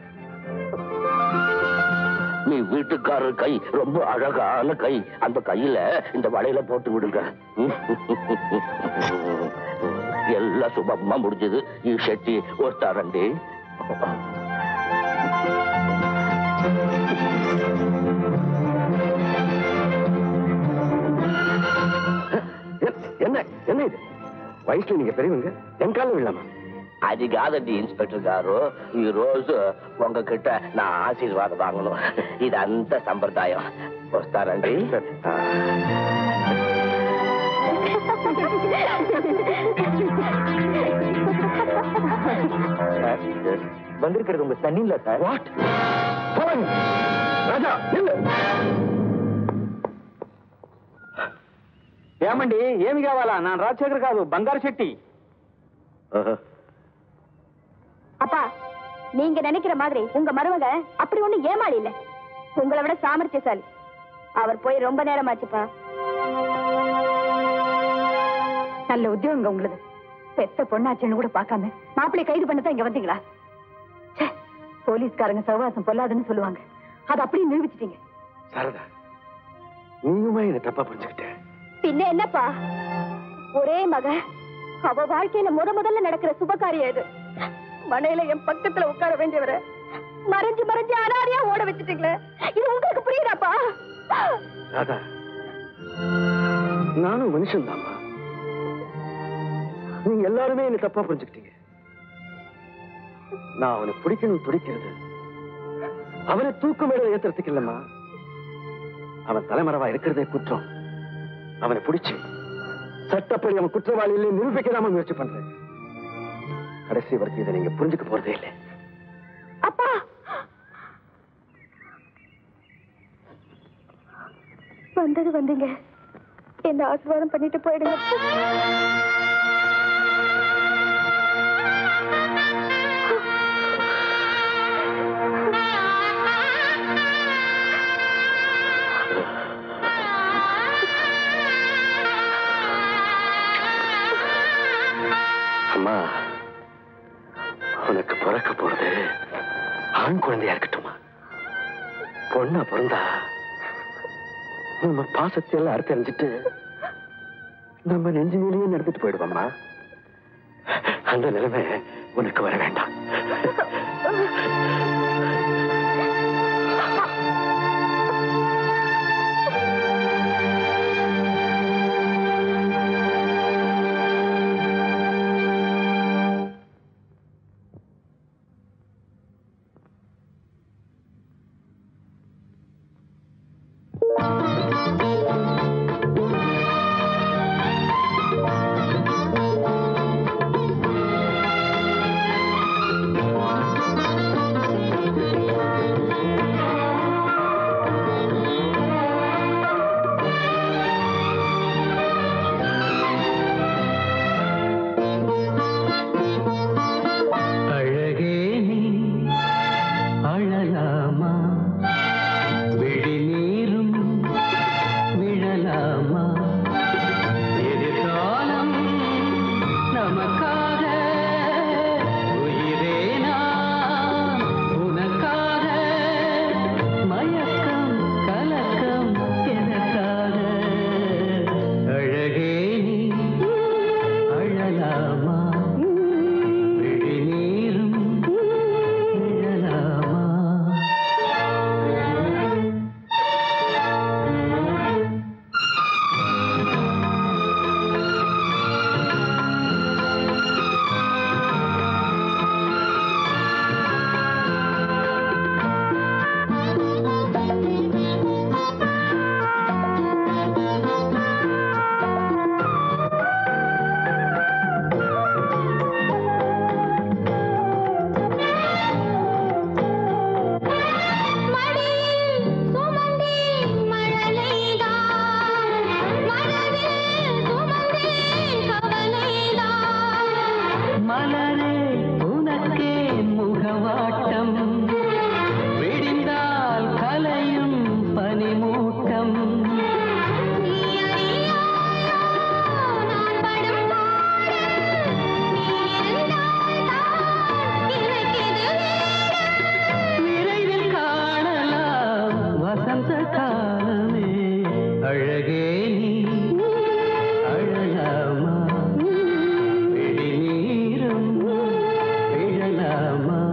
Speaker 12: நீ வீட்டுக்காரர் கை ரொம்ப அழகான கை அந்த கையில இந்த வளையல போட்டு விடுங்க எல்லாம் சுபமா முடிஞ்சது ఈ శెట్టి వస్తారండి
Speaker 5: என்ன என்ன இது వయసులో నీకు పెరిగి ఎన్ కాలం వెళ్ళామా
Speaker 12: అది కాదండి ఇన్స్పెక్టర్ గారు ఈ రోజు ఉங்ககிட்ட నా ఆశీర్వాదం వాంగను ఇదంతా సంప్రదాయం వస్తారండి
Speaker 5: வந்திருக்கிறது உங்க சன்னி இல்ல சார் வாட் ராஜா நில்லு
Speaker 2: ఏమండి ఏమి కావాలా నా రాజశేఖర్ కాదు బంగారు శెట్టి
Speaker 6: அப்பா நீங்க நினைக்கிற மாதிரி உங்க மருமக அப்படி ஒண்ணு ஏமாளி இல்ல உங்களை விட சாமர்த்தியசாலி அவர் போய் ரொம்ப நேரமாச்சுப்பா
Speaker 8: நல்ல உத்தியோகம் உங்களுது பெத்த பொண்ணாச்சுன்னு கூட பார்க்காம மாப்பிள்ளை கைது பண்ணதான் இங்க வந்தீங்களா ச்சே, போலீஸ்காரங்க சகவாசம் பொல்லாதுன்னு சொல்லுவாங்க அதை அப்படியே நிரூபிச்சிட்டீங்க
Speaker 5: சாரதா நீயுமா என்ன தப்பா புரிஞ்சுக்கிட்ட
Speaker 6: பின்ன என்னப்பா ஒரே மக அவ வாழ்க்கையில முத முதல்ல நடக்கிற சுபகாரியம் இது மனையில என் பக்கத்துல உட்கார வேண்டியவரை மறைஞ்சு மறைஞ்சு அனாதையா ஓட வச்சுட்டீங்களே இது உங்களுக்கு புரியுதாப்பா
Speaker 5: ராதா நானும் மனுஷன் நீங்க எல்லாருமே என்ன தப்பா புரிஞ்சுக்கிட்டீங்க நான் அவனை பிடிக்கணும் துடிக்கிறது அவனை தூக்கு மேல ஏத்துறதுக்கு இல்லம்மா அவன் தலைமறைவா இருக்கிறதே குற்றம் அவனை பிடிச்சு சட்டப்படி அவன் குற்றவாளி இல்லை நிரூபிக்கலாம முயற்சி பண்றேன் கடைசி வரைக்கும் இதை நீங்க புரிஞ்சுக்க போறதே இல்லை
Speaker 6: அப்பா வந்தது வந்தீங்க என்ன ஆசீர்வாதம் பண்ணிட்டு போயிடுங்க
Speaker 5: அம்மா உனக்கு பிறக்க போறது ஆண் குழந்தையா இருக்கட்டுமா பொண்ணா பிறந்தா நம்ம பாசத்தை எல்லாம் அறுத்தறிஞ்சிட்டு நம்ம நெஞ்சு மேலேயே நடந்துட்டு போயிடுவோம்மா அந்த நிலைமை உனக்கு வர வேண்டாம்
Speaker 7: ஆ பனிமூட்டம் விரைவில் காணலாம் வசந்த காலமே அழகே நீ அழலாமா விழி நீரும் விழலாமா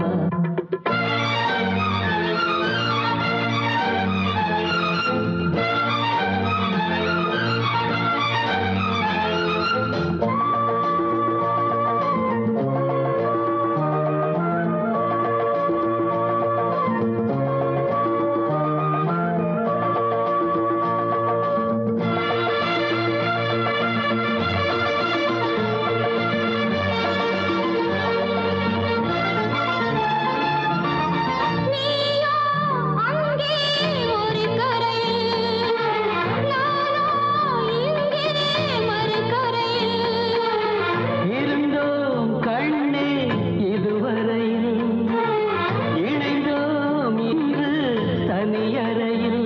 Speaker 7: இருந்தோம் கண்ணே இதுவரையில் இணைந்தோம் இன்று தனியறையில்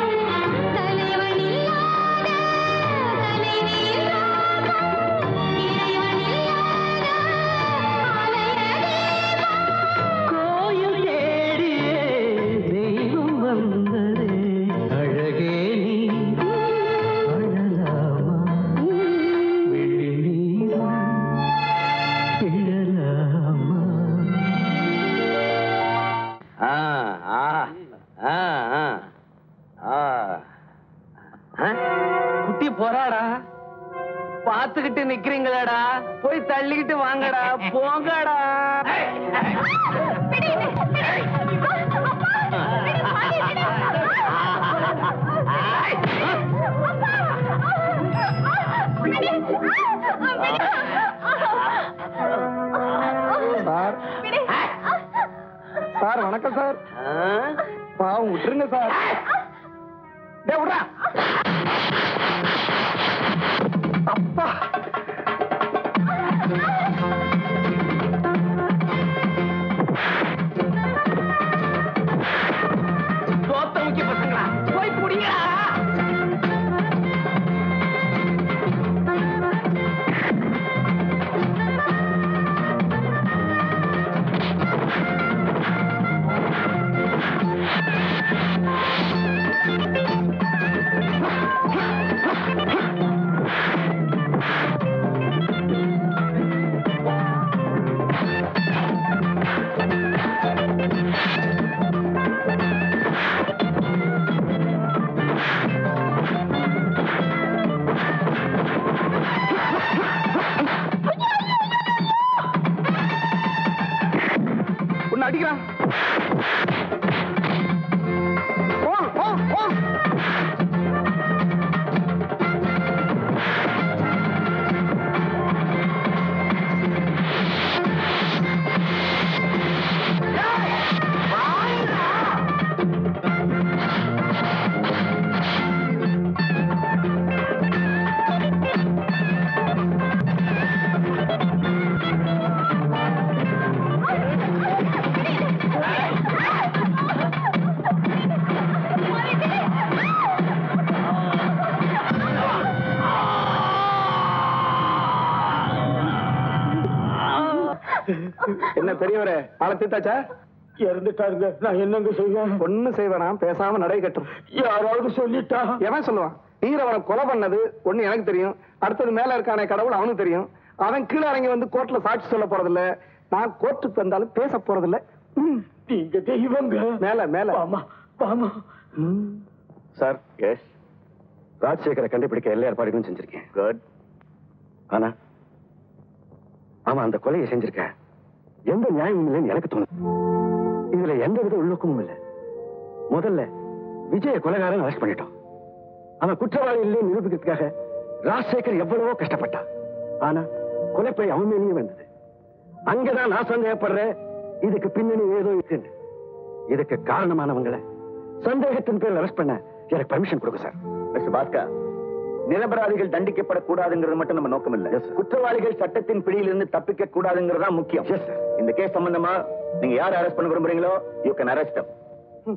Speaker 7: கோயில் தேடியே தெய்வம் வந்ததே அழகே நீ அழலாமா விழி நீரும் கிழலாமா
Speaker 1: ஆ, ஆ, ஆ, ஆ, ஆ. ஆ? குட்டி போறாடா பாத்துக்கிட்டு நிக்கிறீங்களேடா போய் தள்ளிக்கிட்டு வாங்கடா போங்கடா
Speaker 10: சார் சார் வணக்கம் சார்
Speaker 1: ஆ?
Speaker 10: பாவம் விட்டுருங்க சார் டேய், விட்றா. அப்பா
Speaker 1: தோத்த முக்கிய பசங்களா போய் குடிங்கடா
Speaker 10: உன்னை அடிக்கிறான் போ, போ, போ. என்ன பெரியவரே ஆளை தீர்த்தாச்சா
Speaker 2: இறந்துட்டாருங்க நான் என்னங்க செய்வேன்
Speaker 10: ஒண்ணும் செய்வானாம் பேசாம நடை கட்டும்
Speaker 2: யாராவது சொல்லிட்டா
Speaker 10: எவன் சொல்லுவான் நீர் அவனை கொலை பண்ணது ஒண்ணு எனக்கு தெரியும் அடுத்தது மேல இருக்கானே கடவுள் அவனுக்கு தெரியும் அவன் கீழே இறங்கி வந்து கோர்ட்ல சாட்சி சொல்ல போறதில்ல நான் கோர்ட்டுக்கு வந்தாலும் பேச போறதில்ல ம்.
Speaker 2: நீங்க தெய்வங்க
Speaker 10: மேல மேல
Speaker 2: ஆமா ஆமா
Speaker 5: சார் எஸ் ராஜசேகரை கண்டுபிடிக்க எல்லா ஏற்பாடுகளும் செஞ்சிருக்கேன் குட் ஆனா அவன் அந்த கொலையை செஞ்சிருக்க எந்த நியாயமும் இல்லைன்னு எனக்கு தோணுது இதுல எந்த வித உள்நோக்கமும் இல்லை முதல்ல விஜய கொலைகாரன் அரெஸ்ட் பண்ணிட்டோம் அவன் குற்றவாளி இல்லை நிரூபிக்கிறதுக்காக ராஜசேகர் எவ்வளவோ கஷ்டப்பட்டான் ஆனா கொலைப்பை அவன் மேலேயே வந்தது அங்கதான் நான் சந்தேகப்படுறேன் இதுக்கு பின்னணி ஏதோ இருக்குன்னு இதுக்கு காரணமானவங்களை சந்தேகத்தின் பேரில் அரெஸ்ட் பண்ண எனக்கு பர்மிஷன் கொடுங்க சார்
Speaker 12: மிஸ்டர் பாஸ்கர் நிரபராதிகள் தண்டிக்கப்படக்கூடாதுங்கிறது மட்டும் நம்ம நோக்கம் இல்ல குற்றவாளிகள் சட்டத்தின் பிடியிலிருந்து தப்பிக்க கூடாதுங்கிறது தான் முக்கியம்
Speaker 5: Yes, sir.
Speaker 12: இந்த கேஸ் சம்பந்தமா நீங்க யார் அரெஸ்ட் பண்ண விரும்புறீங்களோ you can arrest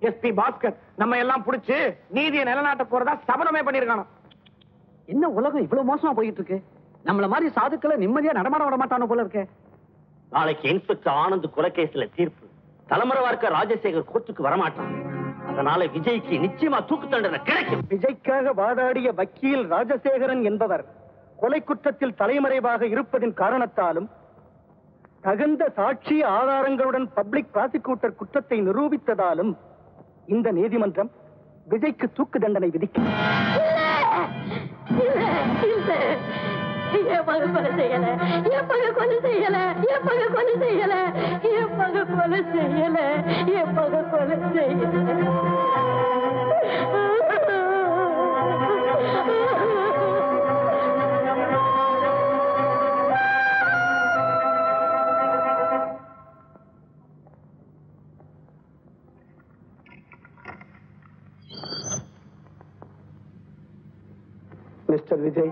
Speaker 2: SP Bhaskar நம்ம எல்லாம் புடிச்சு நீதியை நிலநாட்ட போறதா சபதமே பண்ணிருக்கானோ
Speaker 3: என்ன உலகம் இவ்வளவு மோசமா போயிட்டு இருக்கு நம்மள மாதிரி சாதுக்களை நிம்மதியா நடமாட விட மாட்டானோ போல இருக்கே
Speaker 1: நாளைக்கு இன்ஸ்பெக்டர் ஆனந்த் கொலைகேஸ்ல தீர்ப்பு தலைமுறை வார்க்க ராஜசேகர் கோர்ட்டுக்கு வரமாட்டான் அதனால விஜய்க்கு நிச்சயமா தூக்கு தண்டனை கிடைக்கும்
Speaker 10: விஜய்க்காக வாதாடிய வக்கீல் ராஜசேகரன் என்பவர் கொலை குற்றத்தில் தலைமறைவாக இருப்பதின் காரணத்தாலும் தகுந்த சாட்சி ஆதாரங்களுடன் பப்ளிக் ப்ராசிக்யூட்டர் குற்றத்தை நிரூபித்ததாலும் இந்த நீதிமன்றம் விஜய்க்கு தூக்கு தண்டனை விதிக்கும்
Speaker 4: என் மக கொலை செய்யல என் மக கொலை செய்யல என் மக கொலை செய்யல என் மக கொலை செய்யல என் மக கொலை
Speaker 10: மிஸ்டர் விஜய்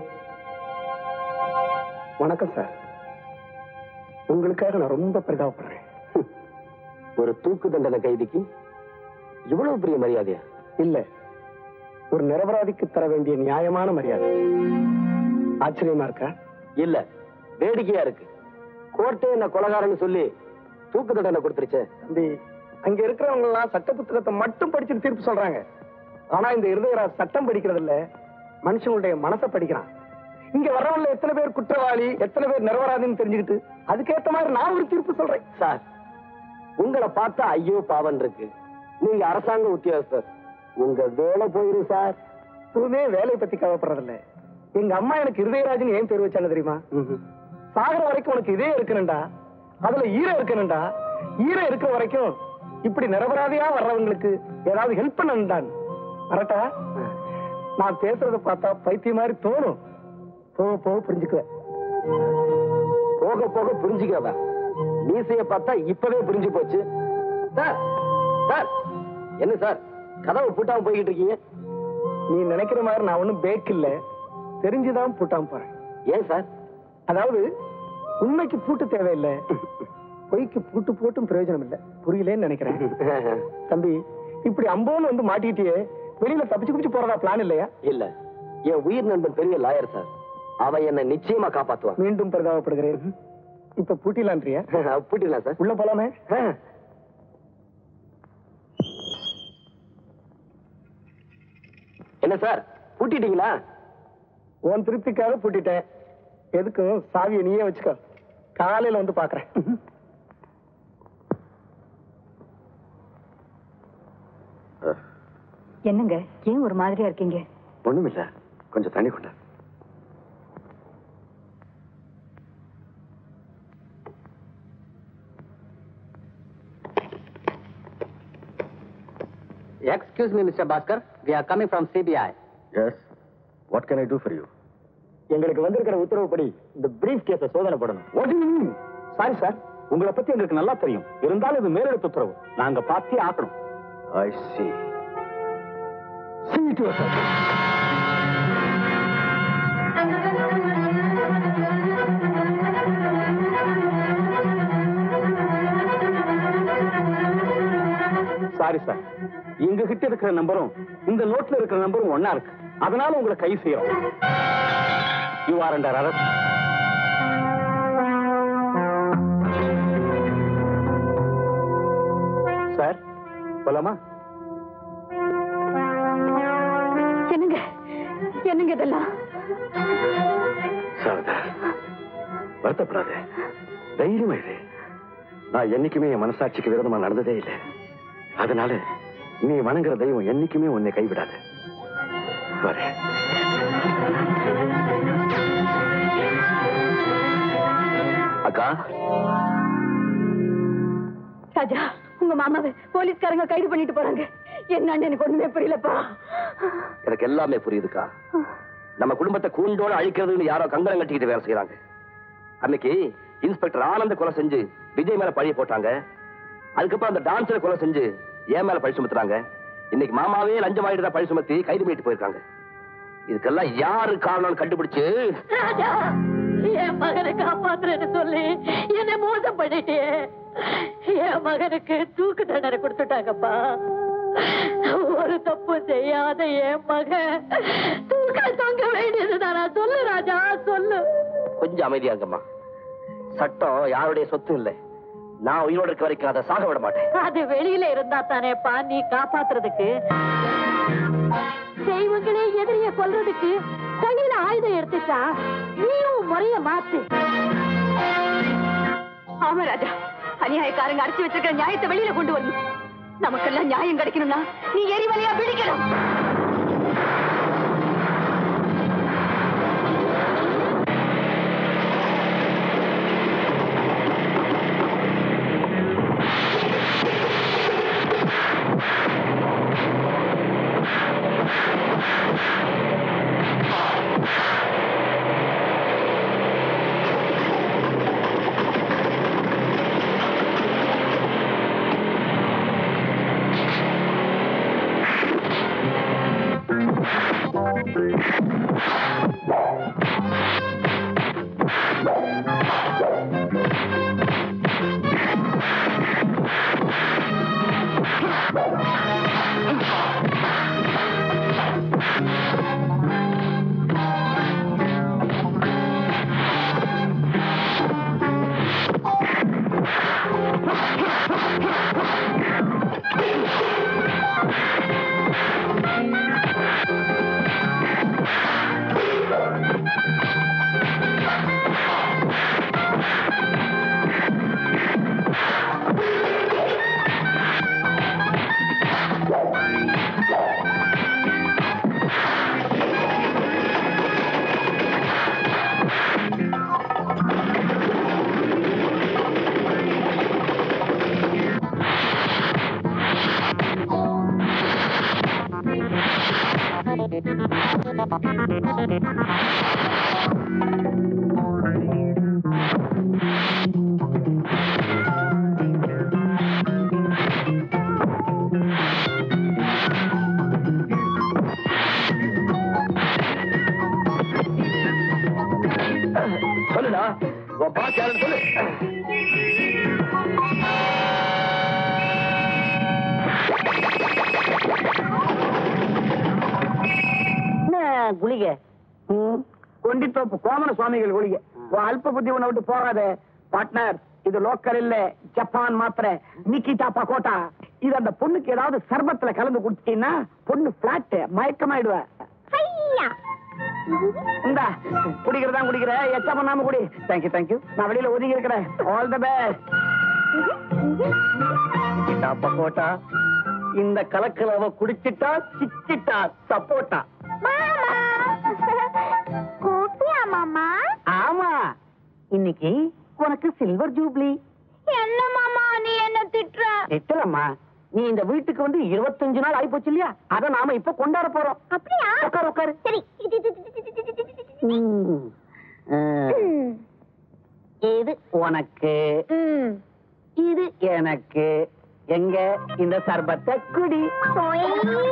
Speaker 10: வணக்கம் சார் உங்களுக்காக நான் ரொம்ப பரிதாபப்படுறேன்
Speaker 3: ஒரு தூக்கு தண்டனை கைதிக்கு இவ்வளவு பெரிய மரியாதையா
Speaker 10: இல்ல ஒரு நிரபராதிக்கு தர வேண்டிய நியாயமான மரியாதை ஆச்சரியமா இருக்கா
Speaker 3: இல்ல வேடிக்கையா இருக்கு கோர்ட்டே என்ன கொலகாரன்னு சொல்லி தூக்கு தண்டனை கொடுத்துருச்சே
Speaker 10: தம்பி அங்க இருக்கிறவங்க எல்லாம் சட்ட புத்தகத்தை மட்டும் படிச்சுட்டு தீர்ப்பு சொல்றாங்க ஆனா இந்த இருதயராஜ் சட்டம் படிக்கிறது இல்ல மனுஷங்களுடைய மனசை படிக்கிறான் இங்க வர்றவங்கள எத்தனை பேர் குற்றவாளி எத்தனை பேர் நிரபராதின்னு தெரிஞ்சுக்கிட்டு அதுக்கேத்த மாதிரி நான் ஒரு தீர்ப்பு சொல்றேன்
Speaker 3: சார் உங்களை பார்த்தா ஐயோ பாவன் இருக்கு நீங்க அரசாங்க உத்தியோகஸ்தர் உங்க வேலை போயிரும் சார்
Speaker 10: எப்பவுமே வேலையை பத்தி கவலைப்படுறதில்ல எங்க அம்மா எனக்கு இருதயராஜன் ஏன் பேர் வச்சாங்க தெரியுமா சாகர வரைக்கும் உனக்கு இதே இருக்கணும்டா அதுல ஈரம் இருக்கணும்டா ஈரம் இருக்கிற வரைக்கும் இப்படி நிரபராதியா வர்றவங்களுக்கு ஏதாவது ஹெல்ப் பண்ணணும்டான் வரட்டா நான் பேசுறத பார்த்தா பைத்தியம் மாதிரி தோணும் போக போக புரிஞ்சுக்குவேன்
Speaker 3: போக போக புரிஞ்சுக்காத மீசைய பார்த்தா இப்பவே புரிஞ்சு போச்சு சார் சார் என்ன சார் கதவை பூட்டாம போய்கிட்டு இருக்கீங்க
Speaker 10: நீ நினைக்கிற மாதிரி நான் ஒண்ணும் பேக் இல்ல தெரிஞ்சுதான் பூட்டாம போறேன்
Speaker 3: ஏன் சார்
Speaker 10: அதாவது உண்மைக்கு பூட்டு தேவையில்லை பொய்க்கு பூட்டு போட்டும் பிரயோஜனம் இல்ல புரியலன்னு நினைக்கிறேன் தம்பி இப்படி அம்போன்னு வந்து மாட்டிக்கிட்டியே வெளியில தப்பிச்சு குப்பிச்சு போறதா பிளான் இல்லையா
Speaker 3: இல்ல என் உயிர் நண்பன் பெரிய லாயர் சார் அவன் என்ன நிச்சயமா காப்பாத்துவான்
Speaker 10: மீண்டும் பரிதாபப்படுகிறேன் இப்ப பூட்டிலான்றியா
Speaker 3: பூட்டிடலாம் சார்
Speaker 10: உள்ள போலாமே
Speaker 3: என்ன சார் பூட்டிட்டீங்களா
Speaker 10: உன் திருப்திக்காக பூட்டிட்டேன் எதுக்கும் சாவியை நீயே வச்சுக்கோ காலையில வந்து பாக்குறேன்
Speaker 8: என்னங்க ஏன் ஒரு மாதிரியா இருக்கீங்க
Speaker 5: ஒண்ணுமில்ல கொஞ்சம் தண்ணி கொண்டா
Speaker 3: excuse me mister Bhaskar we are coming from CBI
Speaker 5: yes what can I do for you
Speaker 2: எங்களுக்கு வந்திருக்கிற உத்தரவுப்படி இந்த பிரீஃப் கேஸ சோதனை போடணும் சாரி சார் உங்களை பத்தி எங்களுக்கு நல்லா தெரியும் இருந்தாலும் இது மேலெடுத்த உத்தரவு நாங்க பார்த்தே ஆக்கணும்
Speaker 5: I see
Speaker 2: See to it, sir. Sorry sir எங்க கிட்ட இருக்கிற நம்பரும் இந்த நோட்ல இருக்கிற நம்பரும் ஒண்ணா இருக்கு அதனால உங்களை கை செய்யறோம் you are under arrest sir போலாமா
Speaker 8: என்னங்க என்னங்க இதெல்லாம்
Speaker 5: சாரதா வருத்தப்படாத தைரியமா இரு நான் என்னைக்குமே என் மனசாட்சிக்கு விரோதமா நடந்ததே இல்லை அதனால நீ வணங்குற தெய்வம் என்னைக்குமே உன்னை கைவிடாது வரேன்
Speaker 12: அக்கா
Speaker 8: ராஜா உங்க மாமாவை போலீஸ்காரங்க கைது பண்ணிட்டு போறாங்க என்னன்னு எனக்கு ஒண்ணுமே புரியலப்பா
Speaker 12: எனக்கு எல்லாமே புரியுதுக்கா நம்ம குடும்பத்தை கூண்டோட அழிக்கிறதுன்னு யாரோ கங்கணம் கட்டிக்கிட்டு வேலை செய்யறாங்க அன்னைக்கு இன்ஸ்பெக்டர் ஆனந்த கொலை செஞ்சு விஜய் மேல பழிய போட்டாங்க அதுக்கப்புறம் அந்த டான்ஸரை கொலை செஞ்சு என் மேல பழி சுமத்துறாங்க இன்னைக்கு மாமாவே லஞ்சம் வாங்கிட்டு தான் பழி சுமத்தி கைது பண்ணிட்டு போயிருக்காங்க இதுக்கெல்லாம் யாரு காரணம்னு கண்டுபிடிச்சு
Speaker 4: ராஜா என் மகனை காப்பாத்துறேன்னு சொல்லி என்னை மோசம் பண்ணிட்டே என் மகனுக்கு தூக்கு தண்டனை கொடுத்துட்டாங்கப்பா
Speaker 8: ஒரு தப்பு செய்யாத என் மகன் தூக்கில் தொங்க வேண்டியதுதானா சொல்லு ராஜா சொல்லு
Speaker 12: கொஞ்சம் அமைதியா இருக்கம்மா சட்டம் யாருடைய சொத்து இல்லை நான் உயிரோடு இருக்க வரைக்கும் அதை சாக விட மாட்டேன்
Speaker 8: அது வெளியில இருந்தா தானேப்பா நீ காப்பாத்துறதுக்கு தெய்வங்களே எதிரிய கொல்றதுக்கு கையில ஆயுதம் எடுத்துட்டா நீயும் முறைய மாத்து ஆமா ராஜா அநியாயக்காரங்க அடிச்சு வச்சிருக்கிற நியாயத்தை வெளியில கொண்டு வரணும் நமக்கெல்லாம் நியாயம் கிடைக்கணும்னா நீ எரிவலையா பிடிக்கணும்
Speaker 12: சொல்லுடா உன் பாஸ் யாருன்னு சொல்லு
Speaker 3: என்ன குளிகை கொண்டித்தோப்பு கோமன சுவாமிகள் குளிகை உன் அல்ப புத்தி உன்னை விட்டு போகாதே பார்ட்னர் இது லோக்கல் இல்ல ஜப்பான் மாத்திரை நிக்கிட்டா பக்கோட்டா இது அந்த பொண்ணுக்கு ஏதாவது சர்பத்துல கலந்து குடிச்சிட்டீங்கன்னா பொண்ணு பிளாட் மயக்கமாயிடுவ
Speaker 11: ஐயா
Speaker 3: இந்த குடிக்கிறதா குடிக்கிற எச்சா பண்ணாம குடி தேங்க்யூ தேங்க்யூ நான் வெளியில ஒதுங்கி இருக்கிறேன் ஆல் த பெஸ்ட் நிக்கிட்டா பக்கோட்டா இந்த கலக்கல அவ குடிச்சிட்டா சிக்கிட்டா சப்போட்டா
Speaker 11: மாமா கூப்பியா மாமா
Speaker 3: ஆமா இன்னைக்கு உனக்கு சில்வர் ஜூப்ளி
Speaker 11: என்ன மாமா நீ என்ன திட்டுற
Speaker 3: திட்டலம்மா நீ இந்த வீட்டுக்கு வந்து இருபத்தஞ்சு நாள் ஆயிப்போச்சு போச்சு இல்லையா அத நாம இப்ப கொண்டாட போறோம்
Speaker 11: அப்படியா
Speaker 3: உட்காரு உட்காரு
Speaker 11: சரி
Speaker 3: ம். ஆ,
Speaker 11: ம்.
Speaker 3: இது உனக்கு
Speaker 11: ம்.
Speaker 3: இது எனக்கு எங்க இந்த சர்பத்தை குடி
Speaker 11: போய்.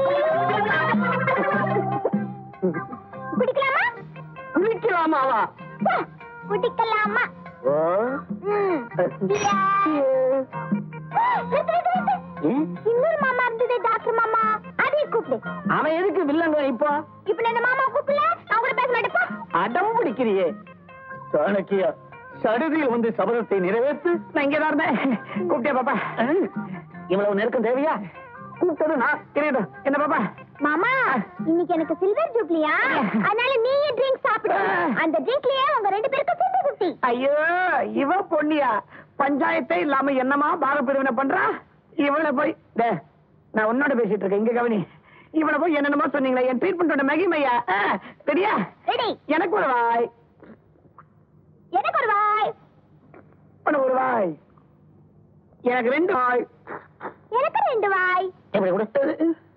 Speaker 11: குடிக்கலாமா
Speaker 3: குடிக்கலாமாவா
Speaker 11: போ, குடிக்கலாமா
Speaker 3: ஓ
Speaker 11: ம். யா. நிறுத்து, நிறுத்து, நிறுத்து.
Speaker 3: ஏன்?
Speaker 11: இன்னொரு மாமா இருந்தது டாக்டர் மாமா அதையும் கூப்பிடு
Speaker 3: அவன் எதுக்கு வில்லங்க இப்போ
Speaker 11: இப்ப நான் இந்த மாமா கூப்பிடல நான் கூட பேச மாட்டேப்பா
Speaker 3: அடம் பிடிக்கிறியே சாணக்கியா சடுதியில் வந்து சபதத்தை நிறைவேற்று நான் இங்கதான் இருந்தேன் கூப்பிட்டியா பாப்பா இவ்வளவு நெருக்கம் தேவையா கூப்பிட்டது நான் தெரியட்டும் என்ன பாப்பா
Speaker 11: மாமா இன்னைக்கு எனக்கு சில்வர் ஜூப்ளியா அதனால நீயே ட்ரிங்க் சாப்பிடு அந்த ட்ரிங்க்லயே உங்க ரெண்டு பேருக்கும் ஃபிஃப்டி ஃபிஃப்டி
Speaker 3: ஐயோ இவ பொண்ணியா பஞ்சாயத்தே இல்லாம என்னமா பாக பிரிவினை பண்றா இவளை போய் டே, நான் உன்னோட பேசிட்டு இருக்கேன் இங்க கவனி இவளை போய் என்னென்னமோ சொன்னீங்களே என் ட்ரீட்மெண்டோட மகிமையா ஆ, சரியா
Speaker 11: ரெடி
Speaker 3: எனக்கு ஒரு வாய்
Speaker 11: எனக்கு ஒரு வாய்
Speaker 3: உனக்கு ஒரு வாய் எனக்கு ரெண்டு வாய்
Speaker 11: எனக்கு ரெண்டு வாய்
Speaker 3: எப்படி கொடுத்தது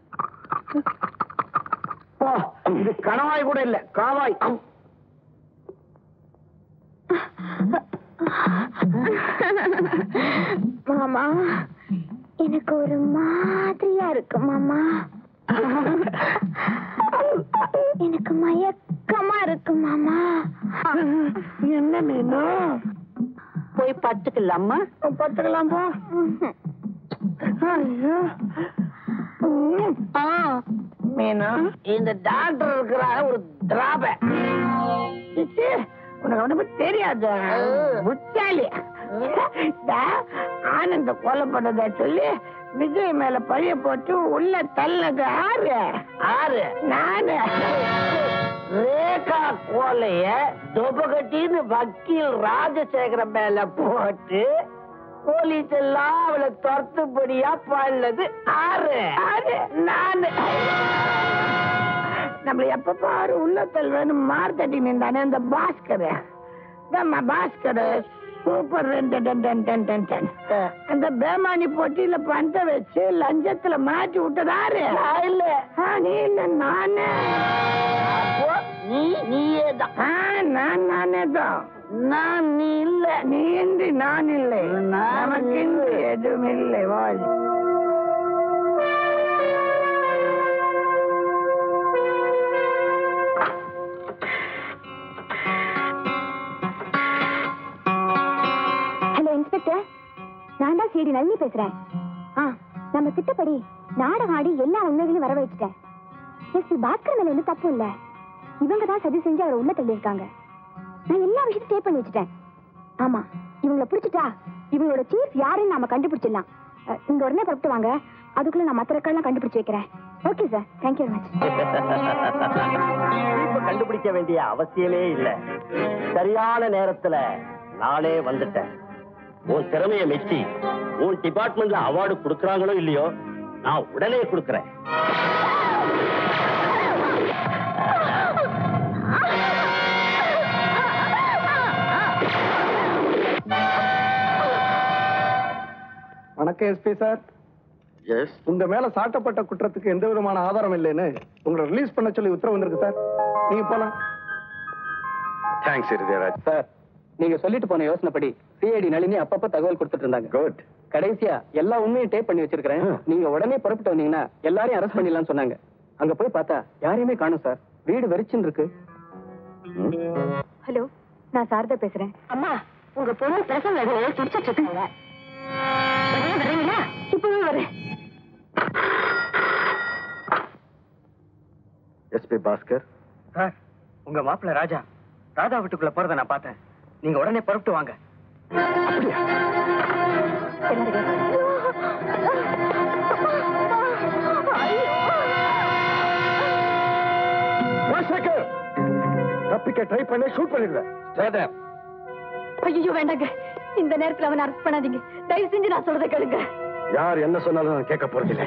Speaker 3: ஓ, இது கணவாய் கூட இல்ல காவாய்
Speaker 11: மாமா எனக்கு ஒரு மாதிரியா இருக்கு மாமா எனக்கு மயக்கமா இருக்கு மாமா
Speaker 3: என்ன மீனும்
Speaker 8: போய் படுத்துக்கலாமா
Speaker 3: பத்துக்கலாம் போ ஐயோ
Speaker 4: மீனா இந்த டாக்டர் இருக்கிற ஒரு திராப ச்சீ, உனக்கு அவனை பத்தி தெரியாது புத்தாலி டா, ஆனந்த கொலை பண்ணதா சொல்லி விஜய் மேல பழிய போட்டு உள்ள தள்ளது ஆறு ஆறு நானு ரேகா கோலைய தொபகட்டின்னு வக்கீல் ராஜசேகர மேல போட்டு போலீஸ் எல்லாம் அவளை துரத்துபடியா பண்ணது ஆறு ஆறு நானு நம்மள எப்ப பாரு உள்ளத்தல் வேணும் மார்த்தட்டி நின்றானே அந்த பாஸ்கர் நம்ம பாஸ்கர் சூப்பர் ரெண்டு டன் டன் டன் டன் டன். அந்த பேமானி பொட்டியில பண்ட வச்சு லஞ்சத்துல மாட்டி விட்டதாரு இல்ல ஆ, நீ இல்ல நானே அப்போ நீ நீயே தான் நான் நானே தான் நான் நீ இல்ல நீ இன்றி நான் இல்லை நமக்கு இன்று எதுவும் இல்லை வாழ்
Speaker 11: ஹலோ இன்ஸ்பெக்டர் நான் தான் சிடி நளினி பேசுறேன் ஆ நம்ம திட்டப்படி நாடகம் ஆடி எல்லா உண்மைகளையும் வர வச்சுட்டேன் எஸ் பாஸ்கர் மேல எந்த தப்பு இல்ல இவங்க தான் சதி செஞ்சு அவரை உள்ள தள்ளியிருக்காங்க நான் எல்லா விஷயத்தையும் டேப் பண்ணி வச்சுட்டேன் ஆமா இவங்களை பிடிச்சிட்டா இவங்களோட சீஃப் யாருன்னு நாம கண்டுபிடிச்சிடலாம் அஹ், இங்க உடனே புறப்பட்டு வாங்க அதுக்குள்ள நான் மத்த ரெக்கார்ட்லாம் கண்டுபிடிச்சு வைக்கிறேன் okay sir thank you very much
Speaker 1: இப்ப கண்டுபிடிக்க வேண்டிய அவசியமே இல்ல சரியான நேரத்துல நானே வந்துட்டேன் உன் திறமைய மெச்சி உன் டிபார்ட்மெண்ட்ல அவார்டு கொடுக்கறாங்களோ இல்லையோ நான் உடனே கொடுக்கறேன்
Speaker 10: வணக்கம் எஸ்பி சார்
Speaker 5: எஸ்
Speaker 10: உங்க மேல சாட்டப்பட்ட குற்றத்துக்கு எந்த விதமான ஆதாரம் இல்லைன்னு உங்களை ரிலீஸ் பண்ண சொல்லி உத்தரவு வந்திருக்கு சார் நீங்க போலாம்
Speaker 5: தேங்க்ஸ் இருதயராஜ்
Speaker 3: சார் நீங்க சொல்லிட்டு போன யோசனைப்படி சிஐடி நளினி அப்பப்ப தகவல் கொடுத்துட்டு இருந்தாங்க
Speaker 5: குட்
Speaker 3: கடைசியா எல்லா உண்மையும் டேப் பண்ணி வச்சிருக்கிறேன் நீங்க உடனே புறப்பட்டு வந்தீங்கன்னா எல்லாரையும் அரெஸ்ட் பண்ணிடலாம்னு சொன்னாங்க அங்க போய் பார்த்தா யாரையுமே காணும் சார் வீடு வெறிச்சுன்னு இருக்கு
Speaker 8: ஹலோ நான் சாரதா பேசுறேன்
Speaker 11: அம்மா உங்க பொண்ணு பிரசவ வேதனையில துடிச்சிட்டு இருக்குங்க உடனே வர்றீங்களா இப்பவே வரேன்
Speaker 5: எஸ்பி பாஸ்கர்
Speaker 3: சார் உங்க மாப்பிள்ள ராஜா ராதா வீட்டுக்குள்ள போறத நான் பார்த்தேன் நீங்க உடனே புறப்பட்டு வாங்க
Speaker 5: பாஸ்கர் தப்பிக்க ட்ரை பண்ணி ஷூட் பண்ணிடுவேன் சேதர்
Speaker 8: ஐயோ வேண்டாங்க இந்த நேரத்துல அவனை அரெஸ்ட் பண்ணாதீங்க தயவு செஞ்சு நான் சொல்றதை கேளுங்க
Speaker 5: யார் என்ன சொன்னாலும் நான் கேட்க போறதில்லை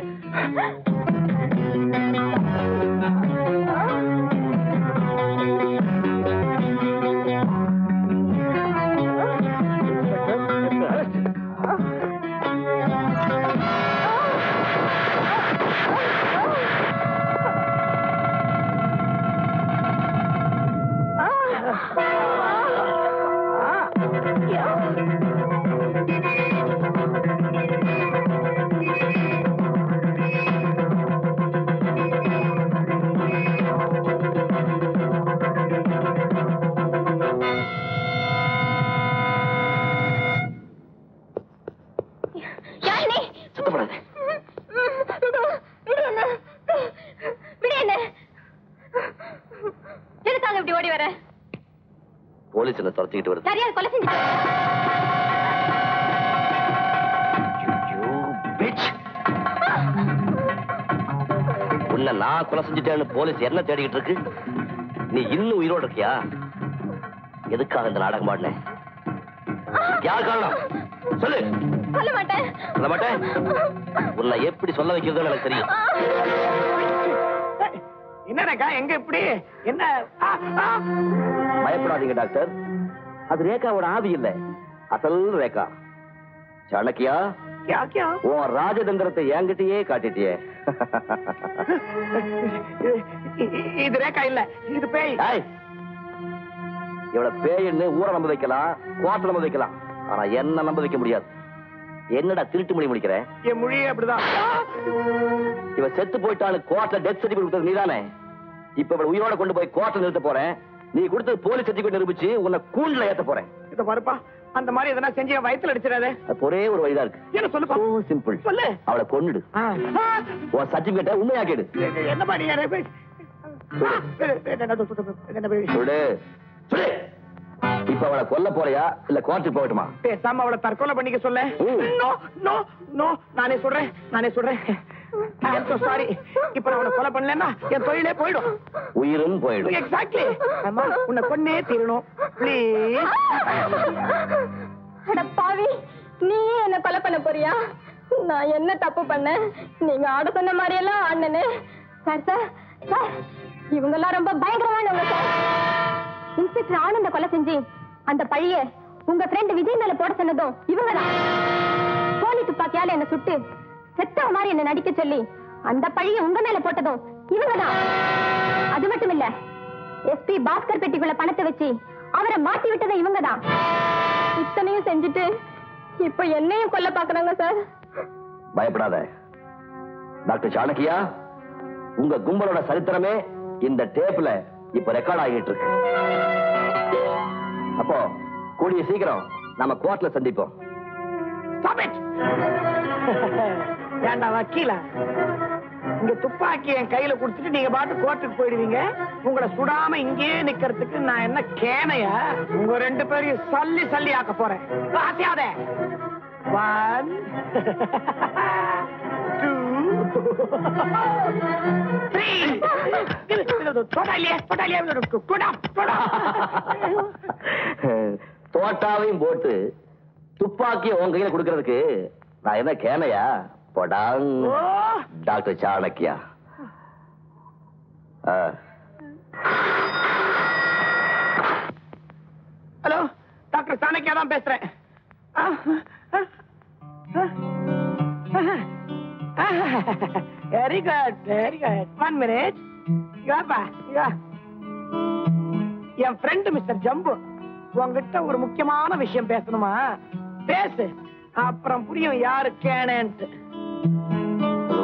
Speaker 11: யாழினி
Speaker 5: சுத்தப்படாது
Speaker 11: விடு என்ன விடு என்ன எதுக்காக இப்படி ஓடி வர
Speaker 12: போலீஸ் என்ன துரத்திக்கிட்டு வருது
Speaker 11: சரியா கொலை செஞ்சு
Speaker 12: You bitch. உன்னை நான் கொலை செஞ்சுட்டேன்னு போலீஸ் என்ன தேடிக்கிட்டு இருக்கு நீ இன்னும் உயிரோட இருக்கியா எதுக்காக இந்த நாடகம் ஆடல யார் காரணம் சொல்லு
Speaker 11: சொல்ல மாட்டேன்
Speaker 12: சொல்ல மாட்டேன் உன்னை எப்படி சொல்ல வைக்கிறதுன்னு எனக்கு தெரியும்
Speaker 3: என்னடா எங்க இப்படி என்ன ஆ, ஆ.
Speaker 12: பயப்படாதீங்க டாக்டர் அது ரேகாவோட ஆவி இல்ல அசல் ரேகா சாணக்கியா
Speaker 3: கியா கியா
Speaker 12: உன் ராஜதந்திரத்தை என்கிட்டயே காட்டிட்டியே
Speaker 3: இ- இ- இது ரேக்கா இல்ல இது பேய்
Speaker 12: ஏய், இவள பேயன்னு ஊரை நம்ப வைக்கலாம் கோட்டை நம்ப வைக்கலாம் ஆனா என்ன நம்ப வைக்க முடியாது என்னடா திருட்டு மொழி முடிக்கிற
Speaker 3: என் மொழியே அப்படிதான் ஆ!
Speaker 12: இவ செத்து போயிட்டான்னு கோர்ட்ல டெத் சர்டிபிகேட் கொடுத்தது நீதானே இப்ப இவள உயிரோட கொண்டு போய் கோர்ட்ல நிறுத்த போறேன் நீ கொடுத்தது போலீஸ் சர்டிபிகேட் நிரூபிச்சு உன்னை கூண்டுல ஏத்த போறேன்
Speaker 3: இத பாருப்பா அந்த மாதிரி எதனா செஞ்சு என் வயித்துல அடிச்சிடாதே
Speaker 12: அதுக்கு ஒரே ஒரு வழிதான் இருக்கு
Speaker 3: என்ன சொல்லுப்பா
Speaker 12: So simple
Speaker 3: சொல்லு
Speaker 12: அவளை கொன்னுடு
Speaker 3: ஆ. ஆ.
Speaker 12: உன் சர்டிபிகேட்டை உண்மையா கேடு
Speaker 3: என்ன மாதிரி யாரே போய் ஆ, என்ன என்ன போய்
Speaker 12: சொல்லு சொல்லு இப்ப அவளை கொல்ல போறியா இல்ல கோர்ட்டுக்கு போகட்டுமா
Speaker 3: பேசாம அவளை தற்கொலை பண்ணிக்க சொல்ல
Speaker 12: ம்.
Speaker 3: நோ நோ நோ நானே சொல்றேன் நானே சொல்றேன் சாரி இப்ப நான் அவனை கொலை பண்ணலன்னா என் தொழிலே போயிடும்
Speaker 12: உயிரும் போயிடும்
Speaker 3: எக்ஸாக்ட்லி அம்மா உன்னை கொன்னே தீரணும் ப்ளீஸ்
Speaker 6: அட பாவி நீயே என்ன கொலை பண்ண போறியா நான் என்ன தப்பு பண்ணேன் நீங்க ஆட சொன்ன மாதிரி எல்லாம் ஆடினே சார் சார் சார் இவங்க எல்லாம் ரொம்ப பயங்கரமானவங்க சார் இன்ஸ்பெக்டர் ஆனந்த கொலை செஞ்சு அந்த பழிய உங்க ஃப்ரெண்ட் விஜய் மேல போட சொன்னதும் இவங்க தான் போலி துப்பாக்கியால என்ன சுட்டு செத்தவ மாதிரி என்ன நடிக்க சொல்லி அந்த பழிய உங்க மேல போட்டதும் இவங்க தான் அது மட்டும் இல்ல எஸ்பி பாஸ்கர் பெட்டிக்குள்ள பணத்தை வச்சு அவரை மாட்டி விட்டதும் இவங்க தான் இத்தனையும் செஞ்சுட்டு இப்ப என்னையும் கொல்ல பாக்குறாங்க சார்
Speaker 12: பயப்படாத டாக்டர் சாணக்கியா உங்க கும்பலோட சரித்திரமே இந்த டேப்ல இப்ப ரெக்கார்ட் ஆகிட்டு இருக்கு அப்போ கூடிய சீக்கிரம் நம்ம கோர்ட்ல சந்திப்போம்
Speaker 3: Stop it! ஏண்டா வக்கீல இங்க துப்பாக்கி என் கையில கொடுத்துட்டு நீங்க பாட்டு கோர்ட்டுக்கு போயிடுவீங்க உங்களை சுடாம இங்கேயே நிக்கிறதுக்கு நான் என்ன கேனையா உங்க ரெண்டு பேரையும் சல்லி சல்லி ஆக்க போறேன் ஆசையாத ஒன் டூ த்ரீ தொட்டா இல்லையே தொட்டா இல்லையே தொடா தொடா
Speaker 12: தோட்டாவையும் போட்டு துப்பாக்கிய உன் கையில கொடுக்கறதுக்கு நான் என்ன கேனையா போடாங்
Speaker 3: ஓ
Speaker 12: டாக்டர் சாணக்கியா ஆ.
Speaker 3: ஹலோ டாக்டர் சாணக்கியா தான் பேசுறேன் very good very good one minute யோப்பா யோ என் ஃப்ரெண்டு மிஸ்டர் ஜம்பு உங்ககிட்ட ஒரு முக்கியமான விஷயம் பேசணுமா பேசு அப்புறம் புரியும் யாரு கேனேன்ட்டு
Speaker 12: ஹலோ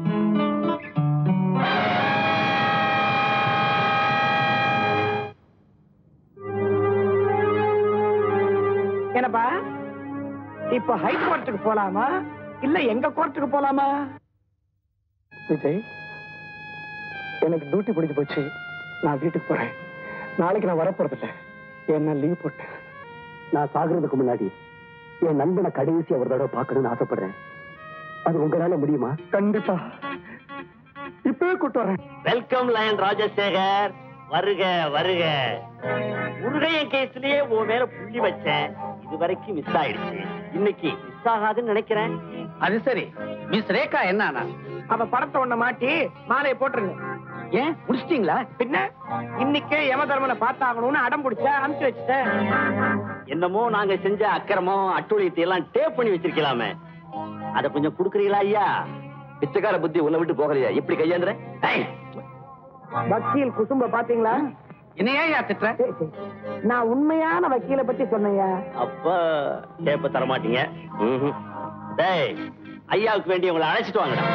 Speaker 3: என்னப்பா இப்ப ஹை கோர்ட்டுக்கு போலாமா இல்ல எங்க கோர்ட்டுக்கு போலாமா
Speaker 10: விஜய் எனக்கு டியூட்டி முடிஞ்சு போச்சு நான் வீட்டுக்கு போறேன் நாளைக்கு நான் வரப்போறதில்ல என்ன லீவ் போட்டேன்
Speaker 2: நான் சாகுறதுக்கு முன்னாடி என் நண்பனை கடைசி ஒரு தடவை பார்க்கணும்னு ஆசைப்படுறேன் அது உங்களால முடியுமா
Speaker 10: கண்டிப்பா இப்பவே கூட்டு வரேன்
Speaker 1: வெல்கம் லயன் ராஜசேகர் வருக வருக முருகையன் கேஸ்லயே உன் மேல புள்ளி வச்சேன் இது வரைக்கும் மிஸ் ஆயிடுச்சு இன்னைக்கு மிஸ் ஆகாதுன்னு நினைக்கிறேன்
Speaker 9: அது சரி மிஸ் ரேகா என்ன
Speaker 3: அவ படத்தை ஒண்ண மாட்டி மாலையை போட்டுருங்க
Speaker 9: ஏன் முடிச்சிட்டீங்களா
Speaker 3: பின்ன இன்னைக்கே யம தர்மனை பார்த்தாகணும்னு அடம் பிடிச்ச அனுப்பிச்சு வச்சுட்டேன்
Speaker 1: என்னமோ நாங்க செஞ்ச அக்கிரமம் அட்டூழியத்தை எல்லாம் டேப் பண்ணி வச்சிருக்கலாமே அத கொஞ்சம் குடுக்குறீங்களா ஐயா
Speaker 12: பிச்சைக்கார புத்தி உன்னை விட்டு போகலையா எப்படி கையாந்துற
Speaker 1: ஏய்,
Speaker 3: வக்கீல் குசும்ப பாத்தீங்களா
Speaker 9: என்ன ஏன் திட்டுற
Speaker 3: சரி, சரி. நான் உண்மையான வக்கீல பத்தி சொன்னையா
Speaker 1: அப்ப டேப்ப தர மாட்டீங்க ம்ஹும். டேய் ஐயாவுக்கு வேண்டி உங்களை அழைச்சிட்டு வாங்கடா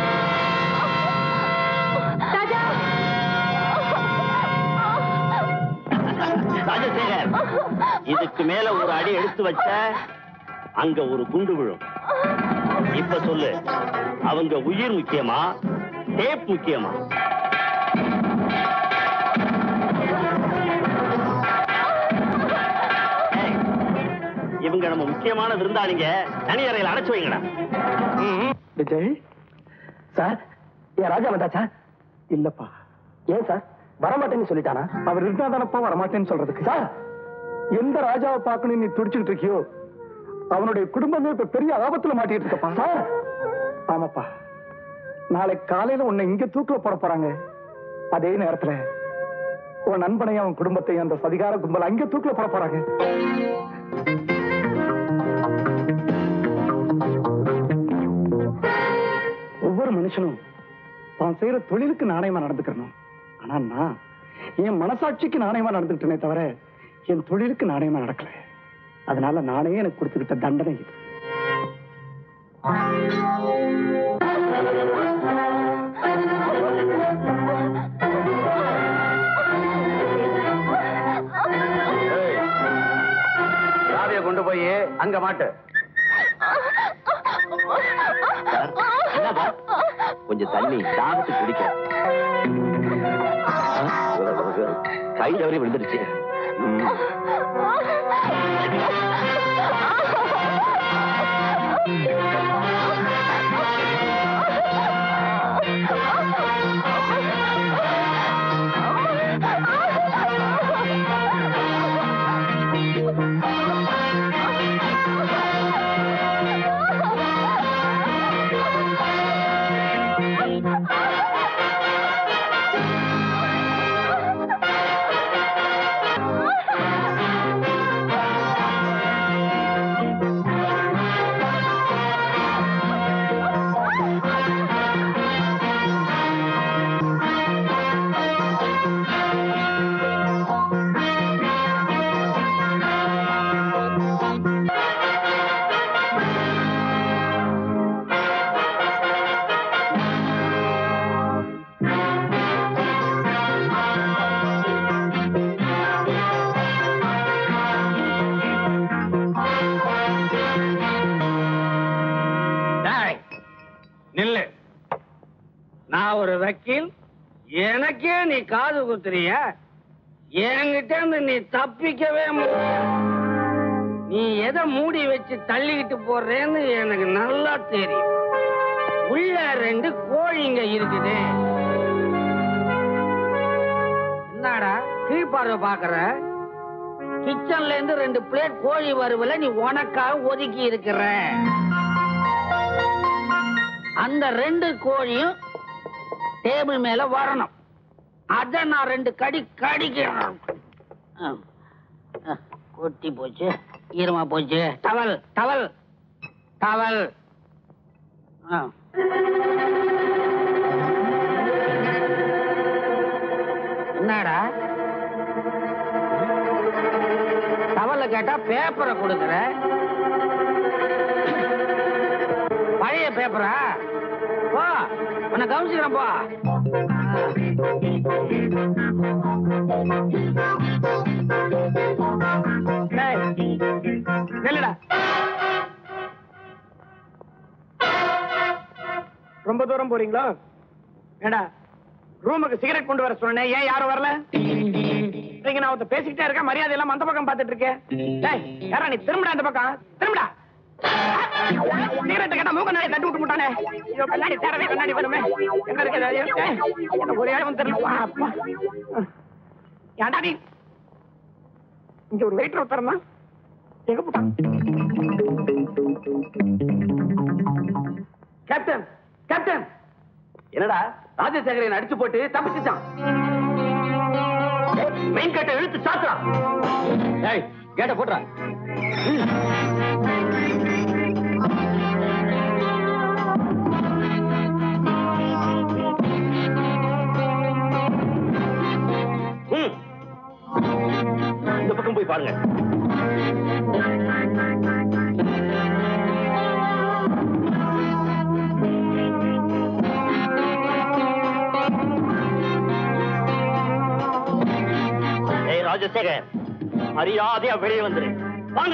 Speaker 6: ராஜா
Speaker 1: ராஜசேகர் இதுக்கு மேல ஒரு அடி எடுத்து வச்ச அங்க ஒரு குண்டு விழும் இப்ப சொல்லு அவங்க உயிர் முக்கியமா டேப் முக்கியமா ஏய், இவங்க நம்ம முக்கியமான விருந்தாளிங்க தனி அறையில் அடைச்சு வைங்கடா
Speaker 10: விஜய் சார் ஏன் ராஜா வந்தாச்சா இல்லப்பா ஏன் சார் வரமாட்டேன்னு சொல்லிட்டானா அவர் இருந்தா தானப்பா வரமாட்டேன்னு சொல்றதுக்கு சார் எந்த ராஜாவை பார்க்கணும் நீ துடிச்சுக்கிட்டு இருக்கியோ அவனுடைய குடும்பமே இப்ப பெரிய ஆபத்துல மாட்டிட்டு இருக்கப்பா சார் ஆமாப்பா நாளை காலையில உன்னை இங்க தூக்கில போட போறாங்க அதே நேரத்துல உன் நண்பனையும் அவன் குடும்பத்தையும் அந்த சதிகார கும்பல் அங்க தூக்கில போட போறாங்க ஒவ்வொரு மனுஷனும் தான் செய்யற தொழிலுக்கு நாணயமா நடந்துக்கணும் ஆனா நான் என் மனசாட்சிக்கு நாணயமா நடந்துக்கிட்டேனே தவிர என் தொழிலுக்கு நாணயமா நடக்கல அதனால நானே எனக்கு கொடுத்துக்கிட்ட தண்டனை இது
Speaker 12: சாவியை கொண்டு போய்
Speaker 1: அங்க மாட்டு
Speaker 12: கொஞ்சம் தண்ணி தாகத்துக்கு குடிக்க கை தவறி விழுந்துருச்சு ம்.
Speaker 13: டேய், நில்லு நான் ஒரு வக்கீல் எனக்கே நீ காது குத்துறிய என்கிட்ட இருந்து நீ தப்பிக்கவே முடியாது நீ எதை மூடி வச்சு தள்ளிக்கிட்டு போறேன்னு எனக்கு நல்லா தெரியும் உள்ள ரெண்டு கோழிங்க இருக்குது என்னடா கீழ்பார்வை பாக்குற கிச்சன்ல இருந்து ரெண்டு பிளேட் கோழி வறுவல நீ உனக்காக ஒதுக்கி இருக்கிற அந்த ரெண்டு கோழியும் டேபிள் மேல வரணும் அத நான் ரெண்டு கடி கடிக்கிறேன் ஆ. ஆ, கொட்டி போச்சு ஈரமா போச்சு டவல் டவல் டவல் ஆ. என்னடா டவல்ல கேட்டா பேப்பரை கொடுக்குற பழைய பேப்பரா போ உன்னை கவனிச்சுக்கிறேன் போ
Speaker 3: நில்லுடா ரொம்ப தூரம் போறீங்களா ஏடா ரூமுக்கு சிகரெட் கொண்டு வர சொன்னேன் ஏன் யாரும் வரல நீங்க நான் ஒருத்தர் பேசிக்கிட்டே இருக்கேன் மரியாதை எல்லாம் அந்த பக்கம் பார்த்துட்டு இருக்கேன் டேய் யாரா நீ திரும்படா அந்த பக்கம் திரும்படா சிகரெட் கேட்டா மூக்க நாடி தட்டு விட்டு முட்டானே ஐயோ கண்ணாடி தேடவே கண்ணாடி வேணுமே எங்க இருக்குது அது? ஏய், எனக்கு ஒரு இடம் தெரியல அப்பா ஏன்டா நீ இங்க ஒரு வெயிட்டர் உத்தரமா எங்க போட்டான்
Speaker 1: கேப்டன் கேப்டன் என்னடா ராஜசேகரன் அடிச்சு போட்டு தப்பிச்சுட்டான் மெயின் கேட்டை இழுத்து சாத்துறான் ஏய் கேட்ட போட்டுறான் இந்த பக்கம் போய் பாருங்க ஏய் ராஜசேகர் மரியாதையா வெளியே வந்துரு வாங்க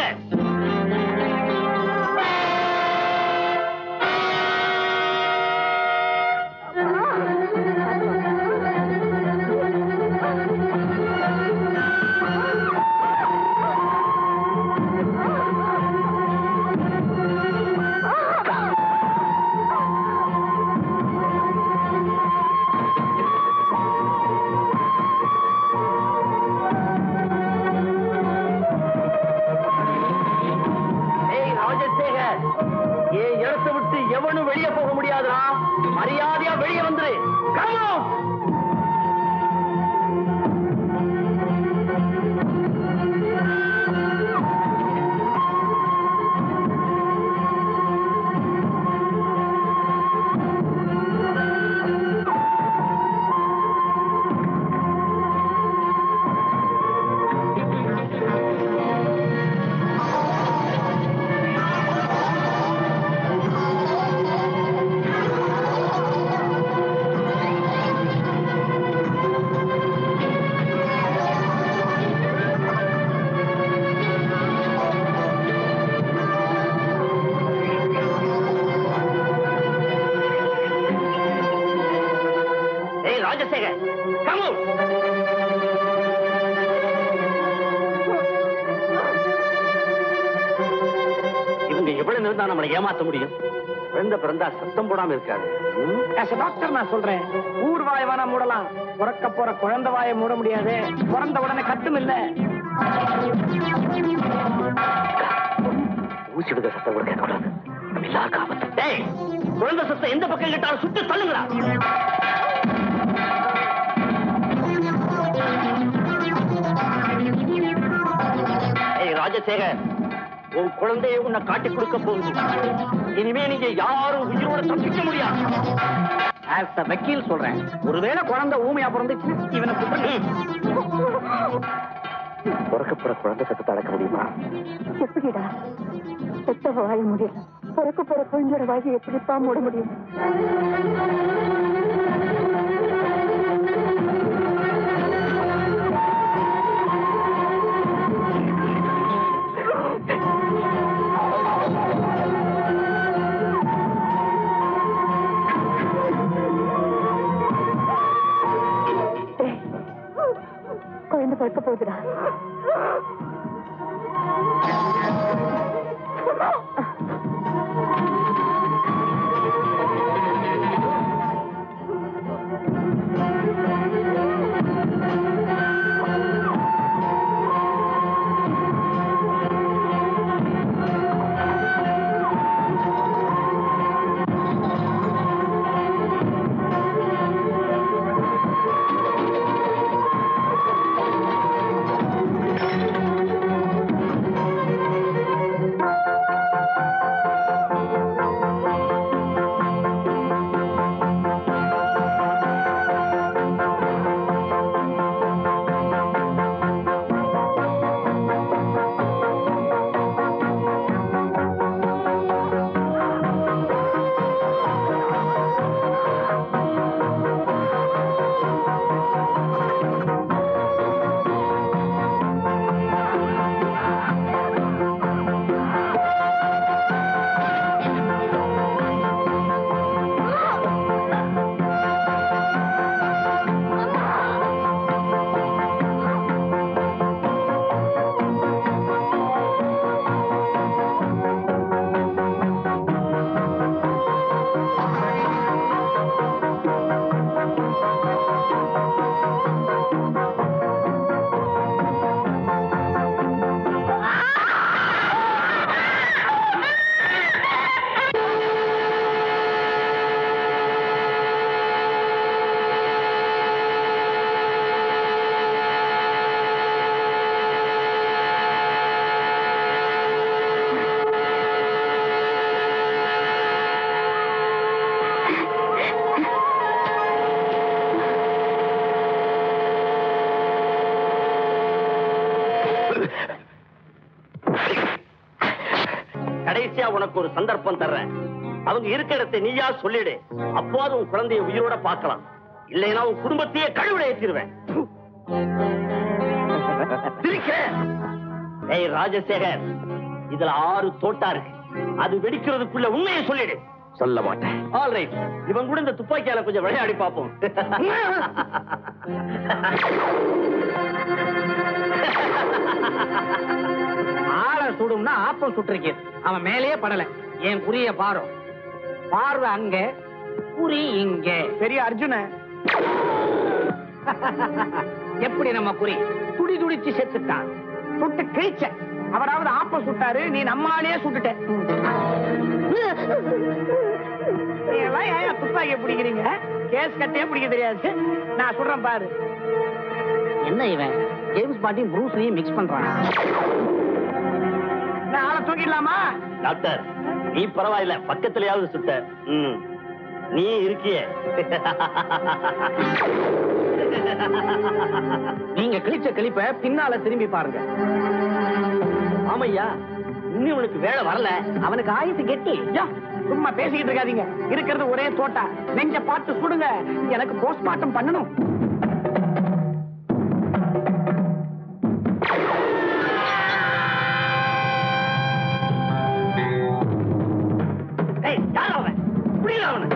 Speaker 1: இன்னும் எவ்வளவு நேரம் தான் நம்மளை ஏமாத்த முடியும் குழந்தை பிறந்தா சத்தம் போடாம இருக்காது ம்?
Speaker 3: As a doctor நான் சொல்றேன் ஊர் வாய் வேணா மூடலாம் பிறக்க போற குழந்தை வாயை மூட முடியாது பிறந்த உடனே கட்டும் இல்ல
Speaker 12: ஊசி விடுத சத்தம் கூட கேட்கக்கூடாது எல்லா காபத்து
Speaker 1: டேய் குழந்தை சத்தம் எந்த பக்கம் கேட்டாலும் சுட்டு தள்ளுங்களா ஏய் ராஜசேகர் உன் குழந்தையை உன்னை காட்டி கொடுக்க போகுது இனிமே நீங்க யாரும் உயிரோட தப்பிக்க முடியாது
Speaker 3: ஆஸ் அ வக்கீல் சொல்றேன் ஒருவேளை குழந்தை ஊமையா பிறந்துச்சுன்னா இவனை சுத்தம்
Speaker 12: பிறக்கப்புற குழந்தை சத்தத்தை அடக்க முடியுமா
Speaker 8: எப்படிடா பெத்தவ வாய முடியல பிறக்க போற குழந்தையோட வாயை எப்படிப்பா மூட முடியும் டேய், குழந்தை பிறக்க போகுதுடா
Speaker 1: கடைசியா உனக்கு ஒரு சந்தர்ப்பம் தர்றேன் அவங்க இருக்க இடத்தை நீயா சொல்லிடு அப்போது உன் குழந்தைய உயிரோட பார்க்கலாம் இல்லைன்னா உன் குடும்பத்தையே கழுவிட ஏற்றிடுவேன் சிரிக்கிறேன். ஏய் ராஜசேகர் இதுல ஆறு தோட்டா இருக்கு அது வெடிக்கிறதுக்குள்ள உண்மையை சொல்லிடு
Speaker 12: சொல்ல மாட்டேன்
Speaker 1: ஆல் ரைட் இவன் கூட இந்த துப்பாக்கியால கொஞ்சம் விளையாடி பார்ப்போம்
Speaker 3: ஆளை சுடும்னா ஆப்பம் சுட்டிருக்கு அவன் மேலேயே படல என் குறிய பாரு பார்வை அங்க குறி இங்க பெரிய அர்ஜுன எப்படி நம்ம குறி துடி துடிச்சு செத்துட்டான் சுட்டு கிழிச்ச அவராவது ஆப்பம் சுட்டாரு நீ நம்மாலேயே சுட்டுட்ட நீ எல்லாம் ஏன் துப்பாக்கி பிடிக்கிறீங்க கேஸ் கட்டே பிடிக்க தெரியாது நான் சொல்றேன் பாரு என்ன இவன் ஜேம்ஸ் பாண்டியும் ப்ரூஸ்லயும் மிக்ஸ் பண்றான் நான் ஆளை தூக்கிடலாமா
Speaker 1: டாக்டர் நீ பரவாயில்ல பக்கத்துலயாவது சுட்ட ம். நீ இருக்கியே
Speaker 3: நீங்க கிழிச்ச கிளிப்ப பின்னால திரும்பி பாருங்க
Speaker 1: ஆமையா இன்னும் உனக்கு வேலை வரல
Speaker 3: அவனுக்கு ஆயுசு கெட்டி யா, சும்மா பேசிக்கிட்டு இருக்காதீங்க இருக்கிறது ஒரே தோட்டா நெஞ்ச பார்த்து சுடுங்க எனக்கு போஸ்ட்மார்ட்டம் பண்ணணும்
Speaker 1: ஏய் யார் அவன் புரியல அவனை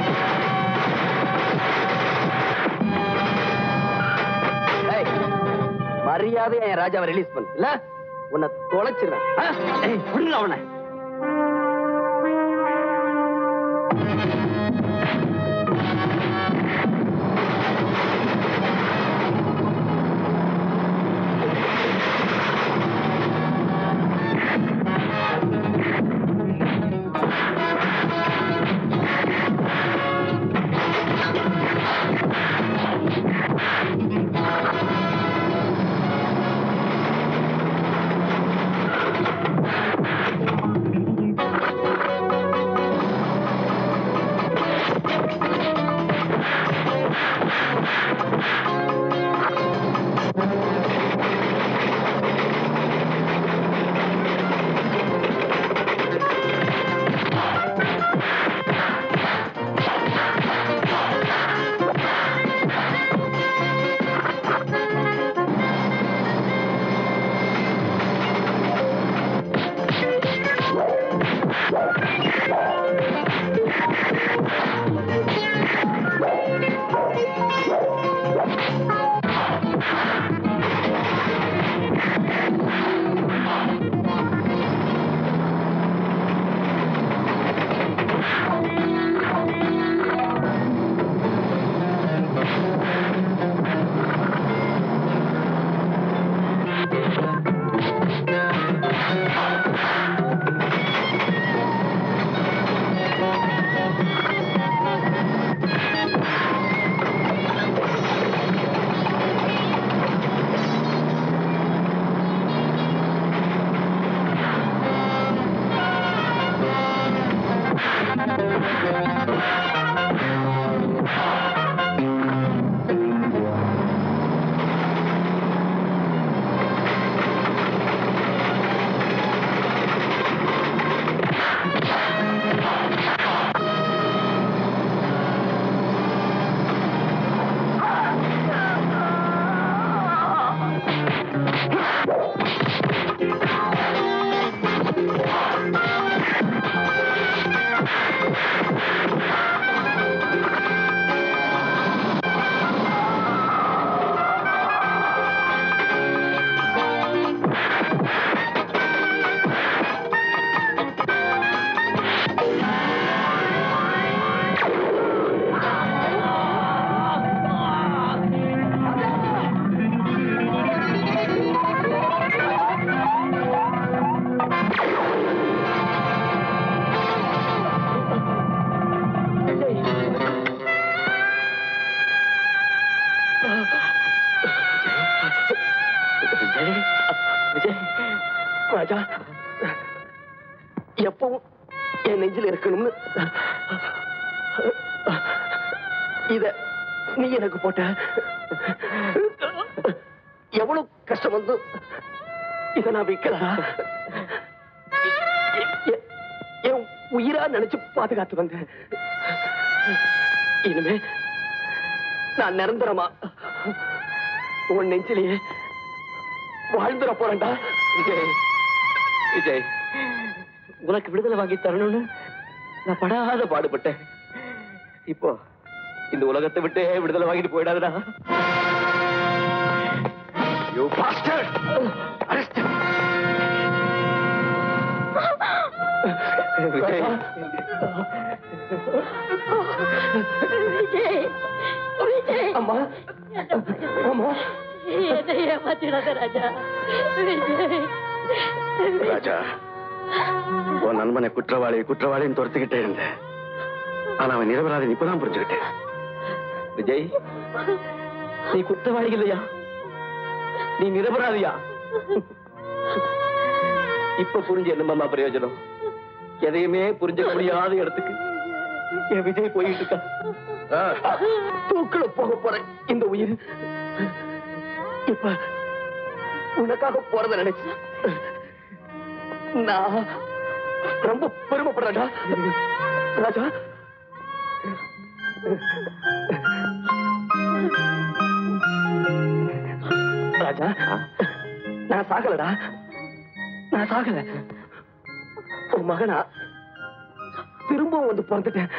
Speaker 12: ஏய், மரியாதை என் ராஜாவை ரிலீஸ் பண்ணு இல்ல உன்னை தொலைச்சிருவேன் ஆ?
Speaker 1: ஏய், விடுங்க அவனை
Speaker 12: விஜய் விஜய் ராஜா எப்பவும் என் நெஞ்சில் இருக்கணும்னு இத நீ எனக்கு போட்ட எவ்வளவு கஷ்டம் வந்து இத நான் வைக்கிறா என் உயிரா நினைச்சு பாதுகாத்து வந்தேன் இனிமே நான் நிரந்தரமா உன் நெஞ்சிலேயே வாழ்ந்துட போறேன்டா விஜய் விஜய் உனக்கு விடுதலை வாங்கி தரணும்னு நான் படாத பாடுபட்டேன் இப்போ இந்த உலகத்தை விட்டு விடுதலை வாங்கிட்டு போயிடாதடா you bastard arrest him. Vijay
Speaker 4: Vijay Vijay
Speaker 12: அம்மா அம்மா
Speaker 4: என்னை ஏமாத்திடாத ராஜா விஜய்
Speaker 5: ராஜா உன் நண்பனை குற்றவாளி குற்றவாளின்னு துரத்துக்கிட்டே இருந்தேன் ஆனா அவன் நிரபராதி இப்பதான் புரிஞ்சுக்கிட்டேன்
Speaker 12: விஜய் நீ குற்றவாளி இல்லையா நீ நிரபராதியா இப்ப புரிஞ்சு என்னமாமா பிரயோஜனம் எதையுமே புரிஞ்சுக்க முடியாத இடத்துக்கு என் விஜய் போயிட்டு இருக்கா தூக்குல போக போறேன் இந்த உயிர் இப்ப உனக்காக போறத நினைச்சு நான் ரொம்ப பெருமைப்படுறேன்டா ராஜா ராஜா நான் சாகலடா நான் சாகல உன் மகனா திரும்பவும் வந்து பிறந்துட்டேன்